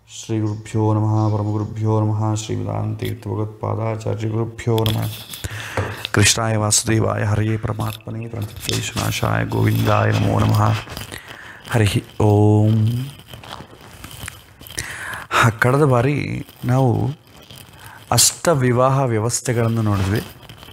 ಶ್ರೀ ಗುರುಭ್ಯೋ ನಮಃ ಪರಮಗುರುಭ್ಯೋ ನಮಃ ಶ್ರೀಮದಾಂತೀರ್ಥಭಗವತ್ಪಾದಾಚಾರ್ಯ ಗುರುಭ್ಯೋ ನಮಃ ಕೃಷ್ಣಾಯ ವಾಸುದೇವಾಯ ಹರಯೇ ಪರಮಾತ್ಮನೇ ಪ್ರಣತಕ್ಲೇಶನಾಶಾಯ ಗೋವಿಂದಾಯ ನಮೋ ನಮಃ ಹರಿ ಓಂ ಹ, ಕಳೆದ ಬಾರಿ ನಾವು ಅಷ್ಟ ವಿವಾಹ ವ್ಯವಸ್ಥೆಗಳನ್ನು ನೋಡಿದ್ವಿ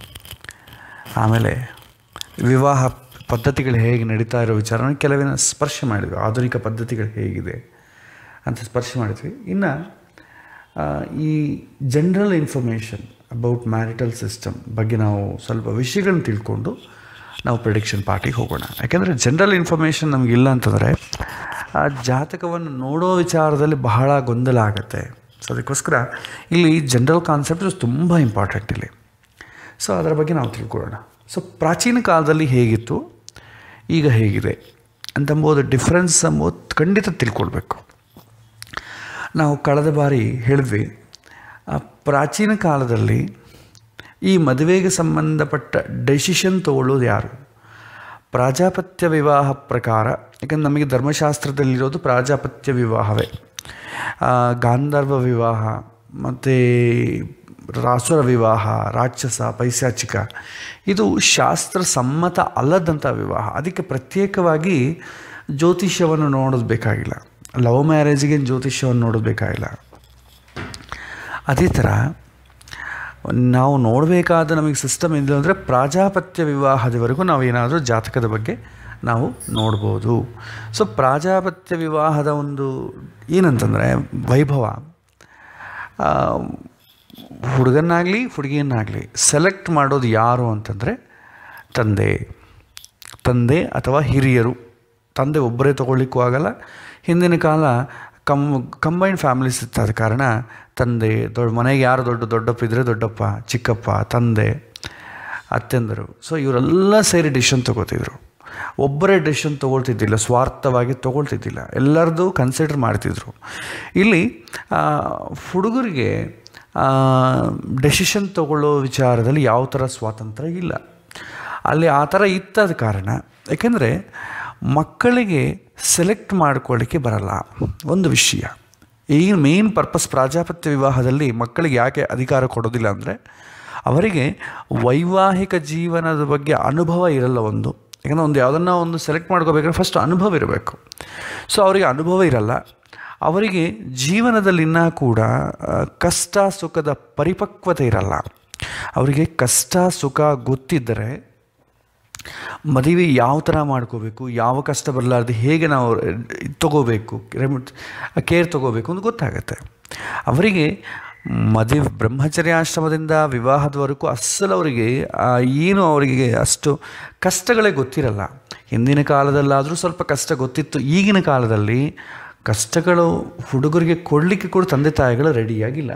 ಆಮೇಲೆ ವಿವಾಹ ಪದ್ಧತಿಗಳು ಹೇಗೆ ನಡೀತಾ ಇರೋ ವಿಚಾರನ ಕೆಲವಿನ ಸ್ಪರ್ಶ ಮಾಡಿದ್ವಿ ಆಧುನಿಕ ಪದ್ಧತಿಗಳು ಹೇಗಿದೆ ಅಂತ ಸ್ಪರ್ಶ ಮಾಡಿದ್ವಿ ಇನ್ನು ಆ, ಈ general information about marital system ಬಗ್ಗೆ ನಾವು ಸ್ವಲ್ಪ ವಿಷಯಗಳನ್ನ ತಿಳ್ಕೊಂಡು ನಾವು ಪ್ರಿಡಿಕ್ಷನ್ ಪಾರ್ಟಿಗೆ ಹೋಗೋಣ ಯಾಕೆಂದರೆ ಜನರಲ್ ಇನ್ಫಾರ್ಮೇಷನ್ ನಮಗಿಲ್ಲ ಅಂತಂದರೆ ಆ ಜಾತಕವನ್ನು ನೋಡೋ ವಿಚಾರದಲ್ಲಿ ಬಹಳ ಗೊಂದಲ ಆಗುತ್ತೆ ಸೊ ಅದಕ್ಕೋಸ್ಕರ ಇಲ್ಲಿ ಜನರಲ್ ಕಾನ್ಸೆಪ್ಟ್ ತುಂಬ ಇಂಪಾರ್ಟೆಂಟ್ ಇಲ್ಲಿ ಸೊ ಅದರ ಬಗ್ಗೆ ನಾವು ತಿಳ್ಕೊಳ್ಳೋಣ ಸೊ ಪ್ರಾಚೀನ ಕಾಲದಲ್ಲಿ ಹೇಗಿತ್ತು ಈಗ ಹೇಗಿದೆ ಅಂತಂಬೋದು ಡಿಫ್ರೆನ್ಸ್ ಎಂಬುದು ಖಂಡಿತ ತಿಳ್ಕೊಳ್ಬೇಕು ನಾವು ಕಳೆದ ಬಾರಿ ಹೇಳಿದ್ವಿ ಆ ಪ್ರಾಚೀನ ಕಾಲದಲ್ಲಿ ಈ ಮದುವೆಗೆ ಸಂಬಂಧಪಟ್ಟ ಡೆಸಿಷನ್ ತಗೊಳ್ಳೋದು ಯಾರು ಪ್ರಾಜಾಪತ್ಯ ವಿವಾಹ ಪ್ರಕಾರ ಯಾಕಂದ್ರೆ ನಮಗೆ ಧರ್ಮಶಾಸ್ತ್ರದಲ್ಲಿರೋದು ಪ್ರಾಜಾಪತ್ಯ ವಿವಾಹವೇ ಆ, ಗಾಂಧರ್ವ ವಿವಾಹ ಮತ್ತು ರಾಸುರ ವಿವಾಹ ರಾಕ್ಷಸ ಪೈಶಾಚಿಕ ಇದು ಶಾಸ್ತ್ರ ಸಮ್ಮತ ಅಲ್ಲದಂಥ ವಿವಾಹ ಅದಕ್ಕೆ ಪ್ರತ್ಯೇಕವಾಗಿ ಜ್ಯೋತಿಷ್ಯವನ್ನು ನೋಡೋದು ಬೇಕಾಗಿಲ್ಲ ಲವ್ ಮ್ಯಾರೇಜಿಗೆ ಜ್ಯೋತಿಷ್ಯವನ್ನು ನೋಡೋದು ಬೇಕಾಗಿಲ್ಲ ಅದೇ ಥರ ನಾವು ನೋಡಬೇಕಾದ ನಮಗೆ ಸಿಸ್ಟಮ್ ಏನಿದೆ ಅಂದರೆ ಪ್ರಾಜಾಪತ್ಯ ವಿವಾಹದವರೆಗೂ ನಾವು ಏನಾದರೂ ಜಾತಕದ ಬಗ್ಗೆ ನಾವು ನೋಡ್ಬೋದು ಸೊ ಪ್ರಾಜಾಪತ್ಯ ವಿವಾಹದ ಒಂದು ಏನಂತಂದರೆ ವೈಭವ ಆ, ಹುಡುಗನ್ನಾಗಲಿ ಹುಡುಗಿಯನ್ನಾಗಲಿ ಸೆಲೆಕ್ಟ್ ಮಾಡೋದು ಯಾರು ಅಂತಂದರೆ ತಂದೆ ತಂದೆ ಅಥವಾ ಹಿರಿಯರು ತಂದೆ ಒಬ್ಬರೇ ತೊಗೊಳ್ಲಿಕ್ಕೂ ಆಗಲ್ಲ ಹಿಂದಿನ ಕಾಲ ಕಮ್ ಕಂಬೈನ್ಡ್ ಫ್ಯಾಮಿಲೀಸ್ ಇತ್ತಾದ ಕಾರಣ ತಂದೆ ದೊಡ್ಡ ಮನೆಗೆ ಯಾರು ದೊಡ್ಡ ದೊಡ್ಡಪ್ಪ ಇದ್ದರೆ ದೊಡ್ಡಪ್ಪ ಚಿಕ್ಕಪ್ಪ ತಂದೆ ಅತ್ತೆಂದರು ಸೊ ಇವರೆಲ್ಲ ಸೇರಿ ಡಿಸಿಷನ್ ತೊಗೋತಿದ್ರು ಒಬ್ಬರೇ ಡಿಸಿಷನ್ ತೊಗೊಳ್ತಿದ್ದಿಲ್ಲ ಸ್ವಾರ್ಥವಾಗಿ ತೊಗೊಳ್ತಿದ್ದಿಲ್ಲ ಎಲ್ಲರದು ಕನ್ಸಿಡರ್ ಮಾಡ್ತಿದ್ರು ಇಲ್ಲಿ ಆ, ಹುಡುಗರಿಗೆ ಡೆಸಿಷನ್ ತಗೊಳ್ಳೋ ವಿಚಾರದಲ್ಲಿ ಯಾವ ಥರ ಸ್ವಾತಂತ್ರ್ಯ ಇಲ್ಲ ಅಲ್ಲಿ ಆ ಥರ ಇತ್ತದ ಕಾರಣ ಯಾಕೆಂದರೆ ಮಕ್ಕಳಿಗೆ ಸೆಲೆಕ್ಟ್ ಮಾಡ್ಕೊಳ್ಳಿಕ್ಕೆ ಬರಲ್ಲ ಒಂದು ವಿಷಯ ಈ ಮೇನ್ ಪರ್ಪಸ್ ಪ್ರಾಜಾಪತ್ಯ ವಿವಾಹದಲ್ಲಿ ಮಕ್ಕಳಿಗೆ ಯಾಕೆ ಅಧಿಕಾರ ಕೊಡೋದಿಲ್ಲ ಅಂದರೆ ಅವರಿಗೆ ವೈವಾಹಿಕ ಜೀವನದ ಬಗ್ಗೆ ಅನುಭವ ಇರಲ್ಲ ಒಂದು ಯಾಕಂದರೆ ಒಂದು ಯಾವುದನ್ನು ಒಂದು ಸೆಲೆಕ್ಟ್ ಮಾಡ್ಕೋಬೇಕಾದ್ರೆ ಫಸ್ಟ್ ಅನುಭವ ಇರಬೇಕು ಸೊ ಅವರಿಗೆ ಅನುಭವ ಇರಲ್ಲ ಅವರಿಗೆ ಜೀವನದಲ್ಲಿ ಇನ್ನೂ ಕೂಡ ಆ, ಕಷ್ಟ ಸುಖದ ಪರಿಪಕ್ವತೆ ಇರಲ್ಲ ಅವರಿಗೆ ಕಷ್ಟ ಸುಖ ಗೊತ್ತಿದ್ದರೆ ಮದುವೆ ಯಾವ ಥರ ಮಾಡ್ಕೋಬೇಕು ಯಾವ ಕಷ್ಟ ಬರಲಾರ್ದು ಹೇಗೆ ನಾವು ಇದ್ ತಗೋಬೇಕು ರೆಮಿಟ್ ಕೇರ್ ತಗೋಬೇಕು ಅಂತ ಗೊತ್ತಾಗುತ್ತೆ ಅವರಿಗೆ ಮದುವೆ ಬ್ರಹ್ಮಚರ್ಯಾಶ್ರಮದಿಂದ ವಿವಾಹದವರೆಗೂ ಅಸಲು ಅವರಿಗೆ ಆ, ಏನು ಅವರಿಗೆ ಅಷ್ಟು ಕಷ್ಟಗಳೇ ಗೊತ್ತಿರಲ್ಲ ಹಿಂದಿನ ಕಾಲದಲ್ಲಾದರೂ ಸ್ವಲ್ಪ ಕಷ್ಟ ಗೊತ್ತಿತ್ತು ಈಗಿನ ಕಾಲದಲ್ಲಿ ಕಷ್ಟಗಳು ಹುಡುಗರಿಗೆ ಕೊಡಲಿಕ್ಕೆ ಕೂಡ ತಂದೆ ತಾಯಿಗಳು ರೆಡಿಯಾಗಿಲ್ಲ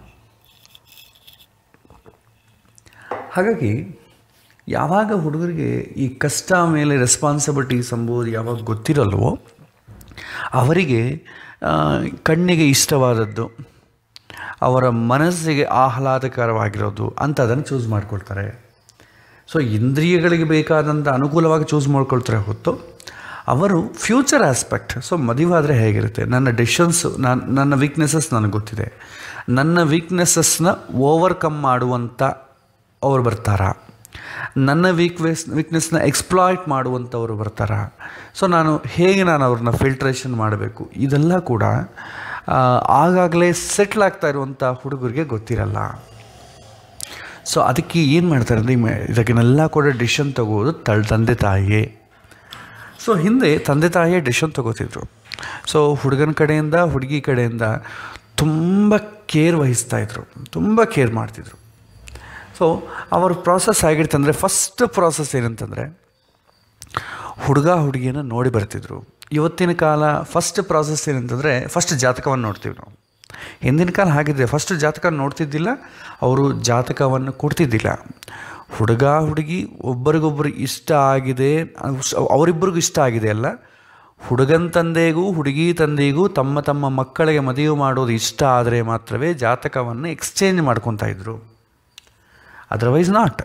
ಹಾಗಾಗಿ ಯಾವಾಗ ಹುಡುಗರಿಗೆ ಈ ಕಷ್ಟ ಮೇಲೆ ರೆಸ್ಪಾನ್ಸಿಬಿಲಿಟೀಸ್ ಎಂಬುದು ಯಾವಾಗ ಗೊತ್ತಿರಲ್ವೋ ಅವರಿಗೆ ಆ, ಕಣ್ಣಿಗೆ ಇಷ್ಟವಾದದ್ದು ಅವರ ಮನಸ್ಸಿಗೆ ಆಹ್ಲಾದಕರವಾಗಿರೋದು ಅಂತ ಅದನ್ನು ಚೂಸ್ ಮಾಡ್ಕೊಳ್ತಾರೆ ಸೊ ಇಂದ್ರಿಯಗಳಿಗೆ ಬೇಕಾದಂಥ ಅನುಕೂಲವಾಗಿ ಚೂಸ್ ಮಾಡ್ಕೊಳ್ತಾರೆ ಹೊತ್ತು ಅವರು ಫ್ಯೂಚರ್ ಆಸ್ಪೆಕ್ಟ್ ಸೊ ಮದುವಾದರೆ ಹೇಗಿರುತ್ತೆ ನನ್ನ ಡಿಸಿಷನ್ಸು ನಾನು ನನ್ನ ವೀಕ್ನೆಸಸ್ ನನಗೆ ಗೊತ್ತಿದೆ ನನ್ನ ವೀಕ್ನೆಸಸ್ನ ಓವರ್ಕಮ್ ಮಾಡುವಂಥ ಅವ್ರು ಬರ್ತಾರಾ ನನ್ನ ವೀಕ್ನೆಸ್ ವೀಕ್ನೆಸ್ನ ಎಕ್ಸ್ಪ್ಲಾಯ್ಟ್ ಮಾಡುವಂಥವ್ರು ಬರ್ತಾರಾ ಸೊ ನಾನು ಹೇಗೆ ನಾನು ಅವ್ರನ್ನ ಫಿಲ್ಟ್ರೇಷನ್ ಮಾಡಬೇಕು ಇದೆಲ್ಲ ಕೂಡ ಆ, ಆಗಾಗಲೇ ಸೆಟ್ಲ್ ಆಗ್ತಾ ಇರುವಂಥ ಹುಡುಗರಿಗೆ ಗೊತ್ತಿರಲ್ಲ ಸೊ ಅದಕ್ಕೆ ಏನು ಮಾಡ್ತಾರೆ ಅಂದರೆ ಇದಕ್ಕೆಲ್ಲ ಕೂಡ ಡಿಸಿಷನ್ ತಗೋದು ತಳ್ ತಂದೆ ತಾಯಿಯೇ ಸೊ ಹಿಂದೆ ತಂದೆ ತಾಯಿಯೇ ಡಿಸಿಷನ್ ತಗೋತಿದ್ರು ಸೊ ಹುಡುಗನ ಕಡೆಯಿಂದ ಹುಡುಗಿ ಕಡೆಯಿಂದ ತುಂಬ ಕೇರ್ ವಹಿಸ್ತಾಯಿದ್ರು ತುಂಬ ಕೇರ್ ಮಾಡ್ತಿದ್ರು ಸೊ ಅವ್ರ ಪ್ರಾಸೆಸ್ ಹೇಗಿರ್ತಂದರೆ ಫಸ್ಟ್ ಪ್ರಾಸೆಸ್ ಏನಂತಂದರೆ ಹುಡುಗ ಹುಡುಗಿಯನ್ನು ನೋಡಿ ಬರ್ತಿದ್ರು ಇವತ್ತಿನ ಕಾಲ ಫಸ್ಟ್ ಪ್ರಾಸೆಸ್ ಏನಂತಂದರೆ ಫಸ್ಟ್ ಜಾತಕವನ್ನು ನೋಡ್ತೀವಿ ನಾವು ಹಿಂದಿನ ಕಾಲ ಹಾಗಿದೆ ಫಸ್ಟ್ ಜಾತಕ ನೋಡ್ತಿದ್ದಿಲ್ಲ ಅವರು ಜಾತಕವನ್ನು ಕೊಡ್ತಿದ್ದಿಲ್ಲ ಹುಡುಗ ಹುಡುಗಿ ಒಬ್ಬರಿಗೊಬ್ಬರು ಇಷ್ಟ ಆಗಿದೆ ಅವರಿಬ್ಬರಿಗೂ ಇಷ್ಟ ಆಗಿದೆ ಅಲ್ಲ ಹುಡುಗನ ತಂದೆಗೂ ಹುಡುಗಿ ತಂದೆಗೂ ತಮ್ಮ ತಮ್ಮ ಮಕ್ಕಳಿಗೆ ಮದುವೆ ಮಾಡೋದು ಇಷ್ಟ ಆದರೆ ಮಾತ್ರವೇ ಜಾತಕವನ್ನು ಎಕ್ಸ್ಚೇಂಜ್ ಮಾಡ್ಕೊತಾ ಇದ್ರು ಅದರ್ವೈಸ್ ನಾಟ್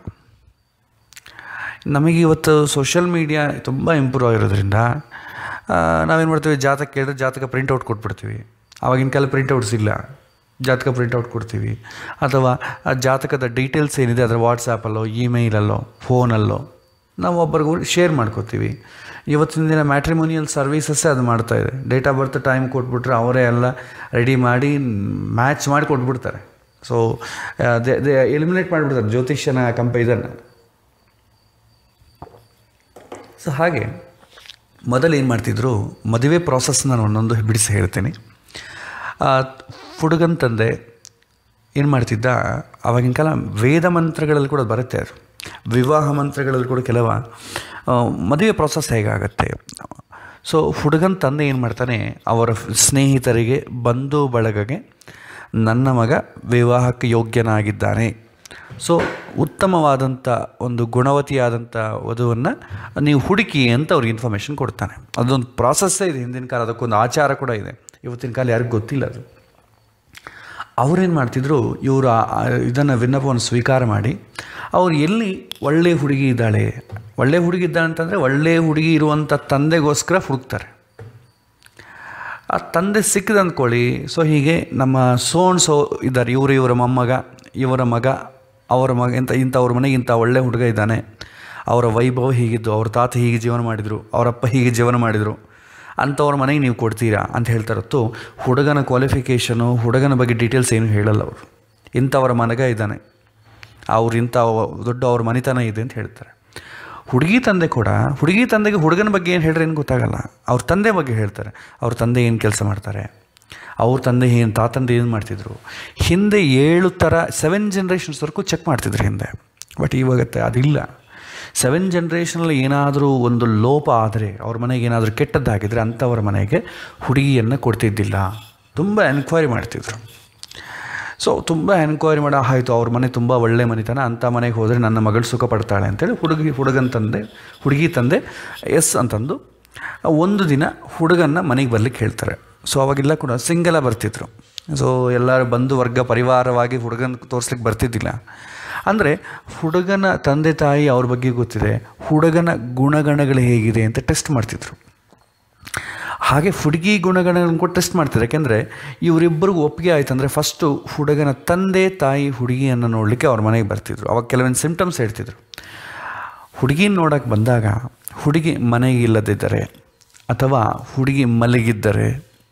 ನಮಗೆ ಇವತ್ತು ಸೋಷಿಯಲ್ ಮೀಡಿಯಾ ತುಂಬ ಇಂಪ್ರೂವ್ ಆಗಿರೋದ್ರಿಂದ ನಾವೇನು ಮಾಡ್ತೀವಿ ಜಾತಕ ಕೇಳಿದ್ರೆ ಜಾತಕ ಪ್ರಿಂಟೌಟ್ ಕೊಟ್ಬಿಡ್ತೀವಿ ಆವಾಗಿನ ಕಾಲ ಪ್ರಿಂಟೌಟ್ಸ್ ಇಲ್ಲ ಜಾತಕ ಪ್ರಿಂಟೌಟ್ ಕೊಡ್ತೀವಿ ಅಥವಾ ಆ ಜಾತಕದ ಡೀಟೇಲ್ಸ್ ಏನಿದೆ ಅದರ ವಾಟ್ಸಾಪಲ್ಲೋ ಇಮೇಲಲ್ಲೋ ಫೋನಲ್ಲೋ ನಾವು ಒಬ್ಬರಿಗೂ ಶೇರ್ ಮಾಡ್ಕೋತೀವಿ ಇವತ್ತಿನ ದಿನ ಮ್ಯಾಟ್ರಿಮೋನಿಯಲ್ ಸರ್ವೀಸಸ್ಸೇ ಅದು ಮಾಡ್ತಾ ಇದೆ ಡೇಟ್ ಆಫ್ ಬರ್ತ್ ಟೈಮ್ ಕೊಟ್ಬಿಟ್ರೆ ಅವರೇ ಎಲ್ಲ ರೆಡಿ ಮಾಡಿ ಮ್ಯಾಚ್ ಮಾಡಿ ಕೊಟ್ಬಿಡ್ತಾರೆ ಸೊ ದೇ ಎಲಿಮಿನೇಟ್ ಮಾಡಿಬಿಡ್ತಾರೆ ಜ್ಯೋತಿಷ್ಯನ ಕಂಪ ಇದನ್ನು ಸೊ ಹಾಗೆ ಮೊದಲು ಏನು ಮಾಡ್ತಿದ್ರು ಮದುವೆ ಪ್ರಾಸೆಸ್ ನಾನು ಒಂದೊಂದು ಬಿಡಿಸಿ ಹೇಳ್ತೀನಿ ಆ, ಹುಡುಗನ ತಂದೆ ಏನು ಮಾಡ್ತಿದ್ದ ಆವಾಗಿನ ಕಾಲ ವೇದ ಮಂತ್ರಗಳಲ್ಲಿ ಕೂಡ ಬರುತ್ತೆ ಅದು ವಿವಾಹ ಮಂತ್ರಗಳಲ್ಲಿ ಕೂಡ ಕೆಲವ ಆ, ಮದುವೆ ಪ್ರಾಸೆಸ್ ಹೇಗಾಗತ್ತೆ ಸೊ ಹುಡುಗನ ತಂದೆ ಏನು ಮಾಡ್ತಾನೆ ಅವರ ಸ್ನೇಹಿತರಿಗೆ ಬಂಧು ಬಳಗಗೆ ನನ್ನ ಮಗ ವಿವಾಹಕ್ಕೆ ಯೋಗ್ಯನಾಗಿದ್ದಾನೆ ಸೊ ಉತ್ತಮವಾದಂಥ ಒಂದು ಗುಣವತಿಯಾದಂಥ ವಧುವನ್ನು ನೀವು ಹುಡುಕಿ ಅಂತ ಅವ್ರಿಗೆ ಇನ್ಫಾರ್ಮೇಷನ್ ಕೊಡ್ತಾನೆ ಅದೊಂದು ಪ್ರಾಸೆಸ್ಸೇ ಇದೆ ಹಿಂದಿನ ಕಾಲ ಅದಕ್ಕೊಂದು ಆಚಾರ ಕೂಡ ಇದೆ ಇವತ್ತಿನ ಕಾಲ ಯಾರಿಗೂ ಗೊತ್ತಿಲ್ಲ ಅದು ಅವರೇನು ಮಾಡ್ತಿದ್ರು ಇವರು ಇದನ್ನು ವಿನ್ನಪವನ್ನು ಸ್ವೀಕಾರ ಮಾಡಿ ಅವ್ರು ಎಲ್ಲಿ ಒಳ್ಳೆಯ ಹುಡುಗಿ ಇದ್ದಾಳೆ ಒಳ್ಳೆಯ ಹುಡುಗಿ ಇದ್ದಾಳೆ ಅಂತಂದರೆ ಒಳ್ಳೆಯ ಹುಡುಗಿ ಇರುವಂಥ ತಂದೆಗೋಸ್ಕರ ಹುಡುಕ್ತಾರೆ ಆ ತಂದೆ ಸಿಕ್ಕಿದ ಅಂದ್ಕೊಳ್ಳಿ ಸೊ ಹೀಗೆ ನಮ್ಮ ಸೋಣ್ ಸೋ ಇದ್ದಾರೆ ಇವರು ಇವರ ಮೊಮ್ಮಗ ಇವರ ಮಗ ಅವರ ಮಗ ಇಂಥ ಇಂಥವ್ರ ಮನೆಗೆ ಇಂಥ ಒಳ್ಳೆ ಹುಡುಗ ಇದ್ದಾನೆ ಅವರ ವೈಭವ ಹೀಗಿದ್ದು ಅವ್ರ ತಾತ ಹೀಗೆ ಜೀವನ ಮಾಡಿದರು ಅವರಪ್ಪ ಹೀಗೆ ಜೀವನ ಮಾಡಿದರು ಅಂಥವ್ರ ಮನೆಗೆ ನೀವು ಕೊಡ್ತೀರಾ ಅಂತ ಹೇಳ್ತಾರೆ ಹೊತ್ತು ಹುಡುಗನ ಕ್ವಾಲಿಫಿಕೇಷನು ಹುಡುಗನ ಬಗ್ಗೆ ಡೀಟೇಲ್ಸ್ ಏನು ಹೇಳಲ್ಲ ಅವರು ಇಂಥವರ ಮನಗ ಇದ್ದಾನೆ ಅವ್ರು ಇಂಥ ದೊಡ್ಡ ಅವ್ರ ಮನೆತನ ಇದೆ ಅಂತ ಹೇಳ್ತಾರೆ ಹುಡುಗಿ ತಂದೆ ಕೂಡ ಹುಡುಗಿ ತಂದೆಗೆ ಹುಡುಗನ ಬಗ್ಗೆ ಏನು ಹೇಳ್ರೆ ಏನು ಗೊತ್ತಾಗಲ್ಲ ಅವ್ರ ತಂದೆ ಬಗ್ಗೆ ಹೇಳ್ತಾರೆ ಅವ್ರ ತಂದೆ ಏನು ಕೆಲಸ ಮಾಡ್ತಾರೆ ಅವ್ರ ತಂದೆ ಏನು ತಾತಂದೆ ಏನು ಮಾಡ್ತಿದ್ರು ಹಿಂದೆ ಏಳು ಥರ ಸೆವೆನ್ ಜನ್ರೇಷನ್ಸ್ವರೆಗೂ ಚೆಕ್ ಮಾಡ್ತಿದ್ರು ಹಿಂದೆ ಬಟ್ ಇವಾಗತ್ತೆ ಅದಿಲ್ಲ ಸೆವೆನ್ ಜನ್ರೇಷನಲ್ಲಿ ಏನಾದರೂ ಒಂದು ಲೋಪ ಆದರೆ ಅವ್ರ ಮನೆಗೆ ಏನಾದರೂ ಕೆಟ್ಟದ್ದಾಗಿದ್ದರೆ ಅಂಥವ್ರ ಮನೆಗೆ ಹುಡುಗಿಯನ್ನು ಕೊಡ್ತಿದ್ದಿಲ್ಲ ತುಂಬ ಎನ್ಕ್ವೈರಿ ಮಾಡ್ತಿದ್ರು ಸೊ ತುಂಬ ಎನ್ಕ್ವೈರಿ ಮಾಡೋ ಆಯಿತು ಅವ್ರ ಮನೆ ತುಂಬ ಒಳ್ಳೆ ಮನೆತನ ಅಂಥ ಮನೆಗೆ ಹೋದರೆ ನನ್ನ ಮಗಳು ಸುಖ ಪಡ್ತಾಳೆ ಅಂತೇಳಿ ಹುಡುಗಿ ಹುಡುಗನ ತಂದೆ ಹುಡುಗಿ ತಂದೆ ಎಸ್ ಅಂತಂದು ಒಂದು ದಿನ ಹುಡುಗನ್ನ ಮನೆಗೆ ಬರ್ಲಿಕ್ಕೆ ಹೇಳ್ತಾರೆ ಸೊ ಅವಾಗೆಲ್ಲ ಕೂಡ ಸಿಂಗಲ ಬರ್ತಿದ್ರು ಸೊ ಎಲ್ಲರೂ ಬಂಧು ವರ್ಗ ಪರಿವಾರವಾಗಿ ಹುಡುಗನ ತೋರಿಸ್ಲಿಕ್ಕೆ ಬರ್ತಿದ್ದಿಲ್ಲ ಅಂದರೆ ಹುಡುಗನ ತಂದೆ ತಾಯಿ ಅವ್ರ ಬಗ್ಗೆ ಗೊತ್ತಿದೆ ಹುಡುಗನ ಗುಣಗಣಗಳು ಹೇಗಿದೆ ಅಂತ ಟೆಸ್ಟ್ ಮಾಡ್ತಿದ್ರು ಹಾಗೆ ಹುಡುಗಿ ಗುಣಗಣಗಳನ್ನು ಕೂಡ ಟೆಸ್ಟ್ ಮಾಡ್ತಿದ್ರು ಯಾಕೆಂದರೆ ಇವರಿಬ್ಬರಿಗೂ ಒಪ್ಪಿಗೆ ಆಯ್ತು ಅಂದರೆ ಫಸ್ಟು ಹುಡುಗನ ತಂದೆ ತಾಯಿ ಹುಡುಗಿಯನ್ನು ನೋಡಲಿಕ್ಕೆ ಅವ್ರ ಮನೆಗೆ ಬರ್ತಿದ್ರು ಅವಾಗ ಕೆಲವೊಂದು ಸಿಮ್ಟಮ್ಸ್ ಹೇಳ್ತಿದ್ರು ಹುಡುಗಿನ ನೋಡೋಕ್ಕೆ ಬಂದಾಗ ಹುಡುಗಿ ಮನೆಗೆ ಇಲ್ಲದಿದ್ದರೆ ಅಥವಾ ಹುಡುಗಿ ಮಲಗಿದ್ದರೆ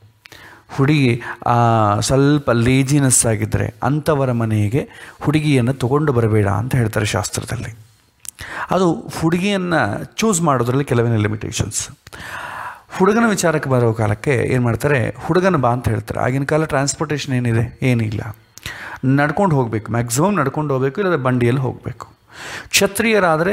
ಹುಡುಗಿ ಆ, ಸ್ವಲ್ಪ ಲೇಜಿನೆಸ್ ಆಗಿದ್ದರೆ ಅಂಥವರ ಮನೆಗೆ ಹುಡುಗಿಯನ್ನು ತಗೊಂಡು ಬರಬೇಡ ಅಂತ ಹೇಳ್ತಾರೆ ಶಾಸ್ತ್ರದಲ್ಲಿ ಅದು ಹುಡುಗಿಯನ್ನು ಚೂಸ್ ಮಾಡೋದ್ರಲ್ಲಿ ಕೆಲವೊಂದು ಲಿಮಿಟೇಷನ್ಸ್ ಹುಡುಗನ ವಿಚಾರಕ್ಕೆ ಬರೋ ಕಾಲಕ್ಕೆ ಏನು ಮಾಡ್ತಾರೆ ಹುಡುಗನ ಬಾ ಅಂತ ಹೇಳ್ತಾರೆ ಆಗಿನ ಕಾಲ ಟ್ರಾನ್ಸ್ಪೋರ್ಟೇಷನ್ ಏನಿದೆ ಏನಿಲ್ಲ ನಡ್ಕೊಂಡು ಹೋಗಬೇಕು ಮ್ಯಾಕ್ಸಿಮಮ್ ನಡ್ಕೊಂಡು ಹೋಗಬೇಕು ಇಲ್ಲದ ಬಂಡಿಯಲ್ಲಿ ಹೋಗಬೇಕು ಕ್ಷತ್ರಿಯರಾದರೆ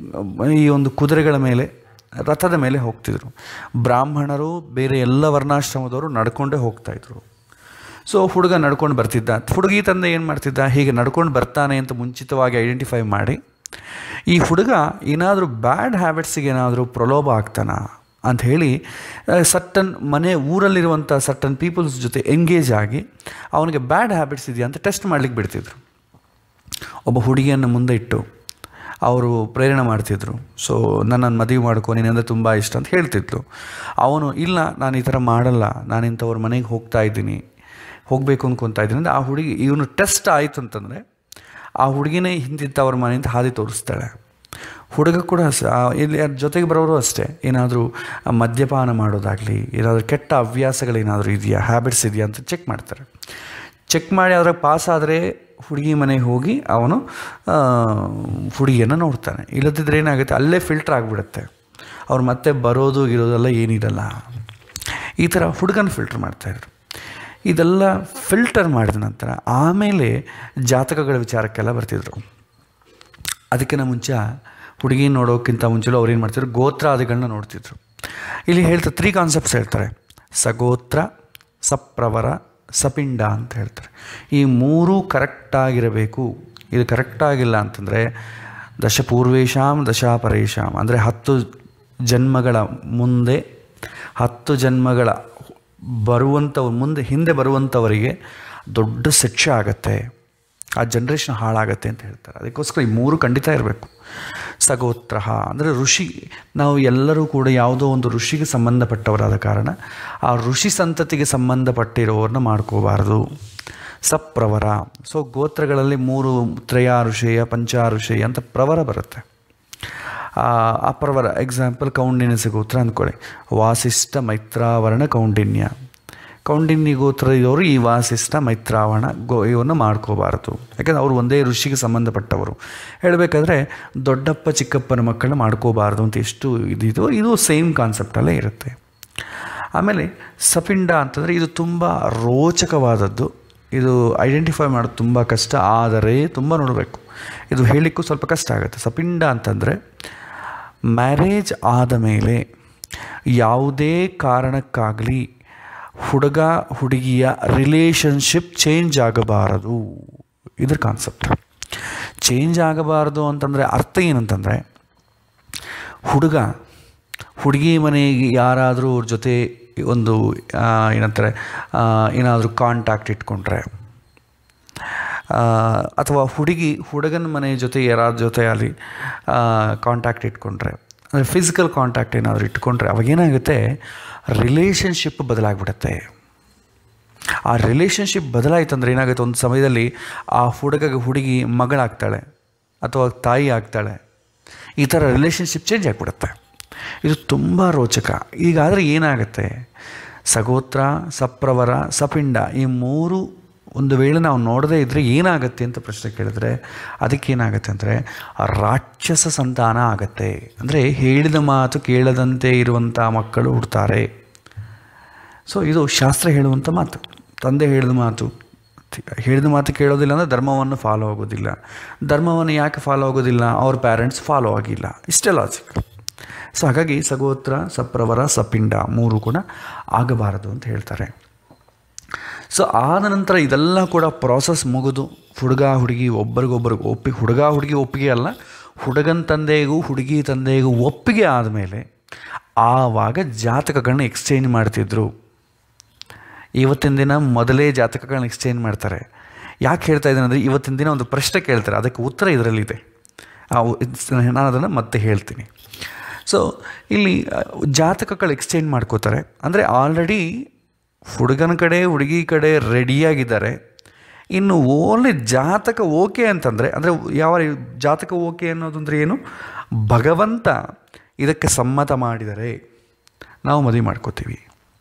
ಈ ಒಂದು ಕುದುರೆಗಳ ಮೇಲೆ ರಥದ ಮೇಲೆ ಹೋಗ್ತಿದ್ರು ಬ್ರಾಹ್ಮಣರು ಬೇರೆ ಎಲ್ಲ ವರ್ಣಾಶ್ರಮದವರು ನಡ್ಕೊಂಡೇ ಹೋಗ್ತಾಯಿದ್ರು ಸೊ ಹುಡುಗ ನಡ್ಕೊಂಡು ಬರ್ತಿದ್ದ ಹುಡುಗಿ ತಂದೆ ಏನು ಮಾಡ್ತಿದ್ದ ಹೀಗೆ ನಡ್ಕೊಂಡು ಬರ್ತಾನೆ ಅಂತ ಮುಂಚಿತವಾಗಿ ಐಡೆಂಟಿಫೈ ಮಾಡಿ ಈ ಹುಡುಗ ಏನಾದರೂ ಬ್ಯಾಡ್ ಹ್ಯಾಬಿಟ್ಸಿಗೆ ಏನಾದರೂ ಪ್ರಲೋಭ ಆಗ್ತಾನ ಅಂತ ಹೇಳಿ ಸಟ್ಟನ್ ಮನೆ ಊರಲ್ಲಿರುವಂಥ ಸಟ್ಟನ್ ಪೀಪಲ್ಸ್ ಜೊತೆ ಎಂಗೇಜ್ ಆಗಿ ಅವನಿಗೆ ಬ್ಯಾಡ್ ಹ್ಯಾಬಿಟ್ಸ್ ಇದೆಯಾ ಅಂತ ಟೆಸ್ಟ್ ಮಾಡ್ಲಿಕ್ಕೆ ಬಿಡ್ತಿದ್ರು ಒಬ್ಬ ಹುಡುಗಿಯನ್ನು ಮುಂದೆ ಇಟ್ಟು ಅವರು ಪ್ರೇರಣೆ ಮಾಡ್ತಿದ್ರು ಸೊ ನನ್ನನ್ನು ಮದುವೆ ಮಾಡ್ಕೊ ನೀನಂದರೆ ತುಂಬ ಇಷ್ಟ ಅಂತ ಹೇಳ್ತಿದ್ಲು ಅವನು ಇಲ್ಲ ನಾನು ಈ ಥರ ಮಾಡಲ್ಲ ನಾನು ಇಂಥವ್ರ ಮನೆಗೆ ಹೋಗ್ತಾ ಇದ್ದೀನಿ ಹೋಗಬೇಕು ಅನ್ಕೊತಾ ಇದ್ದೀನಿ ಅಂದರೆ ಆ ಹುಡುಗಿ ಇವನು ಟೆಸ್ಟ್ ಆಯಿತು ಅಂತಂದರೆ ಆ ಹುಡುಗಿನೇ ಹಿಂದಿಂಥವ್ರ ಮನೆಯಿಂದ ಹಾದಿ ತೋರಿಸ್ತಾಳೆ ಹುಡುಗ ಕೂಡ ಸ ಆ- ಇಲ್ಲಿ ಅದ್ರ ಜೊತೆಗೆ ಬರೋರು ಅಷ್ಟೇ ಏನಾದರೂ ಮದ್ಯಪಾನ ಮಾಡೋದಾಗಲಿ ಏನಾದರೂ ಕೆಟ್ಟ ಹವ್ಯಾಸಗಳೇನಾದರೂ ಇದೆಯಾ ಹ್ಯಾಬಿಟ್ಸ್ ಇದೆಯಾ ಅಂತ ಚೆಕ್ ಮಾಡ್ತಾರೆ ಚೆಕ್ ಮಾಡಿ ಅದ್ರಾಗ ಪಾಸ್ ಆದರೆ ಹುಡುಗಿ ಮನೆಗೆ ಹೋಗಿ ಅವನು ಆ, ಹುಡುಗಿಯನ್ನು ನೋಡ್ತಾನೆ ಇಲ್ಲದಿದ್ದರೆ ಏನಾಗುತ್ತೆ ಅಲ್ಲೇ ಫಿಲ್ಟ್ರ್ ಆಗಿಬಿಡುತ್ತೆ ಅವ್ರು ಮತ್ತೆ ಬರೋದು ಇರೋದೆಲ್ಲ ಏನಿರಲ್ಲ ಈ ಥರ ಹುಡುಗನ ಫಿಲ್ಟ್ರ್ ಮಾಡ್ತಾಯಿದ್ರು ಇದೆಲ್ಲ ಫಿಲ್ಟರ್ ಮಾಡಿದ ನಂತರ ಆಮೇಲೆ ಜಾತಕಗಳ ವಿಚಾರಕ್ಕೆಲ್ಲ ಬರ್ತಿದ್ರು ಅದಕ್ಕಿಂತ ಮುಂಚೆ ಹುಡುಗಿ ನೋಡೋಕ್ಕಿಂತ ಮುಂಚೆಲೂ ಅವ್ರು ಏನು ಮಾಡ್ತಿದ್ರು ಗೋತ್ರಾದಿಗಳನ್ನ ನೋಡ್ತಿದ್ರು ಇಲ್ಲಿ ಹೇಳ್ತಾರೆ ತ್ರೀ ಕಾನ್ಸೆಪ್ಟ್ಸ್ ಹೇಳ್ತಾರೆ ಸಗೋತ್ರ ಸಪ್ರವರ ಸಪಿಂಡ ಅಂತ ಹೇಳ್ತಾರೆ ಈ ಮೂರೂ ಕರೆಕ್ಟಾಗಿರಬೇಕು ಇದು ಕರೆಕ್ಟಾಗಿಲ್ಲ ಅಂತಂದರೆ ದಶಪೂರ್ವೇಶಾಂ ದಶಾಪರೇಶಾಂ ಅಂದರೆ ಹತ್ತು ಜನ್ಮಗಳ ಮುಂದೆ ಹತ್ತು ಜನ್ಮಗಳ ಬರುವಂಥವ್ರು ಮುಂದೆ ಹಿಂದೆ ಬರುವಂಥವರಿಗೆ ದೊಡ್ಡ ಶಿಕ್ಷೆ ಆಗತ್ತೆ ಆ ಜನ್ರೇಷನ್ ಹಾಳಾಗತ್ತೆ ಅಂತ ಹೇಳ್ತಾರೆ ಅದಕ್ಕೋಸ್ಕರ ಈ ಮೂರು ಖಂಡಿತ ಇರಬೇಕು ಸಗೋತ್ರ ಅಂದರೆ ಋಷಿ ನಾವು ಎಲ್ಲರೂ ಕೂಡ ಯಾವುದೋ ಒಂದು ಋಷಿಗೆ ಸಂಬಂಧಪಟ್ಟವರಾದ ಕಾರಣ ಆ ಋಷಿ ಸಂತತಿಗೆ ಸಂಬಂಧಪಟ್ಟಿರೋರನ್ನ ಮಾಡ್ಕೋಬಾರ್ದು ಸಪ್ರವರ ಸೊ ಗೋತ್ರಗಳಲ್ಲಿ ಮೂರು ತ್ರಯಾಋಷೇಯ ಪಂಚಾಋಷೇಯ ಅಂತ ಪ್ರವರ ಬರುತ್ತೆ ಆ ಆ ಪ್ರವರ ಎಕ್ಸಾಂಪಲ್ ಕೌಂಡಿನ್ಯ ಗೋತ್ರ ಅಂದ್ಕೊಳ್ಳಿ ವಾಸಿಷ್ಠ ಮೈತ್ರಾವರಣ ಕೌಂಡಿನ್ಯ ಕೌಂಡಿನ್ಯ ಗೋತ್ರದವರು ಈ ವಾಸಿಷ್ಠ ಮೈತ್ರಾವಣ ಗೋ ಇವನ್ನು ಮಾಡ್ಕೋಬಾರ್ದು ಯಾಕಂದರೆ ಅವರು ಒಂದೇ ಋಷಿಗೆ ಸಂಬಂಧಪಟ್ಟವರು ಹೇಳಬೇಕಾದ್ರೆ ದೊಡ್ಡಪ್ಪ ಚಿಕ್ಕಪ್ಪನ ಮಕ್ಕಳನ್ನ ಮಾಡ್ಕೋಬಾರ್ದು ಅಂತ ಎಷ್ಟು ಇದಿದೋ ಇದು ಸೇಮ್ ಕಾನ್ಸೆಪ್ಟಲ್ಲೇ ಇರುತ್ತೆ ಆಮೇಲೆ ಸಪಿಂಡ ಅಂತಂದರೆ ಇದು ತುಂಬ ರೋಚಕವಾದದ್ದು ಇದು ಐಡೆಂಟಿಫೈ ಮಾಡೋದು ತುಂಬ ಕಷ್ಟ ಆದರೆ ತುಂಬ ನೋಡಬೇಕು ಇದು ಹೇಳಲಿಕ್ಕೂ ಸ್ವಲ್ಪ ಕಷ್ಟ ಆಗುತ್ತೆ ಸಪಿಂಡ ಅಂತಂದರೆ ಮ್ಯಾರೇಜ್ ಆದ ಮೇಲೆ ಯಾವುದೇ ಕಾರಣಕ್ಕಾಗಲಿ ಹುಡುಗ ಹುಡುಗಿಯ ರಿಲೇಷನ್ಶಿಪ್ ಚೇಂಜ್ ಆಗಬಾರದು ಇದ್ರ ಕಾನ್ಸೆಪ್ಟ್ ಚೇಂಜ್ ಆಗಬಾರದು ಅಂತಂದರೆ ಅರ್ಥ ಏನಂತಂದರೆ ಹುಡುಗ ಹುಡುಗಿ ಮನೆಗೆ ಯಾರಾದರೂ ಅವ್ರ ಜೊತೆ ಒಂದು ಆ, ಏನಂತಾರೆ ಆ, ಏನಾದರೂ ಕಾಂಟ್ಯಾಕ್ಟ್ ಇಟ್ಕೊಂಡ್ರೆ ಆ, ಅಥವಾ ಹುಡುಗಿ ಹುಡುಗನ ಮನೆ ಜೊತೆ ಯಾರಾದ್ರ ಜೊತೆ ಅಲ್ಲಿ ಕಾಂಟ್ಯಾಕ್ಟ್ ಇಟ್ಕೊಂಡ್ರೆ ಅಂದರೆ ಫಿಸಿಕಲ್ ಕಾಂಟ್ಯಾಕ್ಟ್ ಏನಾದರೂ ಇಟ್ಕೊಂಡ್ರೆ ಅವಾಗೇನಾಗುತ್ತೆ ರಿಲೇಷನ್ಶಿಪ್ ಬದಲಾಗ್ಬಿಡುತ್ತೆ ಆ ರಿಲೇಷನ್ಶಿಪ್ ಬದಲಾಯ್ತಂದ್ರೆ ಏನಾಗುತ್ತೆ ಒಂದು ಸಮಯದಲ್ಲಿ ಆ ಹುಡುಗಗೆ ಹುಡುಗಿ ಮಗಳಾಗ್ತಾಳೆ ಅಥವಾ ತಾಯಿ ಆಗ್ತಾಳೆ ಈ ಥರ ರಿಲೇಷನ್ಶಿಪ್ ಚೇಂಜ್ ಆಗಿಬಿಡುತ್ತೆ ಇದು ತುಂಬ ರೋಚಕ ಈಗಾದರೆ ಏನಾಗುತ್ತೆ ಸಗೋತ್ರ ಸಪ್ರವರ ಸಪಿಂಡ ಈ ಮೂರು ಒಂದು ವೇಳೆ ನಾವು ನೋಡದೇ ಇದ್ದರೆ ಏನಾಗುತ್ತೆ ಅಂತ ಪ್ರಶ್ನೆ ಕೇಳಿದ್ರೆ ಅದಕ್ಕೇನಾಗುತ್ತೆ ಅಂದರೆ ರಾಕ್ಷಸ ಸಂತಾನ ಆಗತ್ತೆ ಅಂದರೆ ಹೇಳಿದ ಮಾತು ಕೇಳದಂತೆ ಇರುವಂಥ ಮಕ್ಕಳು ಹುಡ್ತಾರೆ ಸೊ ಇದು ಶಾಸ್ತ್ರ ಹೇಳುವಂಥ ಮಾತು ತಂದೆ ಹೇಳಿದ ಮಾತು ಹೇಳಿದ ಮಾತು ಕೇಳೋದಿಲ್ಲ ಅಂದರೆ ಧರ್ಮವನ್ನು ಫಾಲೋ ಆಗೋದಿಲ್ಲ ಧರ್ಮವನ್ನು ಯಾಕೆ ಫಾಲೋ ಆಗೋದಿಲ್ಲ ಅವ್ರ ಪ್ಯಾರೆಂಟ್ಸ್ ಫಾಲೋ ಆಗಿಲ್ಲ ಇಷ್ಟೇ ಲಾಜಿಕ್ ಸೊ ಹಾಗಾಗಿ ಸಗೋತ್ರ ಸಪ್ರವರ ಸಪಿಂಡ ಮೂರು ಕೂಡ ಆಗಬಾರದು ಅಂತ ಹೇಳ್ತಾರೆ ಸೊ ಆದ ನಂತರ ಇದೆಲ್ಲ ಕೂಡ ಪ್ರಾಸೆಸ್ ಮುಗಿದು ಹುಡುಗ ಹುಡುಗಿ ಒಬ್ಬರಿಗೊಬ್ಬರಿಗೆ ಒಪ್ಪಿ ಹುಡುಗ ಹುಡುಗಿ ಒಪ್ಪಿಗೆ ಅಲ್ಲ ಹುಡುಗನ ತಂದೆಗೂ ಹುಡುಗಿ ತಂದೆಗೂ ಒಪ್ಪಿಗೆ ಆದಮೇಲೆ ಆವಾಗ ಜಾತಕಗಳನ್ನ ಎಕ್ಸ್ಚೇಂಜ್ ಮಾಡ್ತಿದ್ರು ಇವತ್ತಿನ ದಿನ ಮೊದಲೇ ಜಾತಕಗಳನ್ನ ಎಕ್ಸ್ಚೇಂಜ್ ಮಾಡ್ತಾರೆ ಯಾಕೆ ಹೇಳ್ತಾ ಇದ್ದೀನಿ ಅಂದರೆ ಇವತ್ತಿನ ದಿನ ಒಂದು ಪ್ರಶ್ನೆ ಕೇಳ್ತಾರೆ ಅದಕ್ಕೆ ಉತ್ತರ ಇದರಲ್ಲಿದೆ ಆ ಉ- ನಾನು ಅದನ್ನು ಮತ್ತೆ ಹೇಳ್ತೀನಿ ಸೊ ಇಲ್ಲಿ ಆ, ಜಾತಕಗಳು ಎಕ್ಸ್ಚೇಂಜ್ ಮಾಡ್ಕೋತಾರೆ ಅಂದರೆ ಆಲ್ರೆಡಿ ಹುಡುಗನ ಕಡೆ ಹುಡುಗಿ ಕಡೆ ರೆಡಿಯಾಗಿದ್ದಾರೆ ಇನ್ನು ಓನ್ಲಿ ಜಾತಕ ಓಕೆ ಅಂತಂದರೆ ಅಂದರೆ ಯಾವ ರೀ- ಜಾತಕ ಓಕೆ ಅನ್ನೋದಂದ್ರೆ ಏನು ಭಗವಂತ ಇದಕ್ಕೆ ಸಮ್ಮತ ಮಾಡಿದರೆ ನಾವು ಮದುವೆ ಮಾಡ್ಕೋತೀವಿ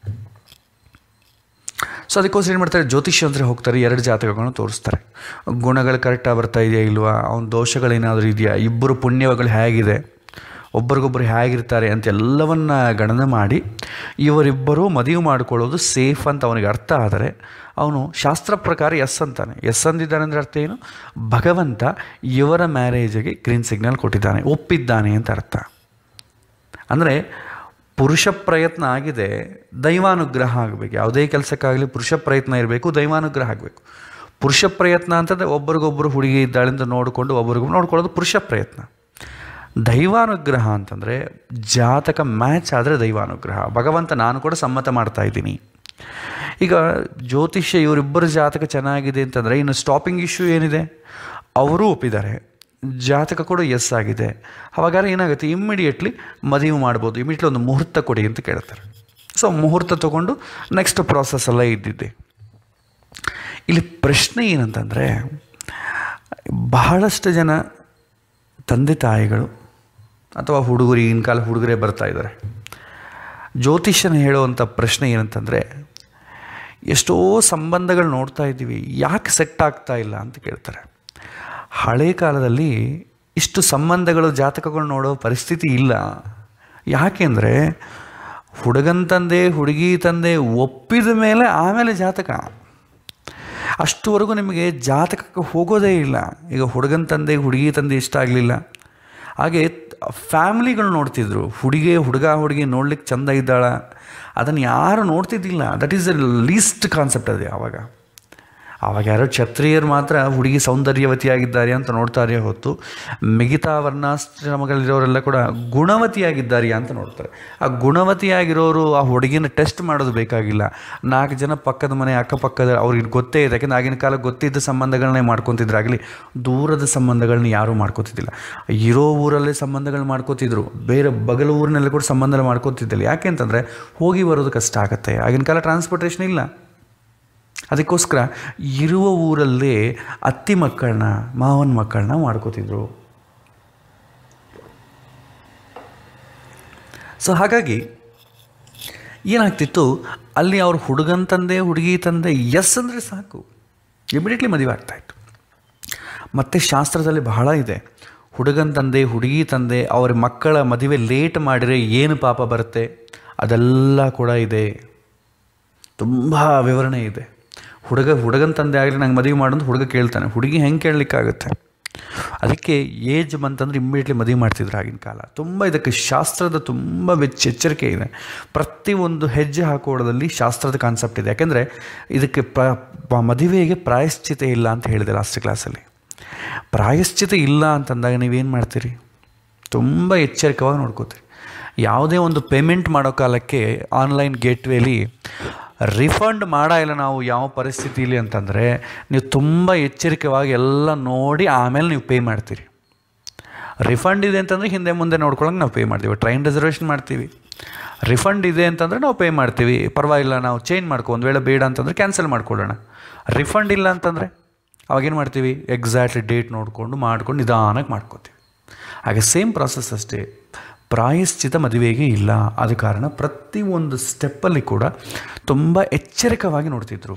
ಸೊ ಅದಕ್ಕೋಸ್ಕರ ಏನು ಮಾಡ್ತಾರೆ ಜ್ಯೋತಿಷ್ಯ ಅಂದರೆ ಹೋಗ್ತಾರೆ ಎರಡು ಜಾತಕಗಳನ್ನು ತೋರಿಸ್ತಾರೆ ಗುಣಗಳು ಕರೆಕ್ಟಾಗಿ ಬರ್ತಾ ಇದೆಯಾ ಇಲ್ವಾ ಅವನ ದೋಷಗಳೇನಾದರೂ ಇದೆಯಾ ಇಬ್ಬರು ಪುಣ್ಯಗಳು ಹೇಗಿದೆ ಒಬ್ರಿಗೊಬ್ಬರು ಹೇಗಿರ್ತಾರೆ ಅಂತ ಎಲ್ಲವನ್ನ ಗಣನೆ ಮಾಡಿ ಇವರಿಬ್ಬರೂ ಮದುವೆ ಮಾಡಿಕೊಳ್ಳೋದು ಸೇಫ್ ಅಂತ ಅವನಿಗೆ ಅರ್ಥ ಆದರೆ ಅವನು ಶಾಸ್ತ್ರ ಪ್ರಕಾರ ಎಸ್ ಅಂತಾನೆ ಎಸ್ ಅಂದಿದ್ದಾನೆ ಅಂದರೆ ಅರ್ಥ ಏನು ಭಗವಂತ ಇವರ ಮ್ಯಾರೇಜಿಗೆ ಗ್ರೀನ್ ಸಿಗ್ನಲ್ ಕೊಟ್ಟಿದ್ದಾನೆ ಒಪ್ಪಿದ್ದಾನೆ ಅಂತ ಅರ್ಥ ಅಂದರೆ ಪುರುಷ ಪ್ರಯತ್ನ ಆಗಿದೆ ದೈವಾನುಗ್ರಹ ಆಗಬೇಕು ಯಾವುದೇ ಕೆಲಸಕ್ಕಾಗಲಿ ಪುರುಷ ಪ್ರಯತ್ನ ಇರಬೇಕು ದೈವಾನುಗ್ರಹ ಆಗಬೇಕು ಪುರುಷ ಪ್ರಯತ್ನ ಅಂತಂದರೆ ಒಬ್ರಿಗೊಬ್ಬರು ಹುಡುಗಿ ಇದ್ದಾಳೆ ಅಂತ ನೋಡಿಕೊಂಡು ಒಬ್ರಿಗೊಬ್ರು ನೋಡ್ಕೊಳ್ಳೋದು ಪುರುಷ ಪ್ರಯತ್ನ ದೈವಾನುಗ್ರಹ ಅಂತಂದರೆ ಜಾತಕ ಮ್ಯಾಚ್ ಆದರೆ ದೈವಾನುಗ್ರಹ ಭಗವಂತ ನಾನು ಕೂಡ ಸಮ್ಮತ ಮಾಡ್ತಾ ಇದ್ದೀನಿ ಈಗ ಜ್ಯೋತಿಷ್ಯ ಇವರಿಬ್ಬರ ಜಾತಕ ಚೆನ್ನಾಗಿದೆ ಅಂತಂದರೆ ಇನ್ನು ಸ್ಟಾಪಿಂಗ್ ಇಶ್ಯೂ ಏನಿದೆ ಅವರೂ ಒಪ್ಪಿದ್ದಾರೆ ಜಾತಕ ಕೂಡ ಎಸ್ ಆಗಿದೆ ಅವಾಗಾದ್ರೆ ಏನಾಗುತ್ತೆ ಇಮ್ಮಿಡಿಯೇಟ್ಲಿ ಮದುವೆ ಮಾಡ್ಬೋದು ಇಮಿಡಿಯೇಟ್ಲಿ ಒಂದು ಮುಹೂರ್ತ ಕೊಡಿ ಅಂತ ಕೇಳ್ತಾರೆ ಸೊ ಮುಹೂರ್ತ ತೊಗೊಂಡು ನೆಕ್ಸ್ಟ್ ಪ್ರಾಸೆಸ್ ಎಲ್ಲ ಇದ್ದಿದ್ದೆ ಇಲ್ಲಿ ಪ್ರಶ್ನೆ ಏನಂತಂದರೆ ಬಹಳಷ್ಟು ಜನ ತಂದೆ ತಾಯಿಗಳು ಅಥವಾ ಹುಡುಗರು ಈಗಿನ ಕಾಲ ಹುಡುಗರೇ ಬರ್ತಾ ಇದ್ದಾರೆ ಜ್ಯೋತಿಷ್ಯನ ಹೇಳುವಂಥ ಪ್ರಶ್ನೆ ಏನಂತಂದರೆ ಎಷ್ಟೋ ಸಂಬಂಧಗಳು ನೋಡ್ತಾ ಇದ್ದೀವಿ ಯಾಕೆ ಸೆಟ್ ಆಗ್ತಾ ಇಲ್ಲ ಅಂತ ಕೇಳ್ತಾರೆ ಹಳೆ ಕಾಲದಲ್ಲಿ ಇಷ್ಟು ಸಂಬಂಧಗಳು ಜಾತಕಗಳು ನೋಡೋ ಪರಿಸ್ಥಿತಿ ಇಲ್ಲ ಯಾಕೆಂದರೆ ಹುಡುಗನ ತಂದೆ ಹುಡುಗಿ ತಂದೆ ಒಪ್ಪಿದ ಮೇಲೆ ಆಮೇಲೆ ಜಾತಕ ಅಷ್ಟುವರೆಗೂ ನಿಮಗೆ ಜಾತಕಕ್ಕೆ ಹೋಗೋದೇ ಇಲ್ಲ ಈಗ ಹುಡುಗನ ತಂದೆ ಹುಡುಗಿ ತಂದೆ ಇಷ್ಟ ಆಗಲಿಲ್ಲ ಹಾಗೆ ಫ್ಯಾಮ್ಲಿಗಳು ನೋಡ್ತಿದ್ರು ಹುಡುಗಿ ಹುಡುಗ ಹುಡುಗಿ ನೋಡ್ಲಿಕ್ಕೆ ಚಂದ ಇದ್ದಾಳ ಅದನ್ನು ಯಾರು ನೋಡ್ತಿದ್ದಿಲ್ಲ that is the least concept ಅದು ಆವಾಗ ಆವಾಗ ಯಾರೋ ಕ್ಷತ್ರಿಯರು ಮಾತ್ರ ಹುಡುಗಿ ಸೌಂದರ್ಯವತಿಯಾಗಿದ್ದಾರೆ ಅಂತ ನೋಡ್ತಾರೆ ಹೊತ್ತು ಮಿಗತಾ ವರ್ಣಾಶ್ರಮಗಳಿರೋರೆಲ್ಲ ಕೂಡ ಗುಣವತಿಯಾಗಿದ್ದಾರೆ ಅಂತ ನೋಡ್ತಾರೆ ಆ ಗುಣವತಿಯಾಗಿರೋರು ಆ ಹುಡುಗಿನ ಟೆಸ್ಟ್ ಮಾಡೋದು ಬೇಕಾಗಿಲ್ಲ ನಾಲ್ಕು ಜನ ಪಕ್ಕದ ಮನೆ ಅಕ್ಕಪಕ್ಕದ ಅವ್ರಿಗೆ ಗೊತ್ತೇ ಇದೆ ಯಾಕೆಂದ್ರೆ ಆಗಿನ ಕಾಲ ಗೊತ್ತಿದ್ದ ಸಂಬಂಧಗಳನ್ನೇ ಮಾಡ್ಕೊತಿದ್ರಾಗಲಿ ದೂರದ ಸಂಬಂಧಗಳನ್ನ ಯಾರೂ ಮಾಡ್ಕೋತಿದ್ದಿಲ್ಲ ಇರೋ ಊರಲ್ಲೇ ಸಂಬಂಧಗಳು ಮಾಡ್ಕೋತಿದ್ರು ಬೇರೆ ಬಗಲ ಊರಿನಲ್ಲಿ ಕೂಡ ಸಂಬಂಧ ಮಾಡ್ಕೋತಿದ್ದಿಲ್ಲ ಯಾಕೆ ಅಂತಂದರೆ ಹೋಗಿ ಬರೋದು ಕಷ್ಟ ಆಗುತ್ತೆ ಆಗಿನ ಕಾಲ ಟ್ರಾನ್ಸ್ಪೋರ್ಟೇಷನ್ ಇಲ್ಲ ಅದಕ್ಕೋಸ್ಕರ ಇರುವ ಊರಲ್ಲೇ ಅತ್ತಿ ಮಕ್ಕಳನ್ನ ಮಾವನ ಮಕ್ಕಳನ್ನ ಮಾಡ್ಕೋತಿದ್ರು ಸೊ ಹಾಗಾಗಿ ಏನಾಗ್ತಿತ್ತು ಅಲ್ಲಿ ಅವ್ರ ಹುಡುಗನ ತಂದೆ ಹುಡುಗಿ ತಂದೆ ಎಸ್ ಅಂದರೆ ಸಾಕು ಇಮಿಡಿಯೇಟ್ಲಿ ಮದುವೆ ಆಗ್ತಾಯಿತ್ತು ಮತ್ತು ಶಾಸ್ತ್ರದಲ್ಲಿ ಬಹಳ ಇದೆ ಹುಡುಗನ ತಂದೆ ಹುಡುಗಿ ತಂದೆ ಅವ್ರ ಮಕ್ಕಳ ಮದುವೆ ಲೇಟ್ ಮಾಡಿದರೆ ಏನು ಪಾಪ ಬರುತ್ತೆ ಅದೆಲ್ಲ ಕೂಡ ಇದೆ ತುಂಬ ವಿವರಣೆ ಇದೆ ಹುಡುಗ ಹುಡುಗನ ತಂದೆ ಆಗಲಿ ನಂಗೆ ಮದುವೆ ಮಾಡೋದು ಹುಡುಗ ಕೇಳ್ತಾನೆ ಹುಡುಗಿ ಹೆಂಗೆ ಕೇಳಲಿಕ್ಕಾಗುತ್ತೆ ಅದಕ್ಕೆ ಏಜ್ ಬಂತಂದ್ರೆ ಇಮ್ಮಿಡಿಯೇಟ್ಲಿ ಮದುವೆ ಮಾಡ್ತಿದ್ರು ಆಗಿನ ಕಾಲ ತುಂಬ ಇದಕ್ಕೆ ಶಾಸ್ತ್ರದ ತುಂಬ ಬೆಚ್ಚ ಎಚ್ಚರಿಕೆ ಇದೆ ಪ್ರತಿಯೊಂದು ಹೆಜ್ಜೆ ಹಾಕೋಳದಲ್ಲಿ ಶಾಸ್ತ್ರದ ಕಾನ್ಸೆಪ್ಟ್ ಇದೆ ಯಾಕೆಂದರೆ ಇದಕ್ಕೆ ಪ್ರ ಪ- ಮದುವೆಗೆ ಪ್ರಾಯಶ್ಚಿತ ಇಲ್ಲ ಅಂತ ಹೇಳಿದೆ ಲಾಸ್ಟ್ ಕ್ಲಾಸಲ್ಲಿ ಪ್ರಾಯಶ್ಚಿತ ಇಲ್ಲ ಅಂತಂದಾಗ ನೀವೇನು ಮಾಡ್ತೀರಿ ತುಂಬ ಎಚ್ಚರಿಕವಾಗಿ ನೋಡ್ಕೋತೀರಿ ಯಾವುದೇ ಒಂದು ಪೇಮೆಂಟ್ ಮಾಡೋ ಕಾಲಕ್ಕೆ ಆನ್ಲೈನ್ ಗೇಟ್ವೇಲಿ ರಿಫಂಡ್ ಮಾಡ ಇಲ್ಲ ನಾವು ಯಾವ ಪರಿಸ್ಥಿತಿಲಿ ಅಂತಂದರೆ ನೀವು ತುಂಬ ಎಚ್ಚರಿಕೆವಾಗಿ ಎಲ್ಲ ನೋಡಿ ಆಮೇಲೆ ನೀವು ಪೇ ಮಾಡ್ತೀರಿ ರಿಫಂಡ್ ಇದೆ ಅಂತಂದರೆ ಹಿಂದೆ ಮುಂದೆ ನೋಡ್ಕೊಳಂಗೆ ನಾವು ಪೇ ಮಾಡ್ತೀವಿ ಟ್ರೈನ್ ರಿಸರ್ವೇಷನ್ ಮಾಡ್ತೀವಿ ರಿಫಂಡ್ ಇದೆ ಅಂತಂದರೆ ನಾವು ಪೇ ಮಾಡ್ತೀವಿ ಪರವಾಗಿಲ್ಲ ನಾವು ಚೇಂಜ್ ಮಾಡ್ಕೊ ಒಂದು ವೇಳೆ ಬೇಡ ಅಂತಂದರೆ ಕ್ಯಾನ್ಸಲ್ ಮಾಡ್ಕೊಳ್ಳೋಣ ರಿಫಂಡ್ ಇಲ್ಲ ಅಂತಂದರೆ ಅವಾಗೇನು ಮಾಡ್ತೀವಿ ಎಕ್ಸಾಕ್ಟ್ಲಿ ಡೇಟ್ ನೋಡಿಕೊಂಡು ಮಾಡ್ಕೊಂಡು ನಿಧಾನಕ್ಕೆ ಮಾಡ್ಕೋತೀವಿ ಹಾಗೆ ಸೇಮ್ ಪ್ರಾಸೆಸ್ ಅಷ್ಟೇ ಪ್ರಾಯಶ್ಚಿತ ಮದುವೆಗೆ ಇಲ್ಲ ಆದ ಕಾರಣ ಪ್ರತಿಯೊಂದು ಸ್ಟೆಪ್ಪಲ್ಲಿ ಕೂಡ ತುಂಬ ಎಚ್ಚರಿಕವಾಗಿ ನೋಡ್ತಿದ್ರು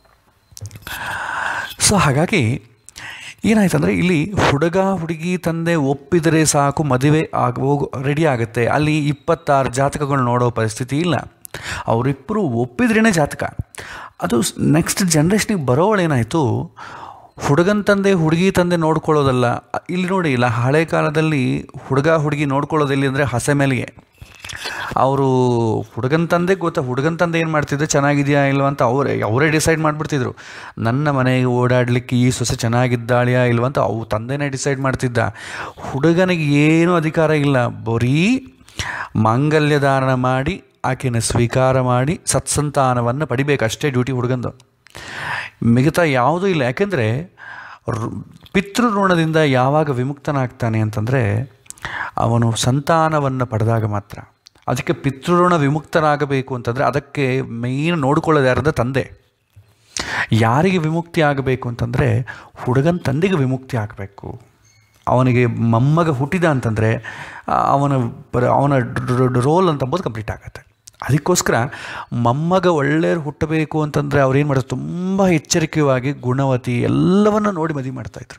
ಸೊ ಹಾಗಾಗಿ ಏನಾಯ್ತಂದರೆ ಇಲ್ಲಿ ಹುಡುಗ ಹುಡುಗಿ ತಂದೆ ಒಪ್ಪಿದರೆ ಸಾಕು ಮದುವೆ ಆಗ ಹೋಗು ರೆಡಿ ಆಗುತ್ತೆ ಅಲ್ಲಿ ಇಪ್ಪತ್ತಾರು ಜಾತಕಗಳು ನೋಡೋ ಪರಿಸ್ಥಿತಿ ಇಲ್ಲ ಅವರಿಬ್ಬರು ಒಪ್ಪಿದ್ರೇ ಜಾತಕ ಅದು ನೆಕ್ಸ್ಟ್ ಜನ್ರೇಷನಿಗೆ ಬರೋವಳೇನಾಯಿತು ಹುಡುಗನ ತಂದೆ ಹುಡುಗಿ ತಂದೆ ನೋಡ್ಕೊಳ್ಳೋದಲ್ಲ ಇಲ್ಲಿ ನೋಡಿ ಇಲ್ಲ ಹಳೆ ಕಾಲದಲ್ಲಿ ಹುಡುಗ ಹುಡುಗಿ ನೋಡ್ಕೊಳ್ಳೋದಿಲ್ಲ ಅಂದರೆ ಹಸೆ ಮೇಲೆಗೆ ಅವರು ಹುಡುಗನ ತಂದೆ ಗೊತ್ತಾ ಹುಡುಗನ ತಂದೆ ಏನು ಮಾಡ್ತಿದ್ರು ಚೆನ್ನಾಗಿದೆಯಾ ಇಲ್ವಾ ಅಂತ ಅವರೇ ಅವರೇ ಡಿಸೈಡ್ ಮಾಡಿಬಿಡ್ತಿದ್ರು ನನ್ನ ಮನೆಗೆ ಓಡಾಡಲಿಕ್ಕೆ ಈ ಸೊಸೆ ಚೆನ್ನಾಗಿದ್ದಾಳೆಯಾ ಇಲ್ವಾ ಅಂತ ಅವು ತಂದೆನೇ ಡಿಸೈಡ್ ಮಾಡ್ತಿದ್ದ ಹುಡುಗನಿಗೆ ಏನೂ ಅಧಿಕಾರ ಇಲ್ಲ ಬರೀ ಮಾಂಗಲ್ಯ ಧಾರಣ ಮಾಡಿ ಆಕೆನ ಸ್ವೀಕಾರ ಮಾಡಿ ಸತ್ಸಂತಾನವನ್ನು ಪಡಿಬೇಕು ಅಷ್ಟೇ ಡ್ಯೂಟಿ ಹುಡುಗಂದು ಮಿಗತಾ ಯಾವುದೂ ಇಲ್ಲ ಯಾಕೆಂದರೆ ಪಿತೃ ಋಣದಿಂದ ಯಾವಾಗ ವಿಮುಕ್ತನಾಗ್ತಾನೆ ಅಂತಂದರೆ ಅವನು ಸಂತಾನವನ್ನು ಪಡೆದಾಗ ಮಾತ್ರ ಅದಕ್ಕೆ ಪಿತೃಋಣ ವಿಮುಕ್ತರಾಗಬೇಕು ಅಂತಂದರೆ ಅದಕ್ಕೆ ಮೇಯ್ನ್ ನೋಡ್ಕೊಳ್ಳೋದು ಯಾರಂದ್ರೆ ತಂದೆ ಯಾರಿಗೆ ವಿಮುಕ್ತಿ ಆಗಬೇಕು ಅಂತಂದರೆ ಹುಡುಗನ ತಂದೆಗೆ ವಿಮುಕ್ತಿ ಆಗಬೇಕು ಅವನಿಗೆ ಮೊಮ್ಮಗ ಹುಟ್ಟಿದ ಅಂತಂದರೆ ಆ, ಅವನ ಬರ ಅವನ ರೋಲ್ ಅಂತಂಬೋದು ಕಂಪ್ಲೀಟ್ ಆಗುತ್ತೆ ಅದಕ್ಕೋಸ್ಕರ ಮೊಮ್ಮಗ ಒಳ್ಳೆಯರು ಹುಟ್ಟಬೇಕು ಅಂತಂದರೆ ಅವ್ರು ಏನು ಮಾಡೋದು ತುಂಬ ಎಚ್ಚರಿಕೆಯಾಗಿ ಗುಣವತಿ ಎಲ್ಲವನ್ನು ನೋಡಿ ಮದುವೆ ಮಾಡ್ತಾಯಿದ್ರು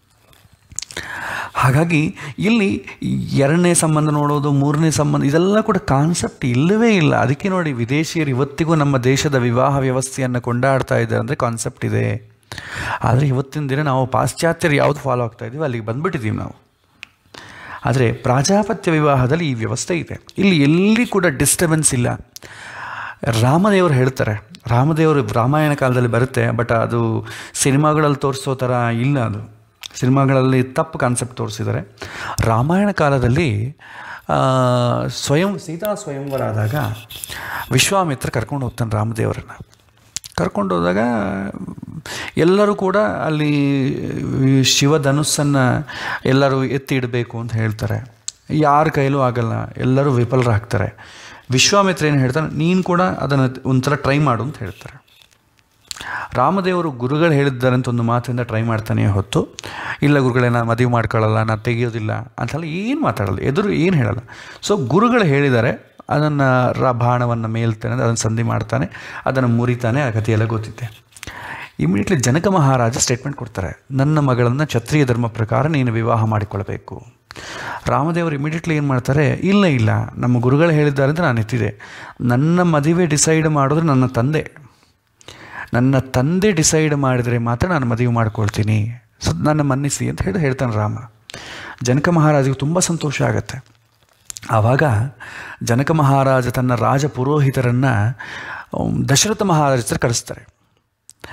ಹಾಗಾಗಿ ಇಲ್ಲಿ ಎರಡನೇ ಸಂಬಂಧ ನೋಡೋದು ಮೂರನೇ ಸಂಬಂಧ ಇದೆಲ್ಲ ಕೂಡ ಕಾನ್ಸೆಪ್ಟ್ ಇಲ್ಲವೇ ಇಲ್ಲ ಅದಕ್ಕೆ ನೋಡಿ ವಿದೇಶಿಯರು ಇವತ್ತಿಗೂ ನಮ್ಮ ದೇಶದ ವಿವಾಹ ವ್ಯವಸ್ಥೆಯನ್ನು ಕೊಂಡಾಡ್ತಾ ಇದ್ದಾರೆ ಅಂದರೆ ಕಾನ್ಸೆಪ್ಟ್ ಇದೆ ಆದರೆ ಇವತ್ತಿನ ದಿನ ನಾವು ಪಾಶ್ಚಾತ್ಯರು ಯಾವುದು ಫಾಲೋ ಆಗ್ತಾ ಇದ್ದೀವಿ ಅಲ್ಲಿಗೆ ಬಂದ್ಬಿಟ್ಟಿದ್ದೀವಿ ನಾವು ಆದರೆ ಪ್ರಾಜಾಪತ್ಯ ವಿವಾಹದಲ್ಲಿ ಈ ವ್ಯವಸ್ಥೆ ಇದೆ ಇಲ್ಲಿ ಎಲ್ಲಿ ಕೂಡ ಡಿಸ್ಟರ್ಬೆನ್ಸ್ ಇಲ್ಲ ರಾಮದೇವರು ಹೇಳ್ತಾರೆ ರಾಮದೇವರು ರಾಮಾಯಣ ಕಾಲದಲ್ಲಿ ಬರುತ್ತೆ ಬಟ್ ಅದು ಸಿನಿಮಾಗಳಲ್ಲಿ ತೋರಿಸೋ ಥರ ಇಲ್ಲ ಅದು ಸಿನಿಮಾಗಳಲ್ಲಿ ತಪ್ಪು ಕಾನ್ಸೆಪ್ಟ್ ತೋರಿಸಿದ್ದಾರೆ ರಾಮಾಯಣ ಕಾಲದಲ್ಲಿ ಆ, ಸ್ವಯಂ ಸೀತಾ ಸ್ವಯಂವರ ಆದಾಗ ವಿಶ್ವಾಮಿತ್ರ ಕರ್ಕೊಂಡು ಹೋಗ್ತಾನೆ ರಾಮದೇವರನ್ನು ಕರ್ಕೊಂಡು ಹೋದಾಗ ಎಲ್ಲರೂ ಕೂಡ ಅಲ್ಲಿ ಶಿವಧನುಸ್ಸನ್ನು ಎಲ್ಲರೂ ಎತ್ತಿ ಇಡಬೇಕು ಅಂತ ಹೇಳ್ತಾರೆ ಯಾರ ಕೈಲೂ ಆಗಲ್ಲ ಎಲ್ಲರೂ ವಿಫಲರಾಗ್ತಾರೆ ವಿಶ್ವಾಮಿತ್ರ ಏನು ಹೇಳ್ತಾನೆ ನೀನು ಕೂಡ ಅದನ್ನು ಒಂಥರ ಟ್ರೈ ಮಾಡು ಅಂತ ಹೇಳ್ತಾರೆ ರಾಮದೇವರು ಗುರುಗಳು ಹೇಳಿದ್ದಾರೆ ಅಂತ ಒಂದು ಮಾತಿಂದ ಟ್ರೈ ಮಾಡ್ತಾನೆ ಹೊತ್ತು ಇಲ್ಲ ಗುರುಗಳೇ ನಾನು ಮದುವೆ ಮಾಡ್ಕೊಳ್ಳಲ್ಲ ನಾನು ತೆಗಿಯೋದಿಲ್ಲ ಅಂತೆಲ್ಲ ಏನು ಮಾತಾಡಲ್ಲ ಎದುರು ಏನು ಹೇಳಲ್ಲ ಸೊ ಗುರುಗಳು ಹೇಳಿದ್ದಾರೆ ಅದನ್ನು ರ ಬಾಣವನ್ನು ಮೇಲ್ತಾನೆ ಅದನ್ನು ಸಂಧಿ ಮಾಡ್ತಾನೆ ಅದನ್ನು ಮುರಿತಾನೆ ಆ ಕಥೆಯೆಲ್ಲ ಗೊತ್ತಿದೆ ಇಮಿಡಿಯೇಟ್ಲಿ ಜನಕ ಮಹಾರಾಜ ಸ್ಟೇಟ್ಮೆಂಟ್ ಕೊಡ್ತಾರೆ ನನ್ನ ಮಗಳನ್ನು ಕ್ಷತ್ರಿಯ ಧರ್ಮ ಪ್ರಕಾರ ನೀನು ವಿವಾಹ ಮಾಡಿಕೊಳ್ಬೇಕು ರಾಮದೇವರು ಇಮಿಡಿಯೇಟ್ಲಿ ಏನು ಮಾಡ್ತಾರೆ ಇಲ್ಲ ಇಲ್ಲ ನಮ್ಮ ಗುರುಗಳು ಹೇಳಿದ್ದಾರೆ ಅಂತ ನಾನು ಎತ್ತಿದೆ ನನ್ನ ಮದುವೆ ಡಿಸೈಡ್ ಮಾಡಿದ್ರೆ ನನ್ನ ತಂದೆ ನನ್ನ ತಂದೆ ಡಿಸೈಡ್ ಮಾಡಿದರೆ ಮಾತ್ರ ನಾನು ಮದುವೆ ಮಾಡ್ಕೊಳ್ತೀನಿ ಸೊ ನನ್ನ ಮನ್ನಿಸಿ ಅಂತ ಹೇಳಿ ಹೇಳ್ತಾನೆ ರಾಮ ಜನಕ ಮಹಾರಾಜಿಗೆ ತುಂಬ ಸಂತೋಷ ಆಗುತ್ತೆ ಆವಾಗ ಜನಕ ಮಹಾರಾಜ ತನ್ನ ರಾಜ ಪುರೋಹಿತರನ್ನು ದಶರಥ ಮಹಾರಾಜ ಹತ್ರ ಕಳಿಸ್ತಾರೆ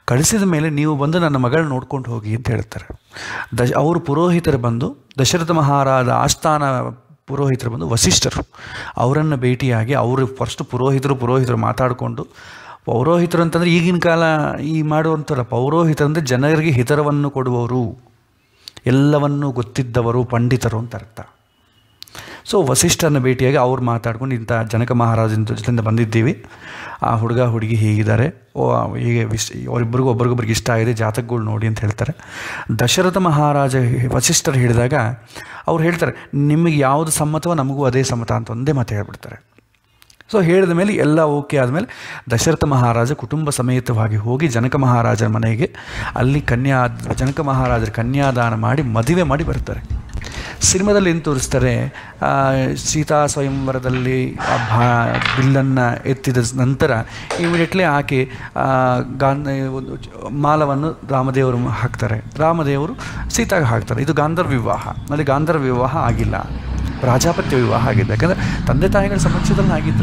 ಕಳಿಸಿದ ಮೇಲೆ ನೀವು ಬಂದು ನನ್ನ ಮಗಳು ನೋಡ್ಕೊಂಡು ಹೋಗಿ ಅಂತ ಹೇಳ್ತಾರೆ ದಶ ಅವರು ಪುರೋಹಿತರು ಬಂದು ದಶರಥ ಮಹಾರಾಜ ಆಸ್ಥಾನ ಪುರೋಹಿತರು ಬಂದು ವಸಿಷ್ಠರು ಅವರನ್ನು ಭೇಟಿಯಾಗಿ ಅವರು ಫಸ್ಟ್ ಪುರೋಹಿತರು ಪುರೋಹಿತರು ಮಾತಾಡಿಕೊಂಡು ಪೌರೋಹಿತರು ಅಂತಂದರೆ ಈಗಿನ ಕಾಲ ಈ ಮಾಡುವಂಥವ್ರ ಪೌರೋಹಿತರು ಅಂದರೆ ಜನರಿಗೆ ಹಿತರವನ್ನು ಕೊಡುವವರು ಎಲ್ಲವನ್ನೂ ಗೊತ್ತಿದ್ದವರು ಪಂಡಿತರು ಅಂತ ಅರ್ಥ ಸೊ ವಸಿಷ್ಠರನ್ನ ಭೇಟಿಯಾಗಿ ಅವ್ರು ಮಾತಾಡ್ಕೊಂಡು ಇಂಥ ಜನಕ ಮಹಾರಾಜನ ಜೊತೆಯಿಂದ ಬಂದಿದ್ದೀವಿ ಆ ಹುಡುಗ ಹುಡುಗಿ ಹೀಗಿದ್ದಾರೆ ಓ ಹೀಗೆ ವಿಶ್ ಅವರಿಬ್ಬರಿಗೂ ಒಬ್ರಿಗೊಬ್ರಿಗೆ ಇಷ್ಟ ಆಗಿದೆ ಜಾತಕಗಳು ನೋಡಿ ಅಂತ ಹೇಳ್ತಾರೆ ದಶರಥ ಮಹಾರಾಜ ವಸಿಷ್ಠರು ಹೇಳಿದಾಗ ಅವ್ರು ಹೇಳ್ತಾರೆ ನಿಮಗೆ ಯಾವುದು ಸಮ್ಮತವೋ ನಮಗೂ ಅದೇ ಸಮ್ಮತ ಅಂತ ಒಂದೇ ಮಾತು ಹೇಳ್ಬಿಡ್ತಾರೆ ಸೊ ಹೇಳಿದ ಮೇಲೆ ಎಲ್ಲ ಓಕೆ ಆದಮೇಲೆ ದಶರಥ ಮಹಾರಾಜ ಕುಟುಂಬ ಸಮೇತವಾಗಿ ಹೋಗಿ ಜನಕ ಮಹಾರಾಜರ ಮನೆಗೆ ಅಲ್ಲಿ ಕನ್ಯಾ ಜನಕ ಮಹಾರಾಜರ ಕನ್ಯಾದಾನ ಮಾಡಿ ಮದುವೆ ಮಾಡಿ ಬರ್ತಾರೆ ಸಿನಿಮಾದಲ್ಲಿ ಏನು ತೋರಿಸ್ತಾರೆ ಆ, ಸೀತಾ ಸ್ವಯಂವರದಲ್ಲಿ ಆ ಭಾ ಬಿಲ್ಲನ್ನು ಎತ್ತಿದ ನಂತರ ಇಮಿಡಿಯೇಟ್ಲಿ ಆಕೆ ಆ, ಗಾನ್ ಒಂದು ಚ- ಮಾಲವನ್ನು ರಾಮದೇವರು ಹಾಕ್ತಾರೆ ರಾಮದೇವರು ಸೀತಾಗೆ ಹಾಕ್ತಾರೆ ಇದು ಗಾಂಧರ್ವ ವಿವಾಹ ಅಲ್ಲಿ ಗಾಂಧರ್ವ ವಿವಾಹ ಆಗಿಲ್ಲ ರಾಜಾಪತ್ಯ ವಿವಾಹ ಆಗಿದೆ ಯಾಕಂದರೆ ತಂದೆ ತಾಯಿಗಳ ಸಮಕ್ಷದಲ್ಲಿ ಆಗಿದ್ದು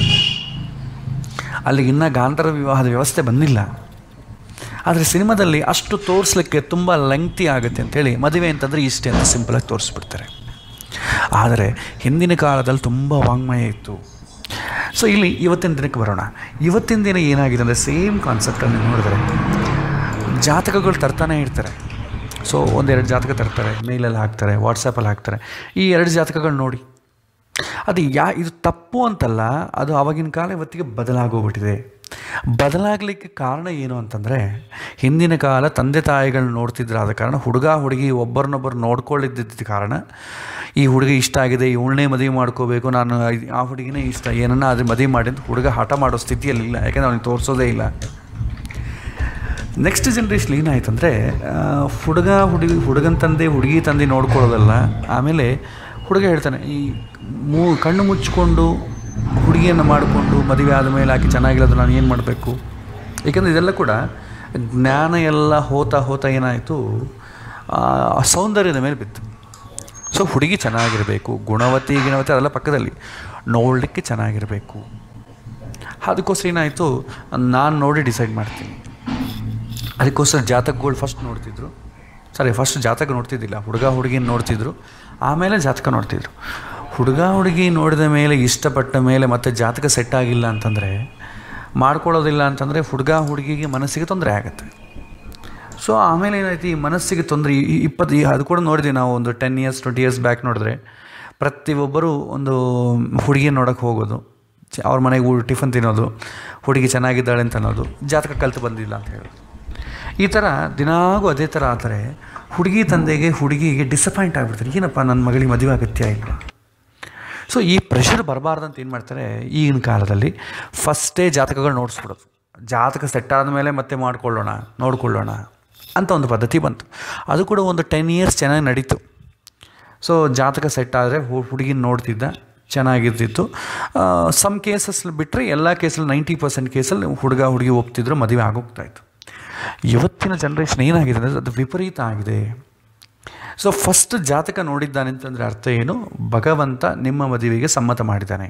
ಅಲ್ಲಿಗೆ ಇನ್ನೂ ಗಾಂಧರ್ವ ವಿವಾಹದ ವ್ಯವಸ್ಥೆ ಬಂದಿಲ್ಲ ಆದರೆ ಸಿನಿಮಾದಲ್ಲಿ ಅಷ್ಟು ತೋರಿಸ್ಲಿಕ್ಕೆ ತುಂಬ ಲೆಂಗ್ತಿ ಆಗುತ್ತೆ ಅಂತೇಳಿ ಮದುವೆ ಅಂತಂದರೆ ಇಷ್ಟೇ ಅಂತ ಸಿಂಪಲಾಗಿ ತೋರಿಸ್ಬಿಡ್ತಾರೆ ಆದರೆ ಹಿಂದಿನ ಕಾಲದಲ್ಲಿ ತುಂಬ ವಾಂಗ್ಮಯ ಇತ್ತು ಸೊ ಇಲ್ಲಿ ಇವತ್ತಿನ ದಿನಕ್ಕೆ ಬರೋಣ ಇವತ್ತಿನ ದಿನ ಏನಾಗಿದೆ ಅಂದರೆ ಸೇಮ್ ಕಾನ್ಸೆಪ್ಟನ್ನು ನೋಡಿದ್ರೆ ಜಾತಕಗಳು ತರ್ತಾನೆ ಇರ್ತಾರೆ ಸೊ ಒಂದೆರಡು ಜಾತಕ ತರ್ತಾರೆ ಮೇಲಲ್ಲಿ ಹಾಕ್ತಾರೆ ವಾಟ್ಸಪ್ಪಲ್ಲಿ ಹಾಕ್ತಾರೆ ಈ ಎರಡು ಜಾತಕಗಳು ನೋಡಿ ಅದು ಯಾ ಇದು ತಪ್ಪು ಅಂತಲ್ಲ ಅದು ಆವಾಗಿನ ಕಾಲ ಇವತ್ತಿಗೆ ಬದಲಾಗೋಗ್ಬಿಟ್ಟಿದೆ ಬದಲಾಗಲಿಕ್ಕೆ ಕಾರಣ ಏನು ಅಂತಂದರೆ ಹಿಂದಿನ ಕಾಲ ತಂದೆ ತಾಯಿಗಳನ್ನ ನೋಡ್ತಿದ್ರು ಆದ ಕಾರಣ ಹುಡುಗ ಹುಡುಗಿ ಒಬ್ಬರನ್ನೊಬ್ಬರು ನೋಡ್ಕೊಳ್ಳಿದ್ದಿದ್ದ ಕಾರಣ ಈ ಹುಡುಗಿ ಇಷ್ಟ ಆಗಿದೆ ಇವಳನ್ನೇ ಮದುವೆ ಮಾಡ್ಕೋಬೇಕು ನಾನು ಇದ್- ಆ ಹುಡುಗಿನೇ ಇಷ್ಟ ಏನನ್ನ ಅದು ಮದುವೆ ಮಾಡಿ ಅಂತ ಹುಡುಗ ಹಠ ಮಾಡೋ ಸ್ಥಿತಿಯಲ್ಲಿಲ್ಲ ಯಾಕೆಂದರೆ ಅವನಿಗೆ ತೋರಿಸೋದೇ ಇಲ್ಲ ನೆಕ್ಸ್ಟ್ ಜನ್ರೇಷನ್ ಏನಾಯ್ತಂದರೆ ಹುಡುಗ ಹುಡುಗಿ ಹುಡುಗನ ತಂದೆ ಹುಡುಗಿ ತಂದೆ ನೋಡ್ಕೊಳ್ಳೋದಲ್ಲ ಆಮೇಲೆ ಹುಡುಗ ಹೇಳ್ತಾನೆ ಈ ಮೂ ಕಣ್ಣು ಮುಚ್ಕೊಂಡು ಹುಡುಗಿಯನ್ನು ಮಾಡಿಕೊಂಡು ಮದುವೆ ಆದಮೇಲೆ ಆಕೆ ಚೆನ್ನಾಗಿರೋದು ನಾನು ಏನು ಮಾಡಬೇಕು ಏಕೆಂದರೆ ಇದೆಲ್ಲ ಕೂಡ ಜ್ಞಾನ ಎಲ್ಲ ಹೋತಾ ಹೋತಾ ಏನಾಯಿತು ಆ ಸೌಂದರ್ಯದ ಮೇಲೆ ಬಿತ್ತು ಸೊ ಹುಡುಗಿ ಚೆನ್ನಾಗಿರಬೇಕು ಗುಣವತಿ ಗಿಣವತಿ ಅದೆಲ್ಲ ಪಕ್ಕದಲ್ಲಿ ನೋಡಲಿಕ್ಕೆ ಚೆನ್ನಾಗಿರಬೇಕು ಅದಕ್ಕೋಸ್ಕರ ಏನಾಯಿತು ನಾನು ನೋಡಿ ಡಿಸೈಡ್ ಮಾಡ್ತೀನಿ ಅದಕ್ಕೋಸ್ಕರ ಜಾತಕಗಳು ಫಸ್ಟ್ ನೋಡ್ತಿದ್ರು ಸಾರಿ ಫಸ್ಟ್ ಜಾತಕ ನೋಡ್ತಿದ್ದಿಲ್ಲ ಹುಡುಗ ಹುಡುಗಿನ ನೋಡ್ತಿದ್ರು ಆಮೇಲೆ ಜಾತಕ ನೋಡ್ತಿದ್ರು ಹುಡುಗ ಹುಡುಗಿ ನೋಡಿದ ಮೇಲೆ ಇಷ್ಟಪಟ್ಟ ಮೇಲೆ ಮತ್ತೆ ಜಾತಕ ಸೆಟ್ ಆಗಿಲ್ಲ ಅಂತಂದರೆ ಮಾಡ್ಕೊಳ್ಳೋದಿಲ್ಲ ಅಂತಂದರೆ ಹುಡುಗ ಹುಡುಗಿಗೆ ಮನಸ್ಸಿಗೆ ತೊಂದರೆ ಆಗುತ್ತೆ ಸೊ ಆಮೇಲೆ ಏನಾಯ್ತು ಈ ಮನಸ್ಸಿಗೆ ತೊಂದರೆ ಈ ಇಪ್ಪತ್ತು ಈ ಅದು ಕೂಡ ನೋಡಿದ್ವಿ ನಾವು ಒಂದು ten years twenty years back ನೋಡಿದ್ರೆ ಪ್ರತಿಯೊಬ್ಬರು ಒಂದು ಹುಡುಗಿ ನೋಡೋಕ್ಕೆ ಹೋಗೋದು ಚ- ಅವ್ರ ಮನೆಗೆ ಊಟ ಟಿಫನ್ ತಿನ್ನೋದು ಹುಡುಗಿ ಚೆನ್ನಾಗಿದ್ದಾಳೆ ಅಂತ ಅನ್ನೋದು ಜಾತಕ ಕಲಿತು ಬಂದಿಲ್ಲ ಅಂತ ಹೇಳೋದು ಈ ಥರ ದಿನಾಗೂ ಅದೇ ಥರ ಆದರೆ ಹುಡುಗಿ ತಂದೆಗೆ ಹುಡುಗಿಗೆ ಡಿಸಪಾಯಿಂಟ್ ಆಗಿಬಿಡ್ತಾರೆ ಏನಪ್ಪ ನನ್ನ ಮಗಳಿಗೆ ಮದುವೆ ಅಗತ್ಯ ಇಲ್ಲ ಸೊ ಈ ಪ್ರೆಷರ್ ಬರಬಾರ್ದಂತ ಏನು ಮಾಡ್ತಾರೆ ಈಗಿನ ಕಾಲದಲ್ಲಿ ಫಸ್ಟೇ ಜಾತಕಗಳು ನೋಡಿಸ್ಬಿಡೋದು ಜಾತಕ ಸೆಟ್ ಆದಮೇಲೆ ಮತ್ತೆ ಮಾಡ್ಕೊಳ್ಳೋಣ ನೋಡ್ಕೊಳ್ಳೋಣ ಅಂತ ಒಂದು ಪದ್ಧತಿ ಬಂತು ಅದು ಕೂಡ ಒಂದು ಟೆನ್ ಇಯರ್ಸ್ ಚೆನ್ನಾಗಿ ನಡೀತು ಸೊ ಜಾತಕ ಸೆಟ್ ಆದರೆ ಹುಡುಗಿನ ನೋಡ್ತಿದ್ದ ಚೆನ್ನಾಗಿರ್ತಿತ್ತು ಸಮ್ ಕೇಸಸ್ ಬಿಟ್ಟರೆ ಎಲ್ಲ ಕೇಸಲ್ಲಿ ನೈಂಟಿ ಪರ್ಸೆಂಟ್ ಕೇಸಲ್ಲಿ ಹುಡುಗ ಹುಡುಗಿ ಒಪ್ತಿದ್ರು ಮದುವೆ ಆಗೋಗ್ತಾಯಿತ್ತು ಇವತ್ತಿನ ಜನ್ರೇಷನ್ ಏನಾಗಿದೆ ಅಂದರೆ ಅದು ವಿಪರೀತ ಆಗಿದೆ ಸೊ ಫಸ್ಟ್ ಜಾತಕ ನೋಡಿದ್ದಾನೆ ಅಂತಂದರೆ ಅರ್ಥ ಏನು ಭಗವಂತ ನಿಮ್ಮ ಮದುವೆಗೆ ಸಮ್ಮತ ಮಾಡಿದ್ದಾನೆ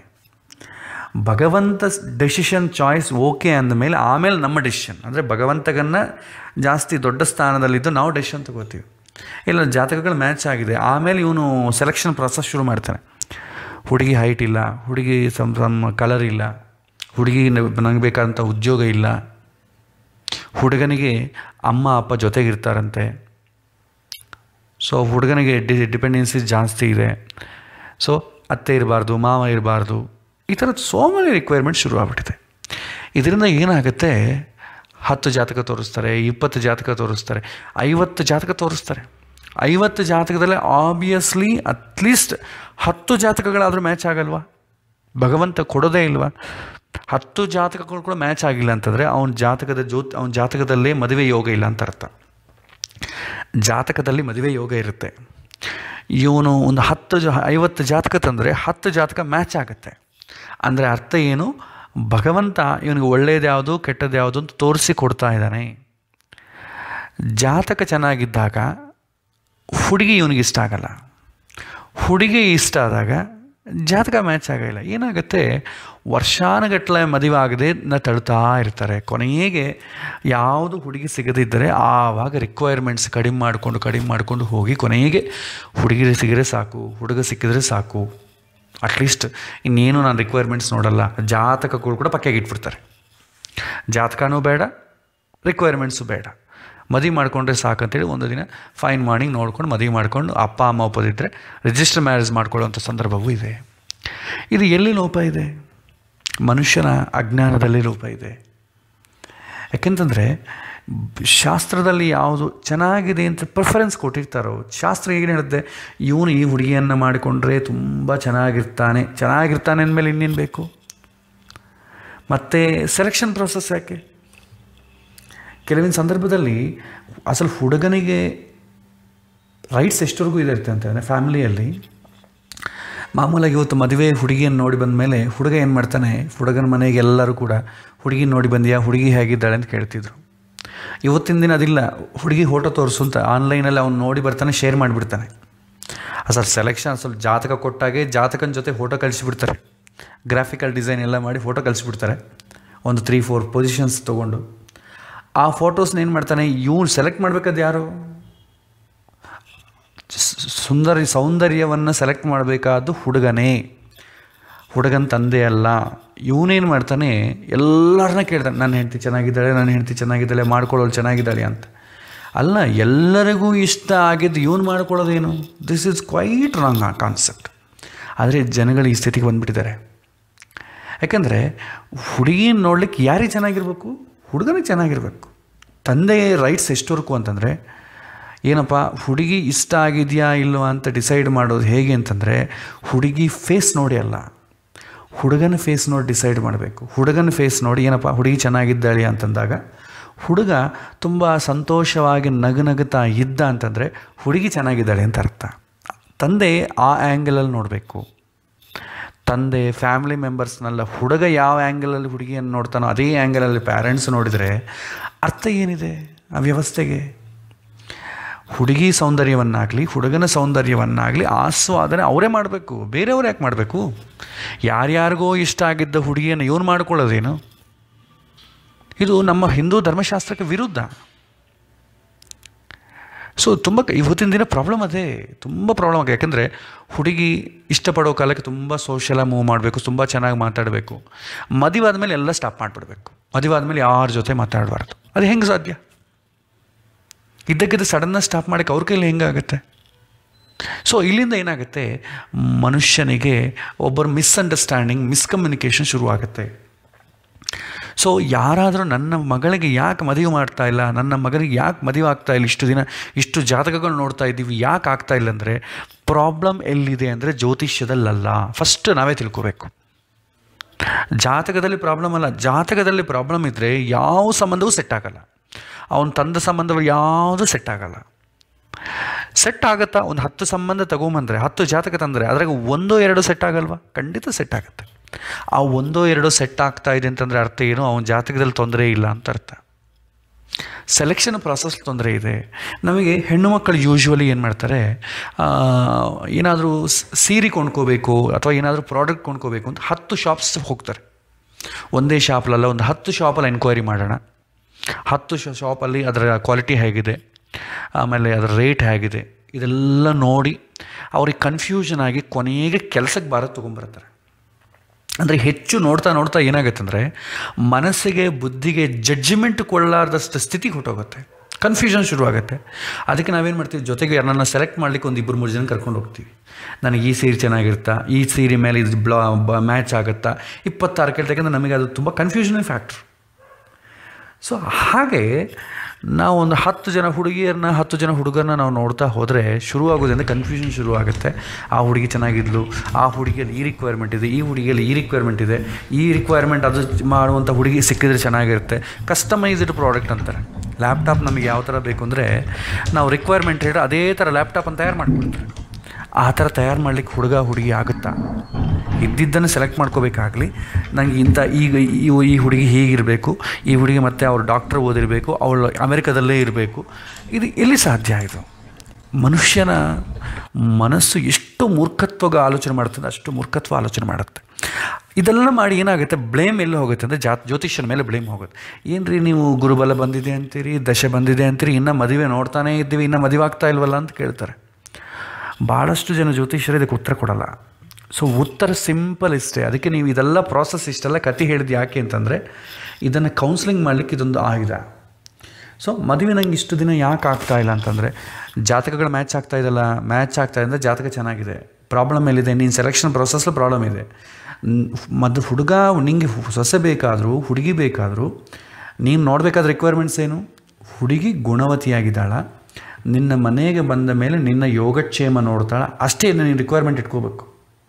ಭಗವಂತ ಡೆಸಿಷನ್ ಚಾಯ್ಸ್ ಓಕೆ ಅಂದಮೇಲೆ ಆಮೇಲೆ ನಮ್ಮ ಡೆಸಿಷನ್ ಅಂದರೆ ಭಗವಂತಗನ್ನ ಜಾಸ್ತಿ ದೊಡ್ಡ ಸ್ಥಾನದಲ್ಲಿದ್ದು ನಾವು ಡೆಸಿಷನ್ ತಗೋತೀವಿ ಇಲ್ಲ ಜಾತಕಗಳು ಮ್ಯಾಚ್ ಆಗಿದೆ ಆಮೇಲೆ ಇವನು ಸೆಲೆಕ್ಷನ್ ಪ್ರೊಸೆಸ್ ಶುರು ಮಾಡ್ತಾನೆ ಹುಡುಗಿ ಹೈಟ್ ಇಲ್ಲ ಹುಡುಗಿ ಸಮ್ ಸಮ್ ಕಲರ್ ಇಲ್ಲ ಹುಡುಗಿ ನನಗೆ ಬೇಕಾದಂಥ ಉದ್ಯೋಗ ಇಲ್ಲ ಹುಡುಗನಿಗೆ ಅಮ್ಮ ಅಪ್ಪ ಜೊತೆಗಿರ್ತಾರಂತೆ ಸೊ ಹುಡುಗನಿಗೆ ಡಿ ಡಿಪೆಂಡೆನ್ಸಿ ಜಾಸ್ತಿ ಇದೆ ಸೊ ಅತ್ತೆ ಇರಬಾರ್ದು ಮಾವ ಇರಬಾರ್ದು ಈ ಥರದ್ದು ಸೋ ಮೆನಿ ರಿಕ್ವೈರ್ಮೆಂಟ್ ಶುರು ಆಗ್ಬಿಟ್ಟಿದೆ ಇದರಿಂದ ಏನಾಗುತ್ತೆ ಹತ್ತು ಜಾತಕ ತೋರಿಸ್ತಾರೆ ಇಪ್ಪತ್ತು ಜಾತಕ ತೋರಿಸ್ತಾರೆ ಐವತ್ತು ಜಾತಕ ತೋರಿಸ್ತಾರೆ ಐವತ್ತು ಜಾತಕದಲ್ಲಿ ಆಬ್ವಿಯಸ್ಲಿ ಅಟ್ಲೀಸ್ಟ್ ಹತ್ತು ಜಾತಕಗಳಾದರೂ ಮ್ಯಾಚ್ ಆಗಲ್ವಾ ಭಗವಂತ ಕೊಡೋದೇ ಇಲ್ವಾ ಹತ್ತು ಜಾತಕಗಳು ಕೂಡ ಮ್ಯಾಚ್ ಆಗಿಲ್ಲ ಅಂತಂದರೆ ಅವನ ಜಾತಕದ ಜೋತ್ ಅವನ ಜಾತಕದಲ್ಲೇ ಮದುವೆ ಯೋಗ ಇಲ್ಲ ಅಂತ ಅರ್ಥ ಜಾತಕದಲ್ಲಿ ಮದುವೆ ಯೋಗ ಇರುತ್ತೆ ಇವನು ಒಂದು ಹತ್ತು ಜ ಐವತ್ತು ಜಾತಕ ತಂದರೆ ಹತ್ತು ಜಾತಕ ಮ್ಯಾಚ್ ಆಗುತ್ತೆ ಅಂದರೆ ಅರ್ಥ ಏನು ಭಗವಂತ ಇವನಿಗೆ ಒಳ್ಳೇದು ಯಾವುದು ಕೆಟ್ಟದ್ದು ಯಾವುದು ಅಂತ ತೋರಿಸಿ ಕೊಡ್ತಾ ಇದ್ದಾನೆ ಜಾತಕ ಚೆನ್ನಾಗಿದ್ದಾಗ ಹುಡುಗಿ ಇವನಿಗೆ ಇಷ್ಟ ಆಗಲ್ಲ ಹುಡುಗಿ ಇಷ್ಟ ಆದಾಗ ಜಾತಕ ಮ್ಯಾಚ್ ಆಗಿಲ್ಲ ಏನಾಗುತ್ತೆ ವರ್ಷಾನುಗಟ್ಟಲೆ ಮದುವೆ ಆಗದೆ ನ ತಳ್ತಾ ಇರ್ತಾರೆ ಕೊನೆಗೆ ಯಾವುದು ಹುಡುಗಿ ಸಿಗದಿದ್ದರೆ ಆವಾಗ ರಿಕ್ವೈರ್ಮೆಂಟ್ಸ್ ಕಡಿಮೆ ಮಾಡಿಕೊಂಡು ಕಡಿಮೆ ಮಾಡಿಕೊಂಡು ಹೋಗಿ ಕೊನೆಗೆ ಹುಡುಗಿ ಸಿಗರೆ ಸಾಕು ಹುಡುಗ ಸಿಕ್ಕಿದ್ರೆ ಸಾಕು ಅಟ್ಲೀಸ್ಟ್ ಇನ್ನೇನು ನಾನು ರಿಕ್ವೈರ್ಮೆಂಟ್ಸ್ ನೋಡಲ್ಲ ಜಾತಕಗಳು ಕೂಡ ಪಕ್ಕಾಗಿ ಇಟ್ಬಿಡ್ತಾರೆ ಜಾತಕನೂ ಬೇಡ ರಿಕ್ವೈರ್ಮೆಂಟ್ಸು ಬೇಡ ಮದುವೆ ಮಾಡಿಕೊಂಡ್ರೆ ಸಾಕಂತೇಳಿ ಒಂದು ದಿನ ಫೈನ್ ಮಾಡಿ ನೋಡ್ಕೊಂಡು ಮದುವೆ ಮಾಡ್ಕೊಂಡು ಅಪ್ಪ ಅಮ್ಮ ಒಪ್ಪದಿದ್ದರೆ ರಿಜಿಸ್ಟರ್ ಮ್ಯಾರೇಜ್ ಮಾಡ್ಕೊಳ್ಳೋಂಥ ಸಂದರ್ಭವೂ ಇದೆ ಇದು ಎಲ್ಲಿ ಲೋಪ ಇದೆ ಮನುಷ್ಯನ ಅಜ್ಞಾನದಲ್ಲಿ ಲೋಪ ಇದೆ ಯಾಕೆಂತಂದರೆ ಶಾಸ್ತ್ರದಲ್ಲಿ ಯಾವುದು ಚೆನ್ನಾಗಿದೆ ಅಂತ ಪ್ರಿಫರೆನ್ಸ್ ಕೊಟ್ಟಿರ್ತಾರೋ ಶಾಸ್ತ್ರ ಏನು ಹೇಳುತ್ತೆ ಇವನು ಈ ಹುಡುಗಿಯನ್ನು ಮಾಡಿಕೊಂಡ್ರೆ ತುಂಬ ಚೆನ್ನಾಗಿರ್ತಾನೆ ಚೆನ್ನಾಗಿರ್ತಾನೆ ಅಂದಮೇಲೆ ಇನ್ನೇನು ಬೇಕು ಮತ್ತು ಸೆಲೆಕ್ಷನ್ ಪ್ರೊಸೆಸ್ ಯಾಕೆ ಕೆಲವಿನ ಸಂದರ್ಭದಲ್ಲಿ ಅಸಲು ಹುಡುಗನಿಗೆ ರೈಟ್ಸ್ ಎಷ್ಟವರೆಗೂ ಇದೆ ಇರುತ್ತೆ ಅಂತಂದರೆ ಫ್ಯಾಮಿಲಿಯಲ್ಲಿ ಮಾಮೂಲಾಗಿ ಇವತ್ತು ಮದುವೆ ಹುಡುಗಿಯನ್ನು ನೋಡಿ ಬಂದ ಮೇಲೆ ಹುಡುಗ ಏನು ಮಾಡ್ತಾನೆ ಹುಡುಗನ ಮನೆಗೆ ಎಲ್ಲರೂ ಕೂಡ ಹುಡುಗಿ ನೋಡಿ ಬಂದಿಯಾ ಹುಡುಗಿ ಹೇಗಿದ್ದಾಳೆ ಅಂತ ಕೇಳ್ತಿದ್ರು ಇವತ್ತಿನ ದಿನ ಅದಿಲ್ಲ ಹುಡುಗಿ ಫೋಟೋ ತೋರಿಸು ಅಂತ ಆನ್ಲೈನಲ್ಲಿ ಅವ್ನು ನೋಡಿ ಬರ್ತಾನೆ ಶೇರ್ ಮಾಡಿಬಿಡ್ತಾನೆ ಅಸಲು ಸೆಲೆಕ್ಷನ್ ಸ್ವಲ್ಪ ಜಾತಕ ಕೊಟ್ಟಾಗೆ ಜಾತಕನ ಜೊತೆ ಫೋಟೋ ಕಳಿಸಿಬಿಡ್ತಾರೆ ಗ್ರಾಫಿಕಲ್ ಡಿಸೈನ್ ಎಲ್ಲ ಮಾಡಿ ಫೋಟೋ ಕಳಿಸ್ಬಿಡ್ತಾರೆ ಒಂದು ತ್ರೀ ಫೋರ್ ಪೊಸಿಷನ್ಸ್ ತೊಗೊಂಡು ಆ ಫೋಟೋಸ್ನ ಏನು ಮಾಡ್ತಾನೆ ಇವ್ನು ಸೆಲೆಕ್ಟ್ ಮಾಡಬೇಕಾದ ಯಾರು ಸ್- ಸುಂದರ ಸೌಂದರ್ಯವನ್ನು ಸೆಲೆಕ್ಟ್ ಮಾಡಬೇಕಾದ್ದು ಹುಡುಗನೇ ಹುಡುಗನ ತಂದೆ ಅಲ್ಲ ಇವನೇನು ಮಾಡ್ತಾನೆ ಎಲ್ಲರನ್ನ ಕೇಳ್ತಾನೆ ನನ್ನ ಹೆಂಡತಿ ಚೆನ್ನಾಗಿದ್ದಾಳೆ ನನ್ನ ಹೆಂಡತಿ ಚೆನ್ನಾಗಿದ್ದಾಳೆ ಮಾಡ್ಕೊಳ್ಳೋಳು ಚೆನ್ನಾಗಿದ್ದಾಳೆ ಅಂತ ಅಲ್ಲ ಎಲ್ಲರಿಗೂ ಇಷ್ಟ ಆಗಿದ್ದು ಇವನು ಮಾಡ್ಕೊಳ್ಳೋದೇನು ದಿಸ್ ಇಸ್ ಕ್ವೈಟ್ ರಾಂಗ್ ಆ ಕಾನ್ಸೆಪ್ಟ್ ಆದರೆ ಜನಗಳು ಈ ಸ್ಥಿತಿಗೆ ಬಂದುಬಿಟ್ಟಿದ್ದಾರೆ ಯಾಕಂದರೆ ಹುಡುಗಿನ ನೋಡ್ಲಿಕ್ಕೆ ಯಾರಿಗೆ ಚೆನ್ನಾಗಿರ್ಬೇಕು ಹುಡುಗನಿಗೆ ಚೆನ್ನಾಗಿರ್ಬೇಕು ತಂದೆ ರೈಟ್ಸ್ ಎಷ್ಟವರೆಗೂ ಅಂತಂದರೆ ಏನಪ್ಪ ಹುಡುಗಿ ಇಷ್ಟ ಆಗಿದೆಯಾ ಇಲ್ವಾ ಅಂತ ಡಿಸೈಡ್ ಮಾಡೋದು ಹೇಗೆ ಅಂತಂದರೆ ಹುಡುಗಿ ಫೇಸ್ ನೋಡಿ ಅಲ್ಲ ಹುಡುಗನ ಫೇಸ್ ನೋಡಿ ಡಿಸೈಡ್ ಮಾಡಬೇಕು ಹುಡುಗನ ಫೇಸ್ ನೋಡಿ ಏನಪ್ಪ ಹುಡುಗಿ ಚೆನ್ನಾಗಿದ್ದಾಳೆ ಅಂತಂದಾಗ ಹುಡುಗ ತುಂಬ ಸಂತೋಷವಾಗಿ ನಗನಗುತ್ತಾ ಇದ್ದ ಅಂತಂದರೆ ಹುಡುಗಿ ಚೆನ್ನಾಗಿದ್ದಾಳೆ ಅಂತ ಅರ್ಥ ತಂದೆ ಆ ಆ್ಯಂಗಲಲ್ಲಿ ನೋಡಬೇಕು ತಂದೆ ಫ್ಯಾಮಿಲಿ ಮೆಂಬರ್ಸ್ನೆಲ್ಲ ಹುಡುಗ ಯಾವ ಆ್ಯಂಗಲಲ್ಲಿ ಹುಡುಗಿಯನ್ನು ನೋಡ್ತಾನೋ ಅದೇ ಆ್ಯಂಗಲಲ್ಲಿ ಪ್ಯಾರೆಂಟ್ಸ್ ನೋಡಿದರೆ ಅರ್ಥ ಏನಿದೆ ಆ ವ್ಯವಸ್ಥೆಗೆ ಹುಡುಗಿ ಸೌಂದರ್ಯವನ್ನಾಗಲಿ ಹುಡುಗನ ಸೌಂದರ್ಯವನ್ನಾಗಲಿ ಆಸ್ವಾದನೆ ಅವರೇ ಮಾಡಬೇಕು ಬೇರೆಯವ್ರು ಯಾಕೆ ಮಾಡಬೇಕು ಯಾರ್ಯಾರಿಗೋ ಇಷ್ಟ ಆಗಿದ್ದ ಹುಡುಗಿಯನ್ನು ಇವನು ಮಾಡ್ಕೊಳ್ಳೋದೇನು ಇದು ನಮ್ಮ ಹಿಂದೂ ಧರ್ಮಶಾಸ್ತ್ರಕ್ಕೆ ವಿರುದ್ಧ ಸೊ ತುಂಬ ಇವತ್ತಿನ ದಿನ ಪ್ರಾಬ್ಲಮ್ ಅದೇ ತುಂಬ ಪ್ರಾಬ್ಲಮ್ ಆಗಿದೆ ಯಾಕೆಂದರೆ ಹುಡುಗಿ ಇಷ್ಟಪಡೋ ಕಾಲಕ್ಕೆ ತುಂಬ ಸೋಷಿಯಲ ಮೂವ್ ಮಾಡಬೇಕು ತುಂಬ ಚೆನ್ನಾಗಿ ಮಾತಾಡಬೇಕು ಮದುವೆ ಆದಮೇಲೆ ಎಲ್ಲ ಸ್ಟಾಪ್ ಮಾಡಿಬಿಡ್ಬೇಕು ಮದುವೆ ಆದಮೇಲೆ ಯಾರ ಜೊತೆ ಮಾತಾಡಬಾರ್ದು ಅದು ಹೆಂಗೆ ಸಾಧ್ಯ ಇದ್ದಕ್ಕಿದ್ದ ಸಡನ್ನಾಗಿ ಸ್ಟಾಪ್ ಮಾಡೋಕ್ಕೆ ಅವ್ರ ಕೈಲಿ ಹೆಂಗಾಗುತ್ತೆ ಸೊ ಇಲ್ಲಿಂದ ಏನಾಗುತ್ತೆ ಮನುಷ್ಯನಿಗೆ ಒಬ್ಬರು ಮಿಸ್ಅಂಡರ್ಸ್ಟ್ಯಾಂಡಿಂಗ್ ಮಿಸ್ಕಮ್ಯುನಿಕೇಷನ್ ಶುರುವಾಗುತ್ತೆ ಸೊ ಯಾರಾದರೂ ನನ್ನ ಮಗಳಿಗೆ ಯಾಕೆ ಮದುವೆ ಮಾಡ್ತಾ ಇಲ್ಲ ನನ್ನ ಮಗನಿಗೆ ಯಾಕೆ ಮದುವೆ ಆಗ್ತಾ ಇಲ್ಲ ಇಷ್ಟು ದಿನ ಇಷ್ಟು ಜಾತಕಗಳು ನೋಡ್ತಾ ಇದ್ದೀವಿ ಯಾಕೆ ಆಗ್ತಾ ಇಲ್ಲ ಅಂದರೆ ಪ್ರಾಬ್ಲಮ್ ಎಲ್ಲಿದೆ ಅಂದರೆ ಜ್ಯೋತಿಷ್ಯದಲ್ಲಲ್ಲ ಫಸ್ಟ್ ನಾವೇ ತಿಳ್ಕೋಬೇಕು ಜಾತಕದಲ್ಲಿ ಪ್ರಾಬ್ಲಮ್ ಅಲ್ಲ ಜಾತಕದಲ್ಲಿ ಪ್ರಾಬ್ಲಮ್ ಇದ್ದರೆ ಯಾವ ಸಂಬಂಧವೂ ಸೆಟ್ ಆಗಲ್ಲ ಅವನ ತಂದ ಸಂಬಂಧಗಳು ಯಾವುದೂ ಸೆಟ್ ಆಗಲ್ಲ ಸೆಟ್ ಆಗುತ್ತಾ ಒಂದು ಹತ್ತು ಸಂಬಂಧ ತಗೊಂಬಂದರೆ ಹತ್ತು ಜಾತಕ ತಂದರೆ ಅದ್ರಾಗ ಒಂದೋ ಎರಡೋ ಸೆಟ್ ಆಗಲ್ವಾ ಖಂಡಿತ ಸೆಟ್ ಆಗುತ್ತೆ ಆ ಒಂದೋ ಎರಡೋ ಸೆಟ್ ಆಗ್ತಾ ಇದೆ ಅಂತಂದರೆ ಅರ್ಥ ಏನು ಅವನ ಜಾತಕದಲ್ಲಿ ತೊಂದರೆ ಇಲ್ಲ ಅಂತ ಅರ್ಥ ಸೆಲೆಕ್ಷನ್ ಪ್ರಾಸೆಸ್ ತೊಂದರೆ ಇದೆ ನಮಗೆ ಹೆಣ್ಣು ಮಕ್ಕಳು ಯೂಶ್ವಲಿ ಏನು ಮಾಡ್ತಾರೆ ಏನಾದರೂ ಸೀರೆ ಕೊಂಡ್ಕೋಬೇಕು ಅಥವಾ ಏನಾದರೂ ಪ್ರಾಡಕ್ಟ್ ಕೊಂಡ್ಕೋಬೇಕು ಅಂತ ಹತ್ತು ಶಾಪ್ಸ್ ಹೋಗ್ತಾರೆ ಒಂದೇ ಶಾಪಲ್ಲ ಒಂದು ಹತ್ತು ಶಾಪಲ್ಲಿ ಎನ್ಕ್ವೈರಿ ಮಾಡೋಣ ಹತ್ತು ಶಾಪಲ್ಲಿ ಅದರ ಕ್ವಾಲಿಟಿ ಹೇಗಿದೆ ಆಮೇಲೆ ಅದರ ರೇಟ್ ಹೇಗಿದೆ ಇದೆಲ್ಲ ನೋಡಿ ಅವ್ರಿಗೆ ಕನ್ಫ್ಯೂಷನ್ ಆಗಿ ಕೊನೆಗೆ ಕೆಲಸಕ್ಕೆ ಬಾರ ತೊಗೊಂಬರ್ತಾರೆ ಅಂದರೆ ಹೆಚ್ಚು ನೋಡ್ತಾ ನೋಡ್ತಾ ಏನಾಗುತ್ತೆ ಅಂದರೆ ಮನಸ್ಸಿಗೆ ಬುದ್ಧಿಗೆ ಜಡ್ಜ್ಮೆಂಟ್ ಕೊಳ್ಳಾರ್ದಷ್ಟು ಸ್ಥಿತಿಗೆ ಹೊಟ್ಟೋಗುತ್ತೆ ಕನ್ಫ್ಯೂಷನ್ ಶುರುವಾಗುತ್ತೆ ಅದಕ್ಕೆ ನಾವೇನು ಮಾಡ್ತೀವಿ ಜೊತೆಗೆ ಯಾರನ್ನ ಸೆಲೆಕ್ಟ್ ಮಾಡಲಿಕ್ಕೆ ಒಂದು ಇಬ್ಬರು ಮೂರು ಜನ ಕರ್ಕೊಂಡು ಹೋಗ್ತೀವಿ ನನಗೆ ಈ ಸೀರೆ ಚೆನ್ನಾಗಿರುತ್ತಾ ಈ ಸೀರೆ ಮೇಲೆ ಇದು ಬ್ಲಾ ಮ್ಯಾಚ್ ಆಗುತ್ತಾ ಇಪ್ಪತ್ತಾರು ಕೇಳ್ತಕ್ಕಂದ್ರೆ ನಮಗೆ ಅದು ತುಂಬ ಕನ್ಫ್ಯೂಷನ್ ಫ್ಯಾಕ್ಟ್ರ್ ಸೊ ಹಾಗೆ ನಾವು ಒಂದು ಹತ್ತು ಜನ ಹುಡುಗಿಯರನ್ನ ಹತ್ತು ಜನ ಹುಡುಗರನ್ನ ನಾವು ನೋಡ್ತಾ ಹೋದರೆ ಶುರುವಾಗೋದ್ರಿಂದ ಕನ್ಫ್ಯೂಷನ್ ಶುರುವಾಗುತ್ತೆ ಆ ಹುಡುಗಿ ಚೆನ್ನಾಗಿದ್ಲು ಆ ಹುಡುಗಿಯಲ್ಲಿ ಈ ರಿಕ್ವೈರ್ಮೆಂಟ್ ಇದೆ ಈ ಹುಡುಗಿಯಲ್ಲಿ ಈ ರಿಕ್ವೈರ್ಮೆಂಟ್ ಇದೆ ಈ ರಿಕ್ವೈರ್ಮೆಂಟ್ ಅದು ಮಾಡುವಂಥ ಹುಡುಗಿ ಸಿಕ್ಕಿದ್ರೆ ಚೆನ್ನಾಗಿರುತ್ತೆ ಕಸ್ಟಮೈಸ್ಡ್ ಪ್ರಾಡಕ್ಟ್ ಅಂತಾರೆ ಲ್ಯಾಪ್ಟಾಪ್ ನಮಗೆ ಯಾವ ಥರ ಬೇಕು ಅಂದರೆ ನಾವು ರಿಕ್ವೈರ್ಮೆಂಟ್ ಹೇಳಿ ಅದೇ ಥರ ಲ್ಯಾಪ್ಟಾಪನ್ನು ತಯಾರು ಮಾಡ್ಕೊಳ್ತಾರೆ ಆ ಥರ ತಯಾರು ಮಾಡಲಿಕ್ಕೆ ಹುಡುಗ ಹುಡುಗಿ ಆಗುತ್ತಾ ಇದ್ದಿದ್ದನ್ನು ಸೆಲೆಕ್ಟ್ ಮಾಡ್ಕೋಬೇಕಾಗಲಿ ನನಗೆ ಇಂಥ ಈಗ ಈ ಈ ಹುಡುಗಿ ಹೀಗಿರಬೇಕು ಈ ಹುಡುಗಿ ಮತ್ತು ಅವ್ರು ಡಾಕ್ಟ್ರ್ ಓದಿರಬೇಕು ಅವಳು ಅಮೆರಿಕದಲ್ಲೇ ಇರಬೇಕು ಇದು ಎಲ್ಲಿ ಸಾಧ್ಯ ಇದು ಮನುಷ್ಯನ ಮನಸ್ಸು ಎಷ್ಟು ಮೂರ್ಖತ್ವಗ ಆಲೋಚನೆ ಮಾಡುತ್ತದೆ ಅಷ್ಟು ಮೂರ್ಖತ್ವ ಆಲೋಚನೆ ಮಾಡುತ್ತೆ ಇದೆಲ್ಲ ಮಾಡಿ ಏನಾಗುತ್ತೆ ಬ್ಲೇಮ್ ಎಲ್ಲಿ ಹೋಗುತ್ತೆ ಅಂದರೆ ಜಾತ್ ಜ್ಯೋತಿಷ್ಯನ ಮೇಲೆ ಬ್ಲೇಮ್ ಹೋಗುತ್ತೆ ಏನು ರೀ ನೀವು ಗುರುಬಲ ಬಂದಿದೆ ಅಂತೀರಿ ದಶೆ ಬಂದಿದೆ ಅಂತೀರಿ ಇನ್ನೂ ಮದುವೆ ನೋಡ್ತಾನೇ ಇದ್ದೀವಿ ಇನ್ನೂ ಮದುವೆ ಆಗ್ತಾ ಇಲ್ವಲ್ಲ ಅಂತ ಕೇಳ್ತಾರೆ ಭಾಳಷ್ಟು ಜನ ಜ್ಯೋತಿಷ್ಯರು ಇದಕ್ಕೆ ಉತ್ತರ ಕೊಡಲ್ಲ ಸೊ ಉತ್ತರ ಸಿಂಪಲ್ ಇಷ್ಟೇ ಅದಕ್ಕೆ ನೀವು ಇದೆಲ್ಲ ಪ್ರಾಸೆಸ್ ಇಷ್ಟೆಲ್ಲ ಕತೆ ಹೇಳಿದ್ದು ಯಾಕೆ ಅಂತಂದರೆ ಇದನ್ನು ಕೌನ್ಸಿಲಿಂಗ್ ಮಾಡಲಿಕ್ಕೆ ಇದೊಂದು ಆಯುಧ ಸೊ ಮದುವೆ ನಂಗೆ ಇಷ್ಟು ದಿನ ಯಾಕೆ ಆಗ್ತಾ ಇಲ್ಲ ಅಂತಂದರೆ ಜಾತಕಗಳು ಮ್ಯಾಚ್ ಆಗ್ತಾ ಇದಲ್ಲ ಮ್ಯಾಚ್ ಆಗ್ತಾ ಇದೆ ಅಂದರೆ ಜಾತಕ ಚೆನ್ನಾಗಿದೆ ಪ್ರಾಬ್ಲಮ್ ಎಲ್ಲಿದೆ ನೀನು ಸೆಲೆಕ್ಷನ್ ಪ್ರೊಸೆಸ್ಲು ಪ್ರಾಬ್ಲಮ್ ಇದೆ ಮದ್ದು ಹುಡುಗ ನಿಂಗೆ ಹು- ಸೊಸೆ ಬೇಕಾದರೂ ಹುಡುಗಿ ಬೇಕಾದರೂ ನೀನು ನೋಡಬೇಕಾದ ರಿಕ್ವೈರ್ಮೆಂಟ್ಸ್ ಏನು ಹುಡುಗಿ ಗುಣವತಿಯಾಗಿದ್ದಾಳ ನಿನ್ನ ಮನೆಗೆ ಬಂದ ಮೇಲೆ ನಿನ್ನ ಯೋಗಕ್ಷೇಮ ನೋಡ್ತಾಳ ಅಷ್ಟೇ ನೀನು ರಿಕ್ವೈರ್ಮೆಂಟ್ ಇಟ್ಕೋಬೇಕು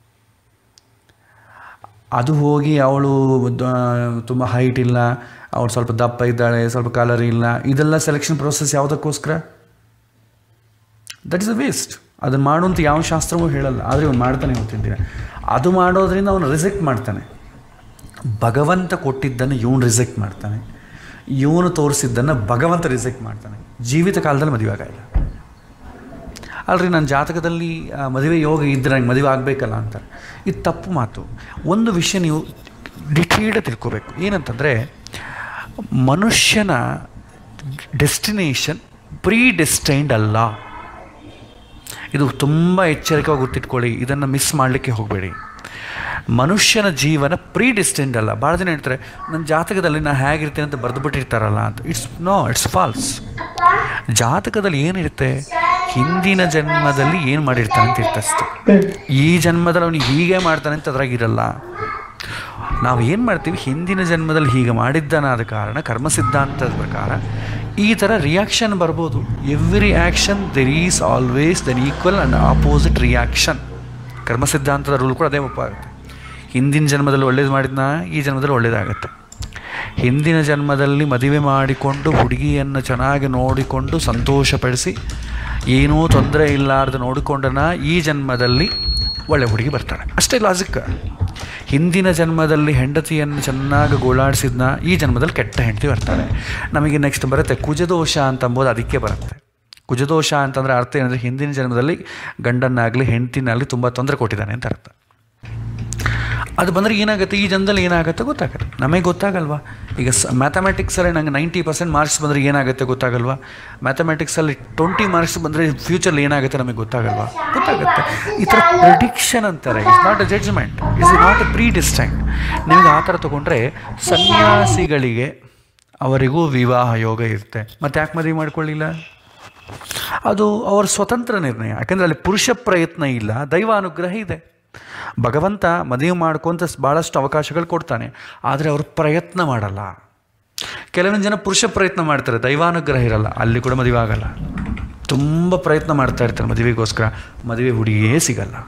ಅದು ಹೋಗಿ ಅವಳು ತುಂಬ ಹೈಟ್ ಇಲ್ಲ ಅವಳು ಸ್ವಲ್ಪ ದಪ್ಪ ಇದ್ದಾಳೆ ಸ್ವಲ್ಪ ಕಲರ್ ಇಲ್ಲ ಇದೆಲ್ಲ ಸೆಲೆಕ್ಷನ್ ಪ್ರೋಸೆಸ್ ಯಾವುದಕ್ಕೋಸ್ಕರ ದಟ್ ಇಸ್ ಅ ವೇಸ್ಟ್ ಅದನ್ನು ಮಾಡುವಂಥ ಯಾವ ಶಾಸ್ತ್ರವೂ ಹೇಳಲ್ಲ ಆದರೆ ಇವನು ಮಾಡ್ತಾನೆ ಹೋಗ್ತಿದ್ದೀನಿ ಅದು ಮಾಡೋದ್ರಿಂದ ಅವನು ರಿಜೆಕ್ಟ್ ಮಾಡ್ತಾನೆ ಭಗವಂತ ಕೊಟ್ಟಿದ್ದನ್ನು ಇವನು ರಿಜೆಕ್ಟ್ ಮಾಡ್ತಾನೆ ಇವನು ತೋರಿಸಿದ್ದನ್ನು ಭಗವಂತ ರಿಜೆಕ್ಟ್ ಮಾಡ್ತಾನೆ ಜೀವಿತ ಕಾಲದಲ್ಲಿ ಮದುವೆ ಆಗಿಲ್ಲ ಅಲ್ರಿ ನನ್ನ ಜಾತಕದಲ್ಲಿ ಆ, ಮದುವೆ ಯೋಗ ಇದ್ದರೆ ನಂಗೆ ಮದುವೆ ಆಗಬೇಕಲ್ಲ ಅಂತಾರೆ ಇದು ತಪ್ಪು ಮಾತು ಒಂದು ವಿಷಯ ನೀವು ಡಿಟೇಲ್ಡ್ ತಿಳ್ಕೋಬೇಕು ಏನಂತಂದರೆ ಮನುಷ್ಯನ ಡೆಸ್ಟಿನೇಷನ್ ಪ್ರೀ ಡೆಸ್ಟೈನ್ಡ್ ಅಲ್ಲ ಇದು ತುಂಬ ಎಚ್ಚರಿಕೆಯಾಗಿ ಗೊತ್ತಿಟ್ಕೊಳ್ಳಿ ಇದನ್ನು ಮಿಸ್ ಮಾಡಲಿಕ್ಕೆ ಹೋಗಬೇಡಿ ಮನುಷ್ಯನ ಜೀವನ ಪ್ರೀ ಡಿಸ್ಟೆಂಡ್ ಅಲ್ಲ ಭಾಳ ಜನ ಹೇಳ್ತಾರೆ ನನ್ನ ಜಾತಕದಲ್ಲಿ ನಾನು ಹೇಗಿರ್ತೇನೆ ಅಂತ ಬರೆದು ಬಿಟ್ಟಿರ್ತಾರಲ್ಲ ಅಂತ ಇಟ್ಸ್ ನೋ ಇಟ್ಸ್ ಫಾಲ್ಸ್ ಜಾತಕದಲ್ಲಿ ಏನಿರುತ್ತೆ ಹಿಂದಿನ ಜನ್ಮದಲ್ಲಿ ಏನು ಮಾಡಿರ್ತಾನೆ ಅಂತ ಇರ್ತಷ್ಟೆ ಈ ಜನ್ಮದಲ್ಲಿ ಅವನು ಹೀಗೆ ಮಾಡ್ತಾನೆ ಅಂತ ಅದ್ರಾಗಿರಲ್ಲ ನಾವು ಏನು ಮಾಡ್ತೀವಿ ಹಿಂದಿನ ಜನ್ಮದಲ್ಲಿ ಹೀಗೆ ಮಾಡಿದ್ದಾನಾದ ಕಾರಣ ಕರ್ಮ ಸಿದ್ಧಾಂತದ ಪ್ರಕಾರ ಈ ಥರ ರಿಯಾಕ್ಷನ್ ಬರ್ಬೋದು every action there is always then equal and opposite reaction ಕರ್ಮ ಸಿದ್ಧಾಂತದ ರೂಲ್ ಕೂಡ ಅದೇ ಒಪ್ಪಾಗುತ್ತೆ ಹಿಂದಿನ ಜನ್ಮದಲ್ಲಿ ಒಳ್ಳೇದು ಮಾಡಿದ್ನ ಈ ಜನ್ಮದಲ್ಲಿ ಒಳ್ಳೇದಾಗತ್ತೆ ಹಿಂದಿನ ಜನ್ಮದಲ್ಲಿ ಮದುವೆ ಮಾಡಿಕೊಂಡು ಹುಡುಗಿಯನ್ನು ಚೆನ್ನಾಗಿ ನೋಡಿಕೊಂಡು ಸಂತೋಷಪಡಿಸಿ ಏನೂ ತೊಂದರೆ ಇಲ್ಲಾರ್ದು ನೋಡಿಕೊಂಡನ ಈ ಜನ್ಮದಲ್ಲಿ ಒಳ್ಳೆ ಹುಡುಗಿ ಬರ್ತಾಳೆ ಅಷ್ಟೇ ಲಾಜಿಕ್ ಹಿಂದಿನ ಜನ್ಮದಲ್ಲಿ ಹೆಂಡತಿಯನ್ನು ಚೆನ್ನಾಗಿ ಗೋಳಾಡಿಸಿದ್ನ ಈ ಜನ್ಮದಲ್ಲಿ ಕೆಟ್ಟ ಹೆಂಡತಿ ಬರ್ತಾಳೆ ನಮಗೆ ನೆಕ್ಸ್ಟ್ ಬರುತ್ತೆ ಕುಜದೋಷ ಅಂತ ಅಂಬೋದು ಅದಕ್ಕೆ ಬರುತ್ತೆ ಕುಜದೋಷ ಅಂತಂದರೆ ಅರ್ಥ ಏನಂದರೆ ಹಿಂದಿನ ಜನ್ಮದಲ್ಲಿ ಗಂಡನ್ನಾಗಲಿ ಹೆಂಡತಿನಾಗಲಿ ತುಂಬ ತೊಂದರೆ ಕೊಟ್ಟಿದ್ದಾನೆ ಅಂತ ಅರ್ಥ ಅದು ಬಂದರೆ ಏನಾಗುತ್ತೆ ಈ ಜನದಲ್ಲಿ ಏನಾಗುತ್ತೆ ಗೊತ್ತಾಗತ್ತೆ ನಮಗೆ ಗೊತ್ತಾಗಲ್ವಾ ಈಗ ಸ ಮ್ಯಾಥಮೆಟಿಕ್ಸಲ್ಲಿ ನಂಗೆ ನೈಂಟಿ ಪರ್ಸೆಂಟ್ ಮಾರ್ಕ್ಸ್ ಬಂದರೆ ಏನಾಗುತ್ತೆ ಗೊತ್ತಾಗಲ್ವಾ ಮ್ಯಾಥಮೆಟಿಕ್ಸಲ್ಲಿ ಟ್ವೆಂಟಿ ಮಾರ್ಕ್ಸ್ ಬಂದರೆ ಫ್ಯೂಚರ್ಲಿ ಏನಾಗುತ್ತೆ ನಮಗೆ ಗೊತ್ತಾಗಲ್ವಾ ಗೊತ್ತಾಗುತ್ತೆ ಈ ಥರ ಪ್ರಿಡಿಕ್ಷನ್ ಅಂತಾರೆ it's not a judgement it's not a predestined ನಿಮಗೆ ಆ ಥರ ತೊಗೊಂಡ್ರೆ ಸನ್ಯಾಸಿಗಳಿಗೆ ಅವರಿಗೂ ವಿವಾಹ ಯೋಗ ಇರುತ್ತೆ ಮತ್ತು ಯಾಕೆ ಮದುವೆ ಮಾಡ್ಕೊಳ್ಳಿಲ್ಲ ಅದು ಅವರ ಸ್ವತಂತ್ರ ನಿರ್ಣಯ ಯಾಕಂದರೆ ಅಲ್ಲಿ ಪುರುಷ ಪ್ರಯತ್ನ ಇಲ್ಲ ದೈವ ಅನುಗ್ರಹ ಇದೆ ಭಗವಂತ ಮದುವೆ ಮಾಡ್ಕೊಂತ ಭಾಳಷ್ಟು ಅವಕಾಶಗಳು ಕೊಡ್ತಾನೆ ಆದರೆ ಅವರು ಪ್ರಯತ್ನ ಮಾಡಲ್ಲ ಕೆಲವೊಂದು ಜನ ಪುರುಷ ಪ್ರಯತ್ನ ಮಾಡ್ತಾರೆ ದೈವಾನುಗ್ರಹ ಇರಲ್ಲ ಅಲ್ಲಿ ಕೂಡ ಮದುವೆ ಆಗಲ್ಲ ತುಂಬ ಪ್ರಯತ್ನ ಮಾಡ್ತಾ ಇರ್ತಾರೆ ಮದುವೆಗೋಸ್ಕರ ಮದುವೆ ಹುಡುಗಿಯೇ ಸಿಗಲ್ಲ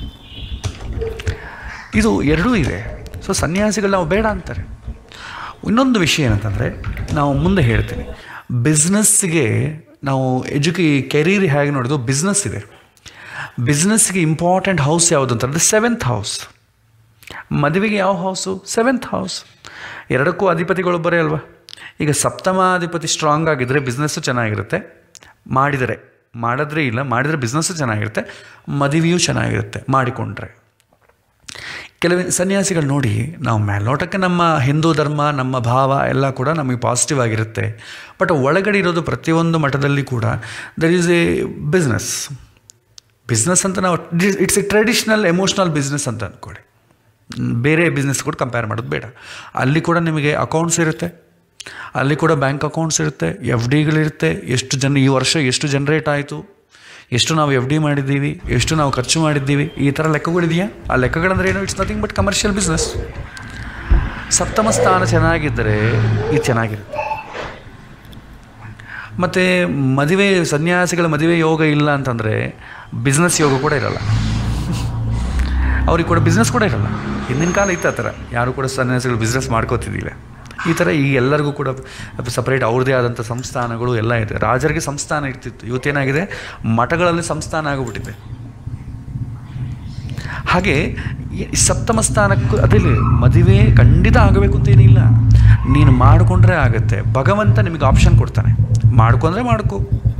ಇದು ಎರಡೂ ಇದೆ ಸೊ ಸನ್ಯಾಸಿಗಳು ನಾವು ಬೇಡ ಅಂತಾರೆ ಇನ್ನೊಂದು ವಿಷಯ ಏನಂತಂದರೆ ನಾವು ಮುಂದೆ ಹೇಳ್ತೀನಿ ಬಿಸ್ನೆಸ್ಗೆ ನಾವು ಎಜುಕೇ ಕೆರೀರ್ ಹೇಗೆ ನೋಡೋದು ಬಿಸ್ನೆಸ್ ಇದೆ ಬಿಸ್ನೆಸ್ಗೆ ಇಂಪಾರ್ಟೆಂಟ್ ಹೌಸ್ ಯಾವುದು ಅಂತಂದರೆ ಸೆವೆಂತ್ ಹೌಸ್ ಮದುವೆಗೆ ಯಾವ ಹೌಸು ಸೆವೆಂತ್ ಹೌಸ್ ಎರಡಕ್ಕೂ ಅಧಿಪತಿಗಳೊಬ್ಬರೇ ಅಲ್ವಾ ಈಗ ಸಪ್ತಮಾಧಿಪತಿ ಸ್ಟ್ರಾಂಗ್ ಆಗಿದ್ದರೆ ಬಿಸ್ನೆಸ್ಸು ಚೆನ್ನಾಗಿರುತ್ತೆ ಮಾಡಿದರೆ ಮಾಡಿದ್ರೆ ಇಲ್ಲ ಮಾಡಿದರೆ ಬಿಸ್ನೆಸ್ಸು ಚೆನ್ನಾಗಿರುತ್ತೆ ಮದುವೆಯೂ ಚೆನ್ನಾಗಿರುತ್ತೆ ಮಾಡಿಕೊಂಡ್ರೆ ಕೆಲವು ಸನ್ಯಾಸಿಗಳು ನೋಡಿ ನಾವು ಮೇಲ್ನೋಟಕ್ಕೆ ನಮ್ಮ ಹಿಂದೂ ಧರ್ಮ ನಮ್ಮ ಭಾವ ಎಲ್ಲ ಕೂಡ ನಮಗೆ ಪಾಸಿಟಿವ್ ಆಗಿರುತ್ತೆ ಬಟ್ ಒಳಗಡೆ ಇರೋದು ಪ್ರತಿಯೊಂದು ಮಠದಲ್ಲಿ ಕೂಡ there is a business business ಅಂತ ನಾವು it's a traditional emotional business ಅಂತ ಅಂದ್ಕೊಳ್ಳಿ ಬೇರೆ ಬಿಸ್ನೆಸ್ ಕೂಡ ಕಂಪೇರ್ ಮಾಡೋದು ಬೇಡ ಅಲ್ಲಿ ಕೂಡ ನಿಮಗೆ ಅಕೌಂಟ್ಸ್ ಇರುತ್ತೆ ಅಲ್ಲಿ ಕೂಡ ಬ್ಯಾಂಕ್ ಅಕೌಂಟ್ಸ್ ಇರುತ್ತೆ ಎಫ್ ಡಿಗಳಿರುತ್ತೆ ಎಷ್ಟು ಜನ ಈ ವರ್ಷ ಎಷ್ಟು ಜನ್ರೇಟ್ ಆಯಿತು ಎಷ್ಟು ನಾವು ಎಫ್ ಡಿ ಮಾಡಿದ್ದೀವಿ ಎಷ್ಟು ನಾವು ಖರ್ಚು ಮಾಡಿದ್ದೀವಿ ಈ ಥರ ಲೆಕ್ಕಗಳಿದೆಯಾ ಆ ಲೆಕ್ಕಗಳಂದ್ರೆ ಏನು it's nothing but commercial business ಸಪ್ತಮ ಸ್ಥಾನ ಚೆನ್ನಾಗಿದ್ದರೆ ಇದು ಚೆನ್ನಾಗಿರುತ್ತೆ ಮತ್ತು ಮದುವೆ ಸನ್ಯಾಸಿಗಳ ಮದುವೆ ಯೋಗ ಇಲ್ಲ ಅಂತಂದರೆ ಬಿಸ್ನೆಸ್ ಯೋಗ ಕೂಡ ಇರಲ್ಲ ಅವ್ರಿಗೆ ಕೂಡ ಬಿಸ್ನೆಸ್ ಕೂಡ ಇರಲ್ಲ ಹಿಂದಿನ ಕಾಲ ಇತ್ತು ಆ ಥರ ಯಾರು ಕೂಡ ಸನ್ಯಾಸಿಗಳು ಬಿಸ್ನೆಸ್ ಮಾಡ್ಕೋತಿದ್ದಿಲ್ಲ ಈ ಥರ ಈ ಎಲ್ಲರಿಗೂ ಕೂಡ ಸಪ್ರೇಟ್ ಅವ್ರದ್ದೇ ಆದಂಥ ಸಂಸ್ಥಾನಗಳು ಎಲ್ಲ ಇದೆ ರಾಜರಿಗೆ ಸಂಸ್ಥಾನ ಇರ್ತಿತ್ತು ಇವತ್ತೇನಾಗಿದೆ ಮಠಗಳಲ್ಲಿ ಸಂಸ್ಥಾನ ಆಗಿಬಿಟ್ಟಿದೆ ಹಾಗೆ ಈ ಸಪ್ತಮ ಸ್ಥಾನಕ್ಕೂ ಅದಿಲ್ಲ ಮದುವೆ ಖಂಡಿತ ಆಗಬೇಕು ಅಂತೇನಿಲ್ಲ ನೀನು ಮಾಡಿಕೊಂಡ್ರೆ ಆಗುತ್ತೆ ಭಗವಂತ ನಿಮಗೆ ಆಪ್ಷನ್ ಕೊಡ್ತಾನೆ ಮಾಡ್ಕೊಂಡ್ರೆ ಮಾಡ್ಕೋ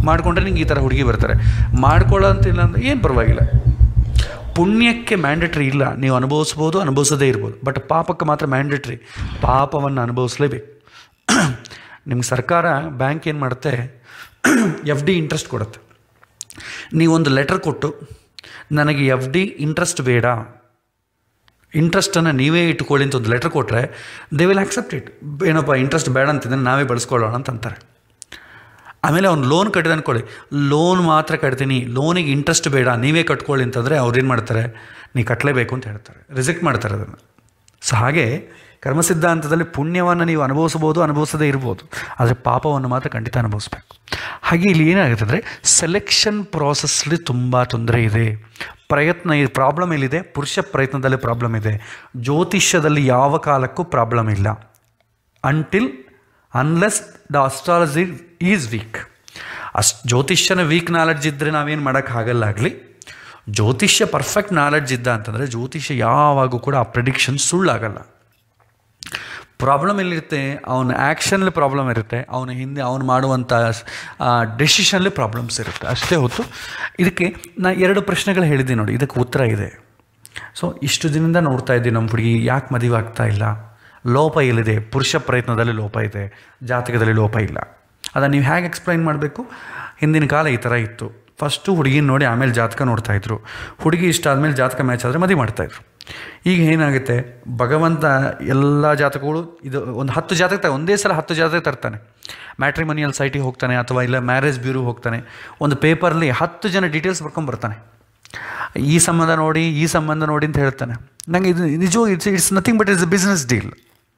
ಮಾಡಿಕೊಂಡ್ರೆ ನಿಂಗೆ ಈ ಥರ ಹುಡುಗಿ ಬರ್ತಾರೆ ಮಾಡ್ಕೊಳ್ಳೋಂತಿಲ್ಲ ಅಂದರೆ ಏನು ಪರವಾಗಿಲ್ಲ ಪುಣ್ಯಕ್ಕೆ ಮ್ಯಾಂಡೇಟ್ರಿ ಇಲ್ಲ ನೀವು ಅನುಭವಿಸ್ಬೋದು ಅನುಭವಿಸದೇ ಇರ್ಬೋದು ಬಟ್ ಪಾಪಕ್ಕೆ ಮಾತ್ರ ಮ್ಯಾಂಡೇಟ್ರಿ ಪಾಪವನ್ನು ಅನುಭವಿಸ್ಲೇಬೇಕು ನಿಮ್ಗೆ ಸರ್ಕಾರ ಬ್ಯಾಂಕ್ ಏನು ಮಾಡುತ್ತೆ ಎಫ್ ಡಿ ಇಂಟ್ರೆಸ್ಟ್ ಕೊಡುತ್ತೆ ನೀವೊಂದು ಲೆಟರ್ ಕೊಟ್ಟು ನನಗೆ ಎಫ್ ಡಿ ಇಂಟ್ರೆಸ್ಟ್ ಬೇಡ ಇಂಟ್ರೆಸ್ಟನ್ನು ನೀವೇ ಇಟ್ಕೊಳ್ಳಿ ಅಂತ ಒಂದು ಲೆಟರ್ ಕೊಟ್ಟರೆ ದೇ ವಿಲ್ ಆಕ್ಸೆಪ್ಟ್ ಇಟ್ ಏನಪ್ಪ ಇಂಟ್ರೆಸ್ಟ್ ಬೇಡ ಅಂತಿದ್ದರೆ ನಾವೇ ಬಳಸ್ಕೊಳ್ಳೋಣ ಅಂತ ಅಂತಾರೆ ಆಮೇಲೆ ಅವ್ನು ಲೋನ್ ಕಟ್ಟಿದ ಅನ್ಕೊಳ್ಳಿ ಲೋನ್ ಮಾತ್ರ ಕಟ್ತೀನಿ ಲೋನಿಗೆ ಇಂಟ್ರೆಸ್ಟ್ ಬೇಡ ನೀವೇ ಕಟ್ಕೊಳ್ಳಿ ಅಂತಂದರೆ ಅವ್ರು ಏನು ಮಾಡ್ತಾರೆ ನೀ ಕಟ್ಟಲೇಬೇಕು ಅಂತ ಹೇಳ್ತಾರೆ ರಿಜೆಕ್ಟ್ ಮಾಡ್ತಾರೆ ಅದನ್ನು ಸೊ ಹಾಗೆ ಕರ್ಮ ಸಿದ್ಧಾಂತದಲ್ಲಿ ಪುಣ್ಯವನ್ನು ನೀವು ಅನುಭವಿಸ್ಬೋದು ಅನುಭವಿಸದೇ ಇರ್ಬೋದು ಆದರೆ ಪಾಪವನ್ನು ಮಾತ್ರ ಖಂಡಿತ ಅನುಭವಿಸ್ಬೇಕು ಹಾಗೆ ಇಲ್ಲಿ ಏನಾಗುತ್ತೆ ಅಂದರೆ ಸೆಲೆಕ್ಷನ್ ಪ್ರಾಸೆಸ್ಲಿ ತುಂಬ ತೊಂದರೆ ಇದೆ ಪ್ರಯತ್ನ ಈ ಪ್ರಾಬ್ಲಮ್ ಎಲ್ಲಿದೆ ಪುರುಷ ಪ್ರಯತ್ನದಲ್ಲಿ ಪ್ರಾಬ್ಲಮ್ ಇದೆ ಜ್ಯೋತಿಷ್ಯದಲ್ಲಿ ಯಾವ ಕಾಲಕ್ಕೂ ಪ್ರಾಬ್ಲಮ್ ಇಲ್ಲ until unless the astrology is weak as ಜ್ಯೋತಿಷ್ಯನ ವೀಕ್ ನಾಲೆಡ್ಜ್ ಇದ್ದರೆ ನಾವೇನು ಮಾಡೋಕ್ಕಾಗಲ್ಲ ಆಗಲಿ ಜ್ಯೋತಿಷ್ಯ ಪರ್ಫೆಕ್ಟ್ ನಾಲೆಡ್ಜ್ ಇದ್ದ ಅಂತಂದರೆ ಜ್ಯೋತಿಷ್ಯ ಯಾವಾಗೂ ಕೂಡ ಆ ಪ್ರಿಡಿಕ್ಷನ್ ಸುಳ್ಳಾಗಲ್ಲ ಪ್ರಾಬ್ಲಮ್ ಎಲ್ಲಿರುತ್ತೆ ಅವನ ಆ್ಯಕ್ಷನಲ್ಲಿ ಪ್ರಾಬ್ಲಮ್ ಇರುತ್ತೆ ಅವನ ಹಿಂದೆ ಅವನು ಮಾಡುವಂಥ ಡೆಸಿಷನ್ಲಿ ಪ್ರಾಬ್ಲಮ್ಸ್ ಇರುತ್ತೆ ಅಷ್ಟೇ ಹೊತ್ತು ಇದಕ್ಕೆ ನಾ ಎರಡು ಪ್ರಶ್ನೆಗಳು ಹೇಳಿದ್ದೀನಿ ನೋಡಿ ಇದಕ್ಕೆ ಉತ್ತರ ಇದೆ ಸೊ ಇಷ್ಟು ದಿನದಿಂದ ನೋಡ್ತಾ ಇದ್ದೀವಿ ನಮ್ಮ ಹುಡುಗಿ ಯಾಕೆ ಮದುವೆ ಆಗ್ತಾ ಇಲ್ಲ ಲೋಪ ಎಲ್ಲಿದೆ ಪುರುಷ ಪ್ರಯತ್ನದಲ್ಲಿ ಲೋಪ ಇದೆ ಜಾತಕದಲ್ಲಿ ಲೋಪ ಇಲ್ಲ ಅದನ್ನು ನೀವು ಹೇಗೆ ಎಕ್ಸ್ಪ್ಲೈನ್ ಮಾಡಬೇಕು ಹಿಂದಿನ ಕಾಲ ಈ ಥರ ಇತ್ತು ಫಸ್ಟು ಹುಡುಗಿನ ನೋಡಿ ಆಮೇಲೆ ಜಾತಕ ನೋಡ್ತಾ ಇದ್ರು ಹುಡುಗಿ ಇಷ್ಟ ಆದಮೇಲೆ ಜಾತಕ ಮ್ಯಾಚ್ ಆದರೆ ಮದುವೆ ಮಾಡ್ತಾಯಿದ್ರು ಈಗ ಏನಾಗುತ್ತೆ ಭಗವಂತ ಎಲ್ಲ ಜಾತಕಗಳು ಇದು ಒಂದು ಹತ್ತು ಜಾತಕ ತ ಒಂದೇ ಸಲ ಹತ್ತು ಜಾತಕ ತರ್ತಾನೆ ಮ್ಯಾಟ್ರಿಮೋನಿಯಲ್ ಸೈಟಿಗೆ ಹೋಗ್ತಾನೆ ಅಥವಾ ಇಲ್ಲ ಮ್ಯಾರೇಜ್ ಬ್ಯೂರೋ ಹೋಗ್ತಾನೆ ಒಂದು ಪೇಪರಲ್ಲಿ ಹತ್ತು ಜನ ಡೀಟೇಲ್ಸ್ ಬರ್ಕೊಂಬರ್ತಾನೆ ಈ ಸಂಬಂಧ ನೋಡಿ ಈ ಸಂಬಂಧ ನೋಡಿ ಅಂತ ಹೇಳ್ತಾನೆ ನನಗೆ ಇದು ನಿಜವಾಗಿ it's it's nothing but it's business deal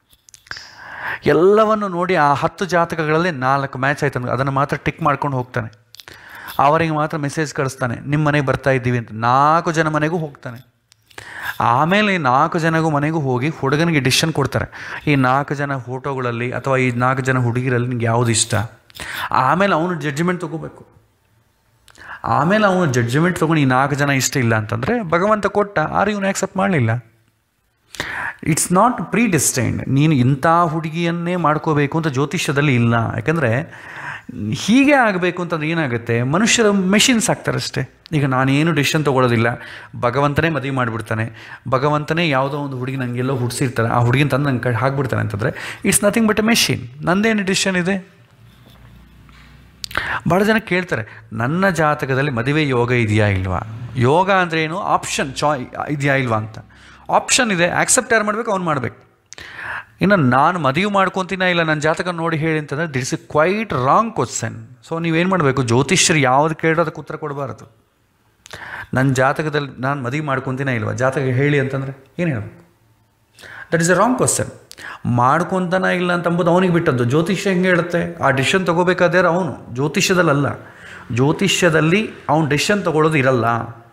ಎಲ್ಲವನ್ನು ನೋಡಿ ಆ ಹತ್ತು ಜಾತಕಗಳಲ್ಲಿ ನಾಲ್ಕು ಮ್ಯಾಚ್ ಆಯ್ತು ಅದನ್ನು ಮಾತ್ರ ಟಿಕ್ ಮಾಡ್ಕೊಂಡು ಹೋಗ್ತಾನೆ ಅವರಿಗೆ ಮಾತ್ರ ಮೆಸೇಜ್ ಕಳಿಸ್ತಾನೆ ನಿಮ್ಮ ಮನೆಗೆ ಬರ್ತಾ ಇದ್ದೀವಿ ಅಂತ ನಾಲ್ಕು ಜನ ಮನೆಗೂ ಹೋಗ್ತಾನೆ ಆಮೇಲೆ ಈ ನಾಲ್ಕು ಜನಗೂ ಮನೆಗೂ ಹೋಗಿ ಹುಡುಗನಿಗೆ ಡಿಸಿಷನ್ ಕೊಡ್ತಾರೆ ಈ ನಾಲ್ಕು ಜನ ಫೋಟೋಗಳಲ್ಲಿ ಅಥವಾ ಈ ನಾಲ್ಕು ಜನ ಹುಡುಗಿರಲ್ಲಿ ನಿಂಗೆ ಯಾವುದು ಇಷ್ಟ ಆಮೇಲೆ ಅವನು ಜಡ್ಜ್ಮೆಂಟ್ ತೊಗೋಬೇಕು ಆಮೇಲೆ ಅವನು ಜಡ್ಜ್ಮೆಂಟ್ ತೊಗೊಂಡು ಈ ನಾಲ್ಕು ಜನ ಇಷ್ಟ ಇಲ್ಲ ಅಂತಂದರೆ ಭಗವಂತ ಕೊಟ್ಟ ಆರು ಇವನು ಆಕ್ಸೆಪ್ಟ್ ಮಾಡಲಿಲ್ಲ ಇಟ್ಸ್ ನಾಟ್ ಪ್ರೀ ಡಿಸ್ಟೈನ್ಡ್ ನೀನು ಇಂಥ ಹುಡುಗಿಯನ್ನೇ ಮಾಡ್ಕೋಬೇಕು ಅಂತ ಜ್ಯೋತಿಷ್ಯದಲ್ಲಿ ಇಲ್ಲ ಯಾಕಂದರೆ ಹೀಗೆ ಆಗಬೇಕು ಅಂತಂದ್ರೆ ಏನಾಗುತ್ತೆ ಮನುಷ್ಯರ ಮೆಷಿನ್ಸ್ ಆಗ್ತಾರೆ ಅಷ್ಟೇ ಈಗ ನಾನೇನು ಡಿಸಿಷನ್ ತೊಗೊಳೋದಿಲ್ಲ ಭಗವಂತನೇ ಮದುವೆ ಮಾಡಿಬಿಡ್ತಾನೆ ಭಗವಂತನೇ ಯಾವುದೋ ಒಂದು ಹುಡುಗಿ ನನಗೆಲ್ಲೋ ಹುಡ್ಸಿರ್ತಾರೆ ಆ ಹುಡುಗಿನ ತಂದು ನಂಗೆ ಕೈ ಹಾಕ್ಬಿಡ್ತಾನೆ ಅಂತಂದರೆ it's nothing but a machine ನಂದೇನು ಡಿಸಿಷನ್ ಇದೆ ಭಾಳ ಜನ ಕೇಳ್ತಾರೆ ನನ್ನ ಜಾತಕದಲ್ಲಿ ಮದುವೆ ಯೋಗ ಇದೆಯಾ ಇಲ್ವಾ ಯೋಗ ಅಂದರೆ ಏನು ಆಪ್ಷನ್ ಚಾಯ್ ಇದೆಯಾ ಇಲ್ವಾ ಅಂತ ಆಪ್ಷನ್ ಇದೆ ಆಕ್ಸೆಪ್ಟ್ ಯಾರು ಮಾಡಬೇಕು ಅವ್ನು ಮಾಡಬೇಕು ಇನ್ನು ನಾನು ಮದುವೆ ಮಾಡ್ಕೊತೀನ ಇಲ್ಲ ನನ್ನ ಜಾತಕ ನೋಡಿ ಹೇಳಿ ಅಂತಂದರೆ that's a quite wrong question so ನೀವೇನು ಮಾಡಬೇಕು ಜ್ಯೋತಿಷ್ಯರು ಯಾವುದು ಕೇಳೋ ಅದಕ್ಕೆ ಉತ್ತರ ಕೊಡಬಾರ್ದು ನನ್ನ ಜಾತಕದಲ್ಲಿ ನಾನು ಮದುವೆ ಮಾಡ್ಕೊತೀನ ಇಲ್ವಾ ಜಾತಕ ಹೇಳಿ ಅಂತಂದರೆ ಏನು ಹೇಳಬೇಕು that is a wrong question ಮಾಡ್ಕೊತಾನ ಇಲ್ಲ ಅಂತ ಅಂಬುದು ಅವನಿಗೆ ಬಿಟ್ಟದ್ದು ಜ್ಯೋತಿಷ್ಯ ಹೆಂಗೆ ಹೇಳುತ್ತೆ ಆ ಡಿಸಿಷನ್ ತೊಗೋಬೇಕಾದ್ರೆ ಅವನು ಜ್ಯೋತಿಷ್ಯದಲ್ಲಲ್ಲ ಜ್ಯೋತಿಷ್ಯದಲ್ಲಿ ಅವ್ನು ಡಿಸಿಷನ್ ತೊಗೊಳ್ಳೋದು ಇರಲ್ಲ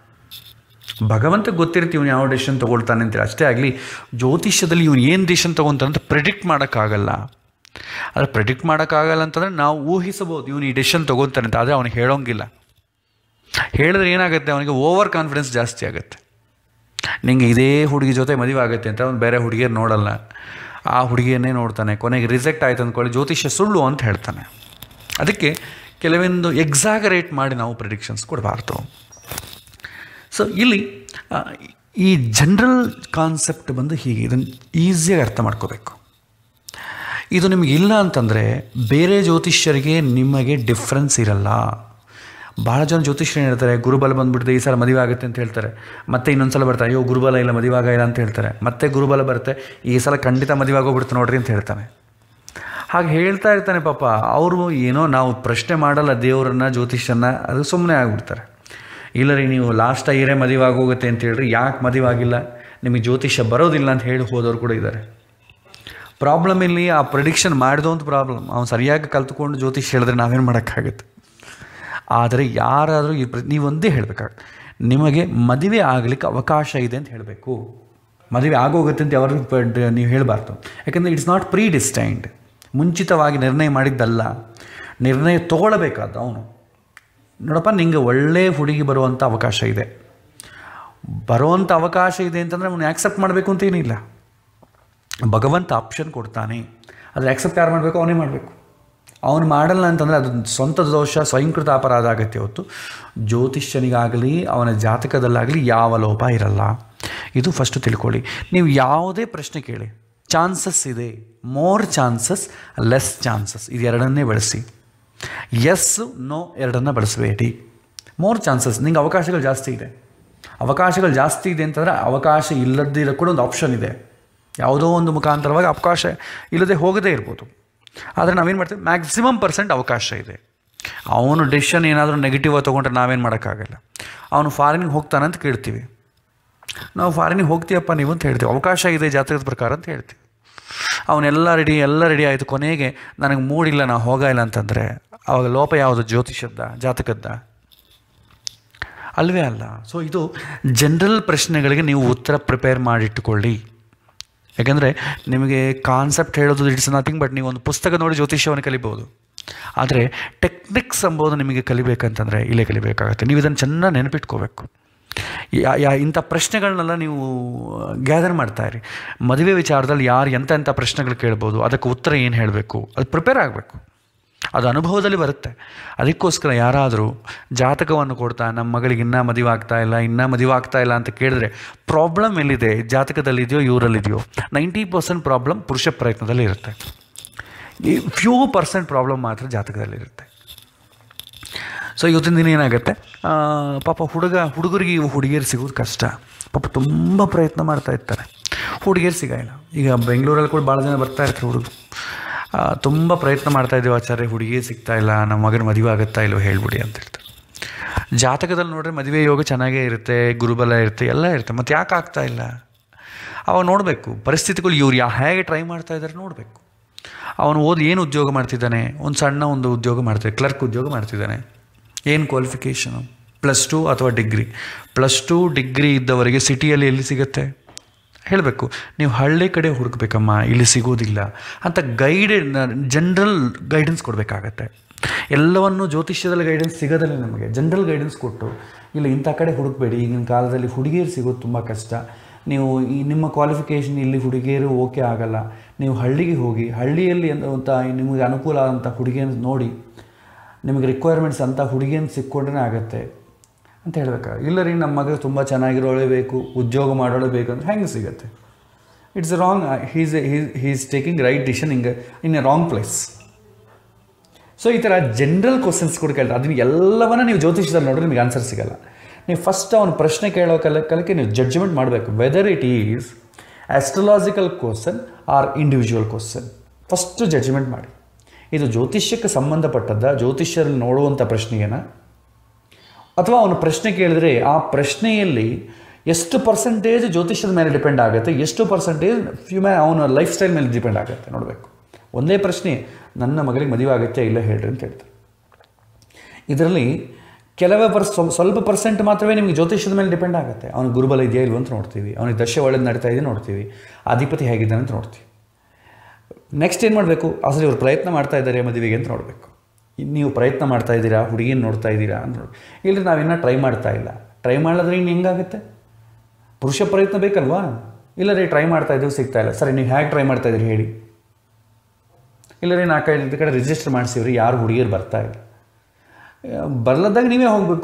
ಭಗವಂತ ಗೊತ್ತಿರ್ತೀವಿ ಇವನು ಯಾವ ಡಿಸಿಷನ್ ತೊಗೊಳ್ತಾನೆ ಅಂತೇಳಿ ಅಷ್ಟೇ ಆಗಲಿ ಜ್ಯೋತಿಷ್ಯದಲ್ಲಿ ಇವನು ಏನು ಡಿಸಿಷನ್ ತೊಗೊತಾನೆ ಅಂತ ಪ್ರಿಡಿಕ್ಟ್ ಮಾಡೋಕ್ಕಾಗಲ್ಲ ಆದರೆ ಪ್ರಿಡಿಕ್ಟ್ ಮಾಡೋಕ್ಕಾಗಲ್ಲ ಅಂತಂದರೆ ನಾವು ಊಹಿಸಬಹುದು ಇವನು ಈ ಡಿಸಿಷನ್ ತೊಗೊತಾನೆ ಅಂತ ಆದರೆ ಅವನಿಗೆ ಹೇಳೋಂಗಿಲ್ಲ ಹೇಳಿದ್ರೆ ಏನಾಗುತ್ತೆ ಅವನಿಗೆ ಓವರ್ ಕಾನ್ಫಿಡೆನ್ಸ್ ಜಾಸ್ತಿ ಆಗುತ್ತೆ ನಿಂಗೆ ಇದೇ ಹುಡುಗಿ ಜೊತೆ ಮದುವೆ ಆಗುತ್ತೆ ಅಂತ ಅವ್ನು ಬೇರೆ ಹುಡುಗಿಯರು ನೋಡಲ್ಲ ಆ ಹುಡುಗಿಯನ್ನೇ ನೋಡ್ತಾನೆ ಕೊನೆಗೆ ರಿಜೆಕ್ಟ್ ಆಯ್ತು ಅಂದ್ಕೊಳ್ಳಿ ಜ್ಯೋತಿಷ್ಯ ಸುಳ್ಳು ಅಂತ ಹೇಳ್ತಾನೆ ಅದಕ್ಕೆ ಕೆಲವೊಂದು ಎಕ್ಸಾಗರೇಟ್ ಮಾಡಿ ನಾವು ಪ್ರಿಡಿಕ್ಷನ್ಸ್ ಕೊಡಬಾರ್ದು ಸೊ ಇಲ್ಲಿ ಆ, ಈ ಜನರಲ್ ಕಾನ್ಸೆಪ್ಟ್ ಬಂದು ಹೀಗೆ ಇದನ್ನು ಈಸಿಯಾಗಿ ಅರ್ಥ ಮಾಡ್ಕೋಬೇಕು ಇದು ನಿಮಗೆ ಇಲ್ಲ ಅಂತಂದರೆ ಬೇರೆ ಜ್ಯೋತಿಷ್ಯರಿಗೆ ನಿಮಗೆ ಡಿಫ್ರೆನ್ಸ್ ಇರಲ್ಲ ಭಾಳ ಜನ ಜ್ಯೋತಿಷ್ಯರು ಹೇಳ್ತಾರೆ ಗುರುಬಲ ಬಂದ್ಬಿಡ್ತೆ ಈ ಸಲ ಮದುವೆ ಆಗುತ್ತೆ ಅಂತ ಹೇಳ್ತಾರೆ ಮತ್ತೆ ಇನ್ನೊಂದು ಸಲ ಬರ್ತಾರೆ ಅಯ್ಯೋ ಗುರುಬಲ ಇಲ್ಲ ಮದುವೆ ಆಗಿಲ್ಲ ಅಂತ ಹೇಳ್ತಾರೆ ಮತ್ತೆ ಗುರುಬಲ ಬರುತ್ತೆ ಈ ಸಲ ಖಂಡಿತ ಮದುವೆ ಆಗೋಗ್ಬಿಡ್ತು ನೋಡ್ರಿ ಅಂತ ಹೇಳ್ತಾನೆ ಹಾಗೆ ಹೇಳ್ತಾ ಇರ್ತಾನೆ ಪಾಪ ಅವರು ಏನೋ ನಾವು ಪ್ರಶ್ನೆ ಮಾಡಲ್ಲ ದೇವರನ್ನ ಜ್ಯೋತಿಷ್ಯನ್ನ ಅದು ಸುಮ್ಮನೆ ಆಗಿಬಿಡ್ತಾರೆ ಇಲ್ಲ ರೀ ನೀವು ಲಾಸ್ಟ್ ಇಯರೇ ಮದುವೆ ಆಗೋಗುತ್ತೆ ಅಂತ ಹೇಳ್ರಿ ಯಾಕೆ ಮದುವೆ ಆಗಿಲ್ಲ ನಿಮಗೆ ಜ್ಯೋತಿಷ್ಯ ಬರೋದಿಲ್ಲ ಅಂತ ಹೇಳಿ ಹೋದವರು ಕೂಡ ಇದ್ದಾರೆ ಪ್ರಾಬ್ಲಮ್ ಇಲ್ಲಿ ಆ ಪ್ರಿಡಿಕ್ಷನ್ ಮಾಡಿದೋ ಅಂತ ಪ್ರಾಬ್ಲಮ್ ಅವ್ನು ಸರಿಯಾಗಿ ಕಲ್ತ್ಕೊಂಡು ಜ್ಯೋತಿಷ್ ಹೇಳಿದ್ರೆ ನಾವೇನು ಮಾಡೋಕ್ಕಾಗುತ್ತೆ ಆದರೆ ಯಾರಾದರೂ ಈ ಪ್ರ ನೀವು ಒಂದೇ ಹೇಳಬೇಕಾಗುತ್ತೆ ನಿಮಗೆ ಮದುವೆ ಆಗಲಿಕ್ಕೆ ಅವಕಾಶ ಇದೆ ಅಂತ ಹೇಳಬೇಕು ಮದುವೆ ಆಗೋಗುತ್ತೆ ಅಂತ ಯಾರು ನೀವು ಹೇಳಬಾರ್ದು ಯಾಕಂದರೆ ಇಟ್ಸ್ ನಾಟ್ ಪ್ರೀ ಡಿಸ್ಟೈನ್ಡ್ ಮುಂಚಿತವಾಗಿ ನಿರ್ಣಯ ಮಾಡಿದ್ದಲ್ಲ ನಿರ್ಣಯ ತೊಗೊಳ್ಳಬೇಕಾದ ಅವನು ನೋಡಪ್ಪ ನಿಂಗೆ ಒಳ್ಳೆಯ ಹುಡುಗಿ ಬರುವಂಥ ಅವಕಾಶ ಇದೆ ಬರುವಂಥ ಅವಕಾಶ ಇದೆ ಅಂತಂದರೆ ಅವನು ಆ್ಯಕ್ಸೆಪ್ಟ್ ಮಾಡಬೇಕು ಅಂತ ಏನಿಲ್ಲ ಭಗವಂತ ಆಪ್ಷನ್ ಕೊಡ್ತಾನೆ ಆದರೆ ಆ್ಯಕ್ಸೆಪ್ಟ್ ಯಾರು ಮಾಡಬೇಕು ಅವನೇ ಮಾಡಬೇಕು ಅವನು ಮಾಡಲ್ಲ ಅಂತಂದರೆ ಅದು ಸ್ವಂತ ದೋಷ ಸ್ವಯಂಕೃತ ಅಪರಾಧ ಆಗತ್ತೆ ಹೊತ್ತು ಜ್ಯೋತಿಷ್ಯನಿಗಾಗಲಿ ಅವನ ಜಾತಕದಲ್ಲಾಗಲಿ ಯಾವ ಲೋಪ ಇರಲ್ಲ ಇದು ಫಸ್ಟು ತಿಳ್ಕೊಳ್ಳಿ ನೀವು ಯಾವುದೇ ಪ್ರಶ್ನೆ ಕೇಳಿ ಚಾನ್ಸಸ್ ಇದೆ ಮೋರ್ ಚಾನ್ಸಸ್ ಲೆಸ್ ಚಾನ್ಸಸ್ ಇದು ಎರಡನ್ನೇ ಬಳಸಿ ಎಸ್ ನೋ ಎರಡನ್ನ ಬಳಸಬೇಡಿ ಮೋರ್ ಚಾನ್ಸಸ್ ನಿಂಗೆ ಅವಕಾಶಗಳು ಜಾಸ್ತಿ ಇದೆ ಅವಕಾಶಗಳು ಜಾಸ್ತಿ ಇದೆ ಅಂತಂದರೆ ಅವಕಾಶ ಇಲ್ಲದಿರೋ ಕೂಡ ಒಂದು ಆಪ್ಷನ್ ಇದೆ ಯಾವುದೋ ಒಂದು ಮುಖಾಂತರವಾಗಿ ಅವಕಾಶ ಇಲ್ಲದೆ ಹೋಗದೇ ಇರ್ಬೋದು ಆದರೆ ನಾವೇನು ಮಾಡ್ತೀವಿ ಮ್ಯಾಕ್ಸಿಮಮ್ ಪರ್ಸೆಂಟ್ ಅವಕಾಶ ಇದೆ ಅವನು ಡೆಸಿಷನ್ ಏನಾದರೂ ನೆಗೆಟಿವ್ ತೊಗೊಂಡ್ರೆ ನಾವೇನು ಮಾಡೋಕ್ಕಾಗಲ್ಲ ಅವನು ಫಾರಿನಿಗೆ ಹೋಗ್ತಾನೆ ಅಂತ ಕೇಳ್ತೀವಿ ನಾವು ಫಾರಿನಿಗೆ ಹೋಗ್ತೀಯಪ್ಪ ನೀವು ಅಂತ ಹೇಳ್ತೀವಿ ಅವಕಾಶ ಇದೆ ಜಾತಕದ ಪ್ರಕಾರ ಅಂತ ಹೇಳ್ತೀವಿ ಅವನೆಲ್ಲ ರೆಡಿ ಎಲ್ಲ ರೆಡಿ ಆಯಿತು ಕೊನೆಗೆ ನನಗೆ ಮೂಡಿಲ್ಲ ನಾವು ಹೋಗಿಲ್ಲ ಅಂತಂದರೆ ಅವಾಗ ಲೋಪ ಯಾವುದು ಜ್ಯೋತಿಷದ್ದ ಜಾತಕದ್ದ ಅಲ್ವೇ ಅಲ್ಲ ಸೊ ಇದು ಜನರಲ್ ಪ್ರಶ್ನೆಗಳಿಗೆ ನೀವು ಉತ್ತರ ಪ್ರಿಪೇರ್ ಮಾಡಿಟ್ಟುಕೊಳ್ಳಿ ಯಾಕೆಂದರೆ ನಿಮಗೆ ಕಾನ್ಸೆಪ್ಟ್ ಹೇಳೋದು ಇಟ್ಸ್ ನಥಿಂಗ್ ಬಟ್ ನೀವು ಒಂದು ಪುಸ್ತಕ ನೋಡಿ ಜ್ಯೋತಿಷ್ಯವನ್ನು ಕಲಿಬೋದು ಆದರೆ ಟೆಕ್ನಿಕ್ಸ್ ಎಂಬುದು ನಿಮಗೆ ಕಲಿಬೇಕಂತಂದರೆ ಇಲ್ಲೇ ಕಲಿಬೇಕಾಗತ್ತೆ ನೀವು ಇದನ್ನು ಚೆನ್ನಾಗಿ ನೆನಪಿಟ್ಕೋಬೇಕು ಯಾ ಯಾ ಇಂಥ ಪ್ರಶ್ನೆಗಳನ್ನೆಲ್ಲ ನೀವು ಗ್ಯಾದರ್ ಮಾಡ್ತಾ ಇರಿ ಮದುವೆ ವಿಚಾರದಲ್ಲಿ ಯಾರು ಎಂಥ ಎಂಥ ಪ್ರಶ್ನೆಗಳು ಕೇಳ್ಬೋದು ಅದಕ್ಕೆ ಉತ್ತರ ಏನು ಹೇಳಬೇಕು ಅದು ಪ್ರಿಪೇರ್ ಆಗಬೇಕು ಅದು ಅನುಭವದಲ್ಲಿ ಬರುತ್ತೆ ಅದಕ್ಕೋಸ್ಕರ ಯಾರಾದರೂ ಜಾತಕವನ್ನು ಕೊಡ್ತಾ ನಮ್ಮ ಮಗಳಿಗೆ ಇನ್ನೂ ಮದುವೆ ಆಗ್ತಾ ಇಲ್ಲ ಇನ್ನೂ ಮದುವೆ ಆಗ್ತಾ ಇಲ್ಲ ಅಂತ ಕೇಳಿದ್ರೆ ಪ್ರಾಬ್ಲಮ್ ಎಲ್ಲಿದೆ ಜಾತಕದಲ್ಲಿದೆಯೋ ಇವರಲ್ಲಿದೆಯೋ ನೈಂಟಿ ಪರ್ಸೆಂಟ್ ಪ್ರಾಬ್ಲಮ್ ಪುರುಷ ಪ್ರಯತ್ನದಲ್ಲಿ ಇರುತ್ತೆ ಈ ಫ್ಯೂ ಪರ್ಸೆಂಟ್ ಪ್ರಾಬ್ಲಮ್ ಮಾತ್ರ ಜಾತಕದಲ್ಲಿರುತ್ತೆ ಸೊ ಇವತ್ತಿನ ದಿನ ಏನಾಗುತ್ತೆ ಆ, ಪಾಪ ಹುಡುಗ ಹುಡುಗರಿಗೆ ಇವು ಹುಡುಗಿಯರು ಸಿಗೋದು ಕಷ್ಟ ಪಾಪ ತುಂಬ ಪ್ರಯತ್ನ ಮಾಡ್ತಾ ಇರ್ತಾರೆ ಹುಡುಗಿಯರು ಸಿಗೋಲ್ಲ ಈಗ ಬೆಂಗಳೂರಲ್ಲಿ ಕೂಡ ಭಾಳ ಜನ ಬರ್ತಾ ಇರ್ತಾರೆ ಹುಡುಗರು ತುಂಬ ಪ್ರಯತ್ನ ಮಾಡ್ತಾ ಇದ್ದೀವಿ ಆಚಾರ್ಯ ಹುಡುಗಿ ಸಿಗ್ತಾ ಇಲ್ಲ ನಮ್ಮ ಮಗನ ಮದುವೆ ಆಗುತ್ತಾ ಇಲ್ಲೋ ಹೇಳ್ಬಿಡಿ ಅಂತ ಹೇಳ್ತಾರೆ ಜಾತಕದಲ್ಲಿ ನೋಡ್ರೆ ಮದುವೆ ಯೋಗ ಚೆನ್ನಾಗೇ ಇರುತ್ತೆ ಗುರುಬಲ ಇರುತ್ತೆ ಎಲ್ಲ ಇರುತ್ತೆ ಮತ್ತು ಯಾಕೆ ಆಗ್ತಾ ಇಲ್ಲ ಅವಾಗ ನೋಡಬೇಕು ಪರಿಸ್ಥಿತಿಗಳು ಇವ್ರು ಯಾ ಹೇಗೆ ಟ್ರೈ ಮಾಡ್ತಾ ಇದ್ದಾರೆ ನೋಡಬೇಕು ಅವನು ಓದಿ ಏನು ಉದ್ಯೋಗ ಮಾಡ್ತಿದ್ದಾನೆ ಒಂದು ಸಣ್ಣ ಒಂದು ಉದ್ಯೋಗ ಮಾಡ್ತಿದ್ದಾನೆ ಕ್ಲರ್ಕ್ ಉದ್ಯೋಗ ಮಾಡ್ತಿದ್ದಾನೆ ಏನು ಕ್ವಾಲಿಫಿಕೇಷನು ಪ್ಲಸ್ ಟು ಅಥವಾ ಡಿಗ್ರಿ ಪ್ಲಸ್ ಟು ಡಿಗ್ರಿ ಇದ್ದವರಿಗೆ ಸಿಟಿಯಲ್ಲಿ ಎಲ್ಲಿ ಸಿಗುತ್ತೆ ಹೇಳಬೇಕು ನೀವು ಹಳ್ಳಿ ಕಡೆ ಹುಡುಕ್ಬೇಕಮ್ಮ ಇಲ್ಲಿ ಸಿಗೋದಿಲ್ಲ ಅಂತ ಗೈಡ್ ಜನರಲ್ ಗೈಡೆನ್ಸ್ ಕೊಡಬೇಕಾಗತ್ತೆ ಎಲ್ಲವನ್ನು ಜ್ಯೋತಿಷ್ಯದಲ್ಲಿ ಗೈಡೆನ್ಸ್ ಸಿಗೋದಿಲ್ಲ ನಮಗೆ ಜನರಲ್ ಗೈಡೆನ್ಸ್ ಕೊಟ್ಟು ಇಲ್ಲ ಇಂಥ ಕಡೆ ಹುಡುಕಬೇಡಿ ಈಗಿನ ಕಾಲದಲ್ಲಿ ಹುಡುಗಿಯರು ಸಿಗೋದು ತುಂಬ ಕಷ್ಟ ನೀವು ಈ ನಿಮ್ಮ ಕ್ವಾಲಿಫಿಕೇಷನ್ ಇಲ್ಲಿ ಹುಡುಗಿಯರು ಓಕೆ ಆಗಲ್ಲ ನೀವು ಹಳ್ಳಿಗೆ ಹೋಗಿ ಹಳ್ಳಿಯಲ್ಲಿ ಅಂತ ನಿಮಗೆ ಅನುಕೂಲ ಆದಂಥ ಹುಡುಗಿಯನ್ನು ನೋಡಿ ನಿಮಗೆ ರಿಕ್ವೈರ್ಮೆಂಟ್ಸ್ ಅಂತ ಹುಡುಗಿಯನ್ನು ಸಿಕ್ಕೊಂಡ್ರೆ ಆಗುತ್ತೆ ಅಂತ ಹೇಳ್ಬೇಕು ಇಲ್ಲ ರೀ ನಮ್ಮ ಮಗ ತುಂಬ ಚೆನ್ನಾಗಿರೋಳೆ ಬೇಕು ಉದ್ಯೋಗ ಮಾಡೋಳೆ ಬೇಕು ಅಂದ್ರೆ ಹೆಂಗೆ ಸಿಗುತ್ತೆ it's wrong he's he's taking right decision ಹಿಂಗೆ in a wrong place so ಈ ಥರ ಜನರಲ್ ಕ್ವಶನ್ಸ್ ಕೂಡ ಕೇಳ್ತಾರೆ ಅದನ್ನ ಎಲ್ಲವನ್ನ ನೀವು ಜ್ಯೋತಿಷದಲ್ಲಿ ನೋಡಿದ್ರೆ ನಿಮಗೆ ಆನ್ಸರ್ ಸಿಗಲ್ಲ ನೀವು ಫಸ್ಟ್ ಅವನ ಪ್ರಶ್ನೆ ಕೇಳೋ ಕಲ ಕಲಕ್ಕೆ ನೀವು ಜಡ್ಜ್ಮೆಂಟ್ ಮಾಡಬೇಕು whether it is astrological question or individual question first judgement ಮಾಡಿ ಇದು ಜ್ಯೋತಿಷ್ಯಕ್ಕೆ ಸಂಬಂಧಪಟ್ಟದ್ದ ಜ್ಯೋತಿಷ್ಯರಲ್ಲಿ ನೋಡುವಂಥ ಪ್ರಶ್ನೆಯೇನ ಅಥವಾ ಅವನು ಪ್ರಶ್ನೆ ಕೇಳಿದ್ರೆ ಆ ಪ್ರಶ್ನೆಯಲ್ಲಿ ಎಷ್ಟು ಪರ್ಸೆಂಟೇಜ್ ಜ್ಯೋತಿಷ್ಯದ ಮೇಲೆ ಡಿಪೆಂಡ್ ಆಗುತ್ತೆ ಎಷ್ಟು ಪರ್ಸೆಂಟೇಜ್ ಫ್ಯೂಮ್ಯಾನ್ ಅವನ ಲೈಫ್ ಸ್ಟೈಲ್ ಮೇಲೆ ಡಿಪೆಂಡ್ ಆಗುತ್ತೆ ನೋಡಬೇಕು ಒಂದೇ ಪ್ರಶ್ನೆ ನನ್ನ ಮಗಳಿಗೆ ಮದುವೆ ಆಗುತ್ತೆ ಇಲ್ಲ ಹೇಳ್ರಿ ಅಂತ ಹೇಳ್ತಾರೆ ಇದರಲ್ಲಿ ಕೆಲವೇ ಪರ್ ಸ್ವ- ಸ್ವಲ್ಪ ಪರ್ಸೆಂಟ್ ಮಾತ್ರವೇ ನಿಮಗೆ ಜ್ಯೋತಿಷ್ಯದ ಮೇಲೆ ಡಿಪೆಂಡ್ ಆಗುತ್ತೆ ಅವನ ಗುರುಬಲ ಇದೆಯಾ ಇಲ್ವ ಅಂತ ನೋಡ್ತೀವಿ ಅವನಿಗೆ ದಶೆ ಒಳ್ಳೇದು ನಡೀತಾ ಇದೆ ನೋಡ್ತೀವಿ ಅಧಿಪತಿ ಹೇಗಿದ್ದಾನೆ ಅಂತ ನೋಡ್ತೀವಿ ನೆಕ್ಸ್ಟ್ ಏನು ಮಾಡಬೇಕು ಅಸಲು ಇವ್ರು ಪ್ರಯತ್ನ ಮಾಡ್ತಾ ಇದ್ದಾರೆ ಮದುವೆಗೆ ಅಂತ ನೋಡಬೇಕು ನೀವು ಪ್ರಯತ್ನ ಮಾಡ್ತಾ ಇದ್ದೀರಾ ಹುಡುಗಿನ ನೋಡ್ತಾ ಇದ್ದೀರಾ ಅಂತ ನೋಡಿ ಇಲ್ಲರಿ ನಾವಿನ್ನೂ ಟ್ರೈ ಮಾಡ್ತಾ ಇಲ್ಲ ಟ್ರೈ ಮಾಡಿದ್ರೆ ಇನ್ನು ಹೆಂಗಾಗುತ್ತೆ ಪುರುಷ ಪ್ರಯತ್ನ ಬೇಕಲ್ವಾ ಇಲ್ಲ ರೀ ಟ್ರೈ ಮಾಡ್ತಾ ಇದ್ದೀವಿ ಸಿಗ್ತಾ ಇಲ್ಲ ಸರಿ ನೀವು ಹೇಗೆ ಟ್ರೈ ಮಾಡ್ತಾ ಇದ್ದೀರಿ ಹೇಳಿ ಇಲ್ಲ ರೀ ನಾಲ್ಕೈದು ಕಡೆ ರಿಜಿಸ್ಟರ್ ಮಾಡಿಸಿವ್ರಿ ಯಾರು ಹುಡುಗಿಯರು ಬರ್ತಾ ಇಲ್ಲ ಬರ್ಲದಾಗ ನೀವೇ ಹೋಗಬೇಕು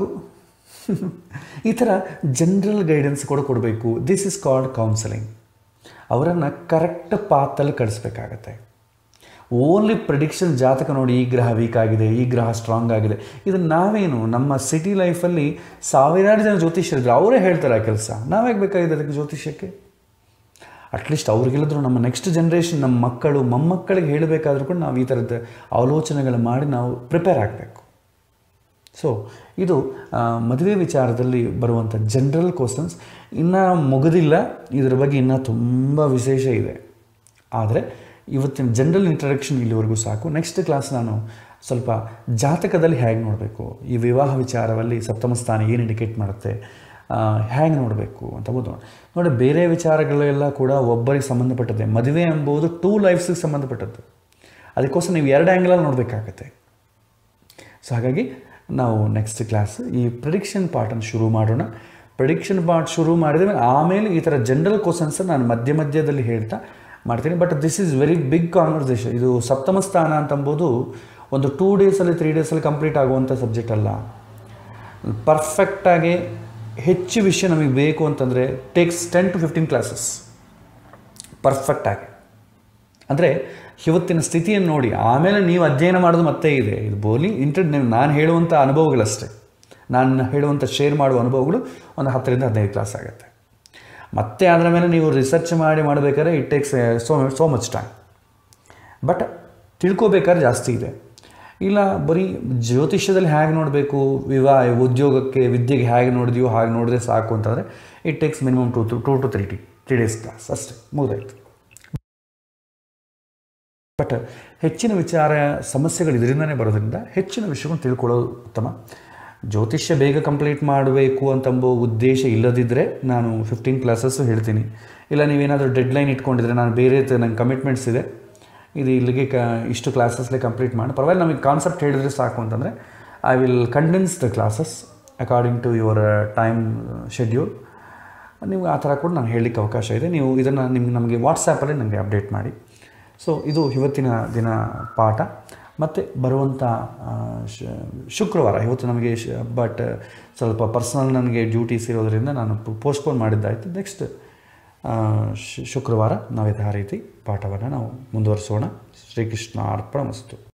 ಈ ಥರ ಜನರಲ್ ಗೈಡೆನ್ಸ್ ಕೂಡ ಕೊಡಬೇಕು ದಿಸ್ ಇಸ್ ಕಾಲ್ಡ್ ಕೌನ್ಸಲಿಂಗ್ ಅವರನ್ನು ಕರೆಕ್ಟ್ ಪಾತಲ್ಲಿ ಕಳಿಸ್ಬೇಕಾಗತ್ತೆ ಓನ್ಲಿ ಪ್ರಿಡಿಕ್ಷನ್ ಜಾತಕ ನೋಡಿ ಈ ಗ್ರಹ ವೀಕ್ ಆಗಿದೆ ಈ ಗ್ರಹ ಸ್ಟ್ರಾಂಗ್ ಆಗಿದೆ ಇದು ನಾವೇನು ನಮ್ಮ ಸಿಟಿ ಲೈಫಲ್ಲಿ ಸಾವಿರಾರು ಜನ ಜ್ಯೋತಿಷ್ಯರಿದ್ರು ಅವರೇ ಹೇಳ್ತಾರೆ ಆ ಕೆಲಸ ನಾವ್ಯಾಕೆ ಬೇಕಾಗಿದೆ ಅದಕ್ಕೆ ಜ್ಯೋತಿಷ್ಯಕ್ಕೆ ಅಟ್ಲೀಸ್ಟ್ ಅವ್ರಿಗಿಲ್ಲದ್ರು ನಮ್ಮ ನೆಕ್ಸ್ಟ್ ಜನ್ರೇಷನ್ ನಮ್ಮ ಮಕ್ಕಳು ಮೊಮ್ಮಕ್ಕಳಿಗೆ ಹೇಳಬೇಕಾದ್ರೂ ಕೂಡ ನಾವು ಈ ಥರದ ಆಲೋಚನೆಗಳು ಮಾಡಿ ನಾವು ಪ್ರಿಪೇರ್ ಆಗಬೇಕು ಸೊ ಇದು ಆ, ಮದುವೆ ವಿಚಾರದಲ್ಲಿ ಬರುವಂಥ ಜನರಲ್ ಕ್ವಶನ್ಸ್ ಇನ್ನೂ ಮುಗಿದಿಲ್ಲ ಇದರ ಬಗ್ಗೆ ಇನ್ನೂ ತುಂಬ ವಿಶೇಷ ಇದೆ ಆದರೆ ಇವತ್ತಿನ ಜನರಲ್ ಇಂಟ್ರಡಕ್ಷನ್ ಇಲ್ಲಿವರೆಗೂ ಸಾಕು ನೆಕ್ಸ್ಟ್ ಕ್ಲಾಸ್ ನಾನು ಸ್ವಲ್ಪ ಜಾತಕದಲ್ಲಿ ಹೇಗೆ ನೋಡಬೇಕು ಈ ವಿವಾಹ ವಿಚಾರದಲ್ಲಿ ಸಪ್ತಮ ಸ್ಥಾನ ಏನು ಇಂಡಿಕೇಟ್ ಮಾಡುತ್ತೆ ಹೇಗೆ ನೋಡಬೇಕು ಅಂತ ಓದೋಣ ನೋಡಿ ಬೇರೆ ವಿಚಾರಗಳೆಲ್ಲ ಕೂಡ ಒಬ್ಬರಿಗೆ ಸಂಬಂಧಪಟ್ಟದ್ದೇ ಮದುವೆ ಎಂಬುದು ಟೂ ಲೈಫ್ಸಿಗೆ ಸಂಬಂಧಪಟ್ಟದ್ದು ಅದಕ್ಕೋಸ್ಕರ ನೀವು ಎರಡು ಆ್ಯಂಗಲಲ್ಲಿ ನೋಡಬೇಕಾಗತ್ತೆ ಸೊ ಹಾಗಾಗಿ ನಾವು ನೆಕ್ಸ್ಟ್ ಕ್ಲಾಸ್ ಈ ಪ್ರಿಡಿಕ್ಷನ್ ಪಾರ್ಟನ್ನು ಶುರು ಮಾಡೋಣ ಪ್ರಿಡಿಕ್ಷನ್ ಪಾರ್ಟ್ ಶುರು ಮಾಡಿದ ಮೇಲೆ ಆಮೇಲೆ ಈ ಥರ ಜನರಲ್ ಕ್ವಶನ್ಸ್ ನಾನು ಮಧ್ಯ ಮಧ್ಯದಲ್ಲಿ ಹೇಳ್ತಾ ಮಾಡ್ತೀನಿ but this is very big conversation ಇದು ಸಪ್ತಮ ಸ್ಥಾನ ಅಂತಂಬೋದು ಒಂದು ಟೂ ಡೇಸಲ್ಲಿ ತ್ರೀ ಡೇಸಲ್ಲಿ ಕಂಪ್ಲೀಟ್ ಆಗುವಂಥ ಸಬ್ಜೆಕ್ಟ್ ಅಲ್ಲ ಪರ್ಫೆಕ್ಟಾಗಿ ಹೆಚ್ಚು ವಿಷಯ ನಮಗೆ ಬೇಕು ಅಂತಂದರೆ takes ten to fifteen classes ಪರ್ಫೆಕ್ಟಾಗಿ ಅಂದರೆ ಇವತ್ತಿನ ಸ್ಥಿತಿಯನ್ನು ನೋಡಿ ಆಮೇಲೆ ನೀವು ಅಧ್ಯಯನ ಮಾಡೋದು ಮತ್ತೆ ಇದೆ ಇದು ಬೋಲಿ ಇಂಟರ್ ನಾನು ಹೇಳುವಂಥ ಅನುಭವಗಳಷ್ಟೇ ನಾನು ಹೇಳುವಂಥ ಶೇರ್ ಮಾಡುವ ಅನುಭವಗಳು ಒಂದು ಹತ್ತರಿಂದ ಹದಿನೈದು ಕ್ಲಾಸ್ ಆಗುತ್ತೆ ಮತ್ತೆ ಅದರ ಮೇಲೆ ನೀವು ರಿಸರ್ಚ್ ಮಾಡಿ ಮಾಡಬೇಕಾದ್ರೆ it takes so so much time but ತಿಳ್ಕೊಬೇಕಾದ್ರೆ ಜಾಸ್ತಿ ಇದೆ ಇಲ್ಲ ಬರೀ ಜ್ಯೋತಿಷ್ಯದಲ್ಲಿ ಹೇಗೆ ನೋಡಬೇಕು ವಿವಾಹ ಉದ್ಯೋಗಕ್ಕೆ ವಿದ್ಯೆಗೆ ಹೇಗೆ ನೋಡಿದೆಯೋ ಹಾಗೆ ನೋಡಿದ್ರೆ ಸಾಕು ಅಂತಂದರೆ it takes minimum two two two three to three days class ಅಷ್ಟೇ ಮುಗಿದಾಯ್ತು ಬಟ್ ಹೆಚ್ಚಿನ ವಿಚಾರ ಸಮಸ್ಯೆಗಳು ಇದರಿಂದನೇ ಬರೋದ್ರಿಂದ ಹೆಚ್ಚಿನ ವಿಷಯಗಳನ್ನು ತಿಳ್ಕೊಳ್ಳೋದು ಉತ್ತಮ ಜ್ಯೋತಿಷ್ಯ ಬೇಗ ಕಂಪ್ಲೀಟ್ ಮಾಡಬೇಕು ಅಂತಂಬ ಉದ್ದೇಶ ಇಲ್ಲದಿದ್ದರೆ ನಾನು ಫಿಫ್ಟೀನ್ ಕ್ಲಾಸಸ್ಸು ಹೇಳ್ತೀನಿ ಇಲ್ಲ ನೀವೇನಾದರೂ ಡೆಡ್ಲೈನ್ ಇಟ್ಕೊಂಡಿದ್ರೆ ನಾನು ಬೇರೆ ನಂಗೆ ಕಮಿಟ್ಮೆಂಟ್ಸ್ ಇದೆ ಇದು ಇಲ್ಲಿಗೆ ಕ ಇಷ್ಟು ಕ್ಲಾಸಸ್ಲೇ ಕಂಪ್ಲೀಟ್ ಮಾಡಿ ಪರವಾಗಿಲ್ಲ ನಮಗೆ ಕಾನ್ಸೆಪ್ಟ್ ಹೇಳಿದ್ರೆ ಸಾಕು ಅಂತಂದರೆ I will condense the classes according to your time schedule ನಿಮ್ಗೆ ಆ ಥರ ಕೂಡ ನಾನು ಹೇಳಲಿಕ್ಕೆ ಅವಕಾಶ ಇದೆ ನೀವು ಇದನ್ನು ನಿಮ್ಗೆ ನಮಗೆ ವಾಟ್ಸಾಪಲ್ಲಿ ನನಗೆ ಅಪ್ಡೇಟ್ ಮಾಡಿ ಸೊ ಇದು ಇವತ್ತಿನ ದಿನ ಪಾಠ ಮತ್ತು ಬರುವಂಥ ಆ, ಶ- ಶುಕ್ರವಾರ ಇವತ್ತು ನಮಗೆ ಬಟ್ ಸ್ವಲ್ಪ ಪರ್ಸನಲ್ ನನಗೆ ಡ್ಯೂಟೀಸ್ ಇರೋದರಿಂದ ನಾನು ಪೋಸ್ಟ್ಪೋನ್ ಮಾಡಿದ್ದಾಯಿತು ನೆಕ್ಸ್ಟ್ ಶುಕ್ರವಾರ ನಾವು ಯಥಾ ರೀತಿ ಪಾಠವನ್ನು ನಾವು ಮುಂದುವರಿಸೋಣ ಶ್ರೀಕೃಷ್ಣ ಅರ್ಪಣ ಮಸ್ತು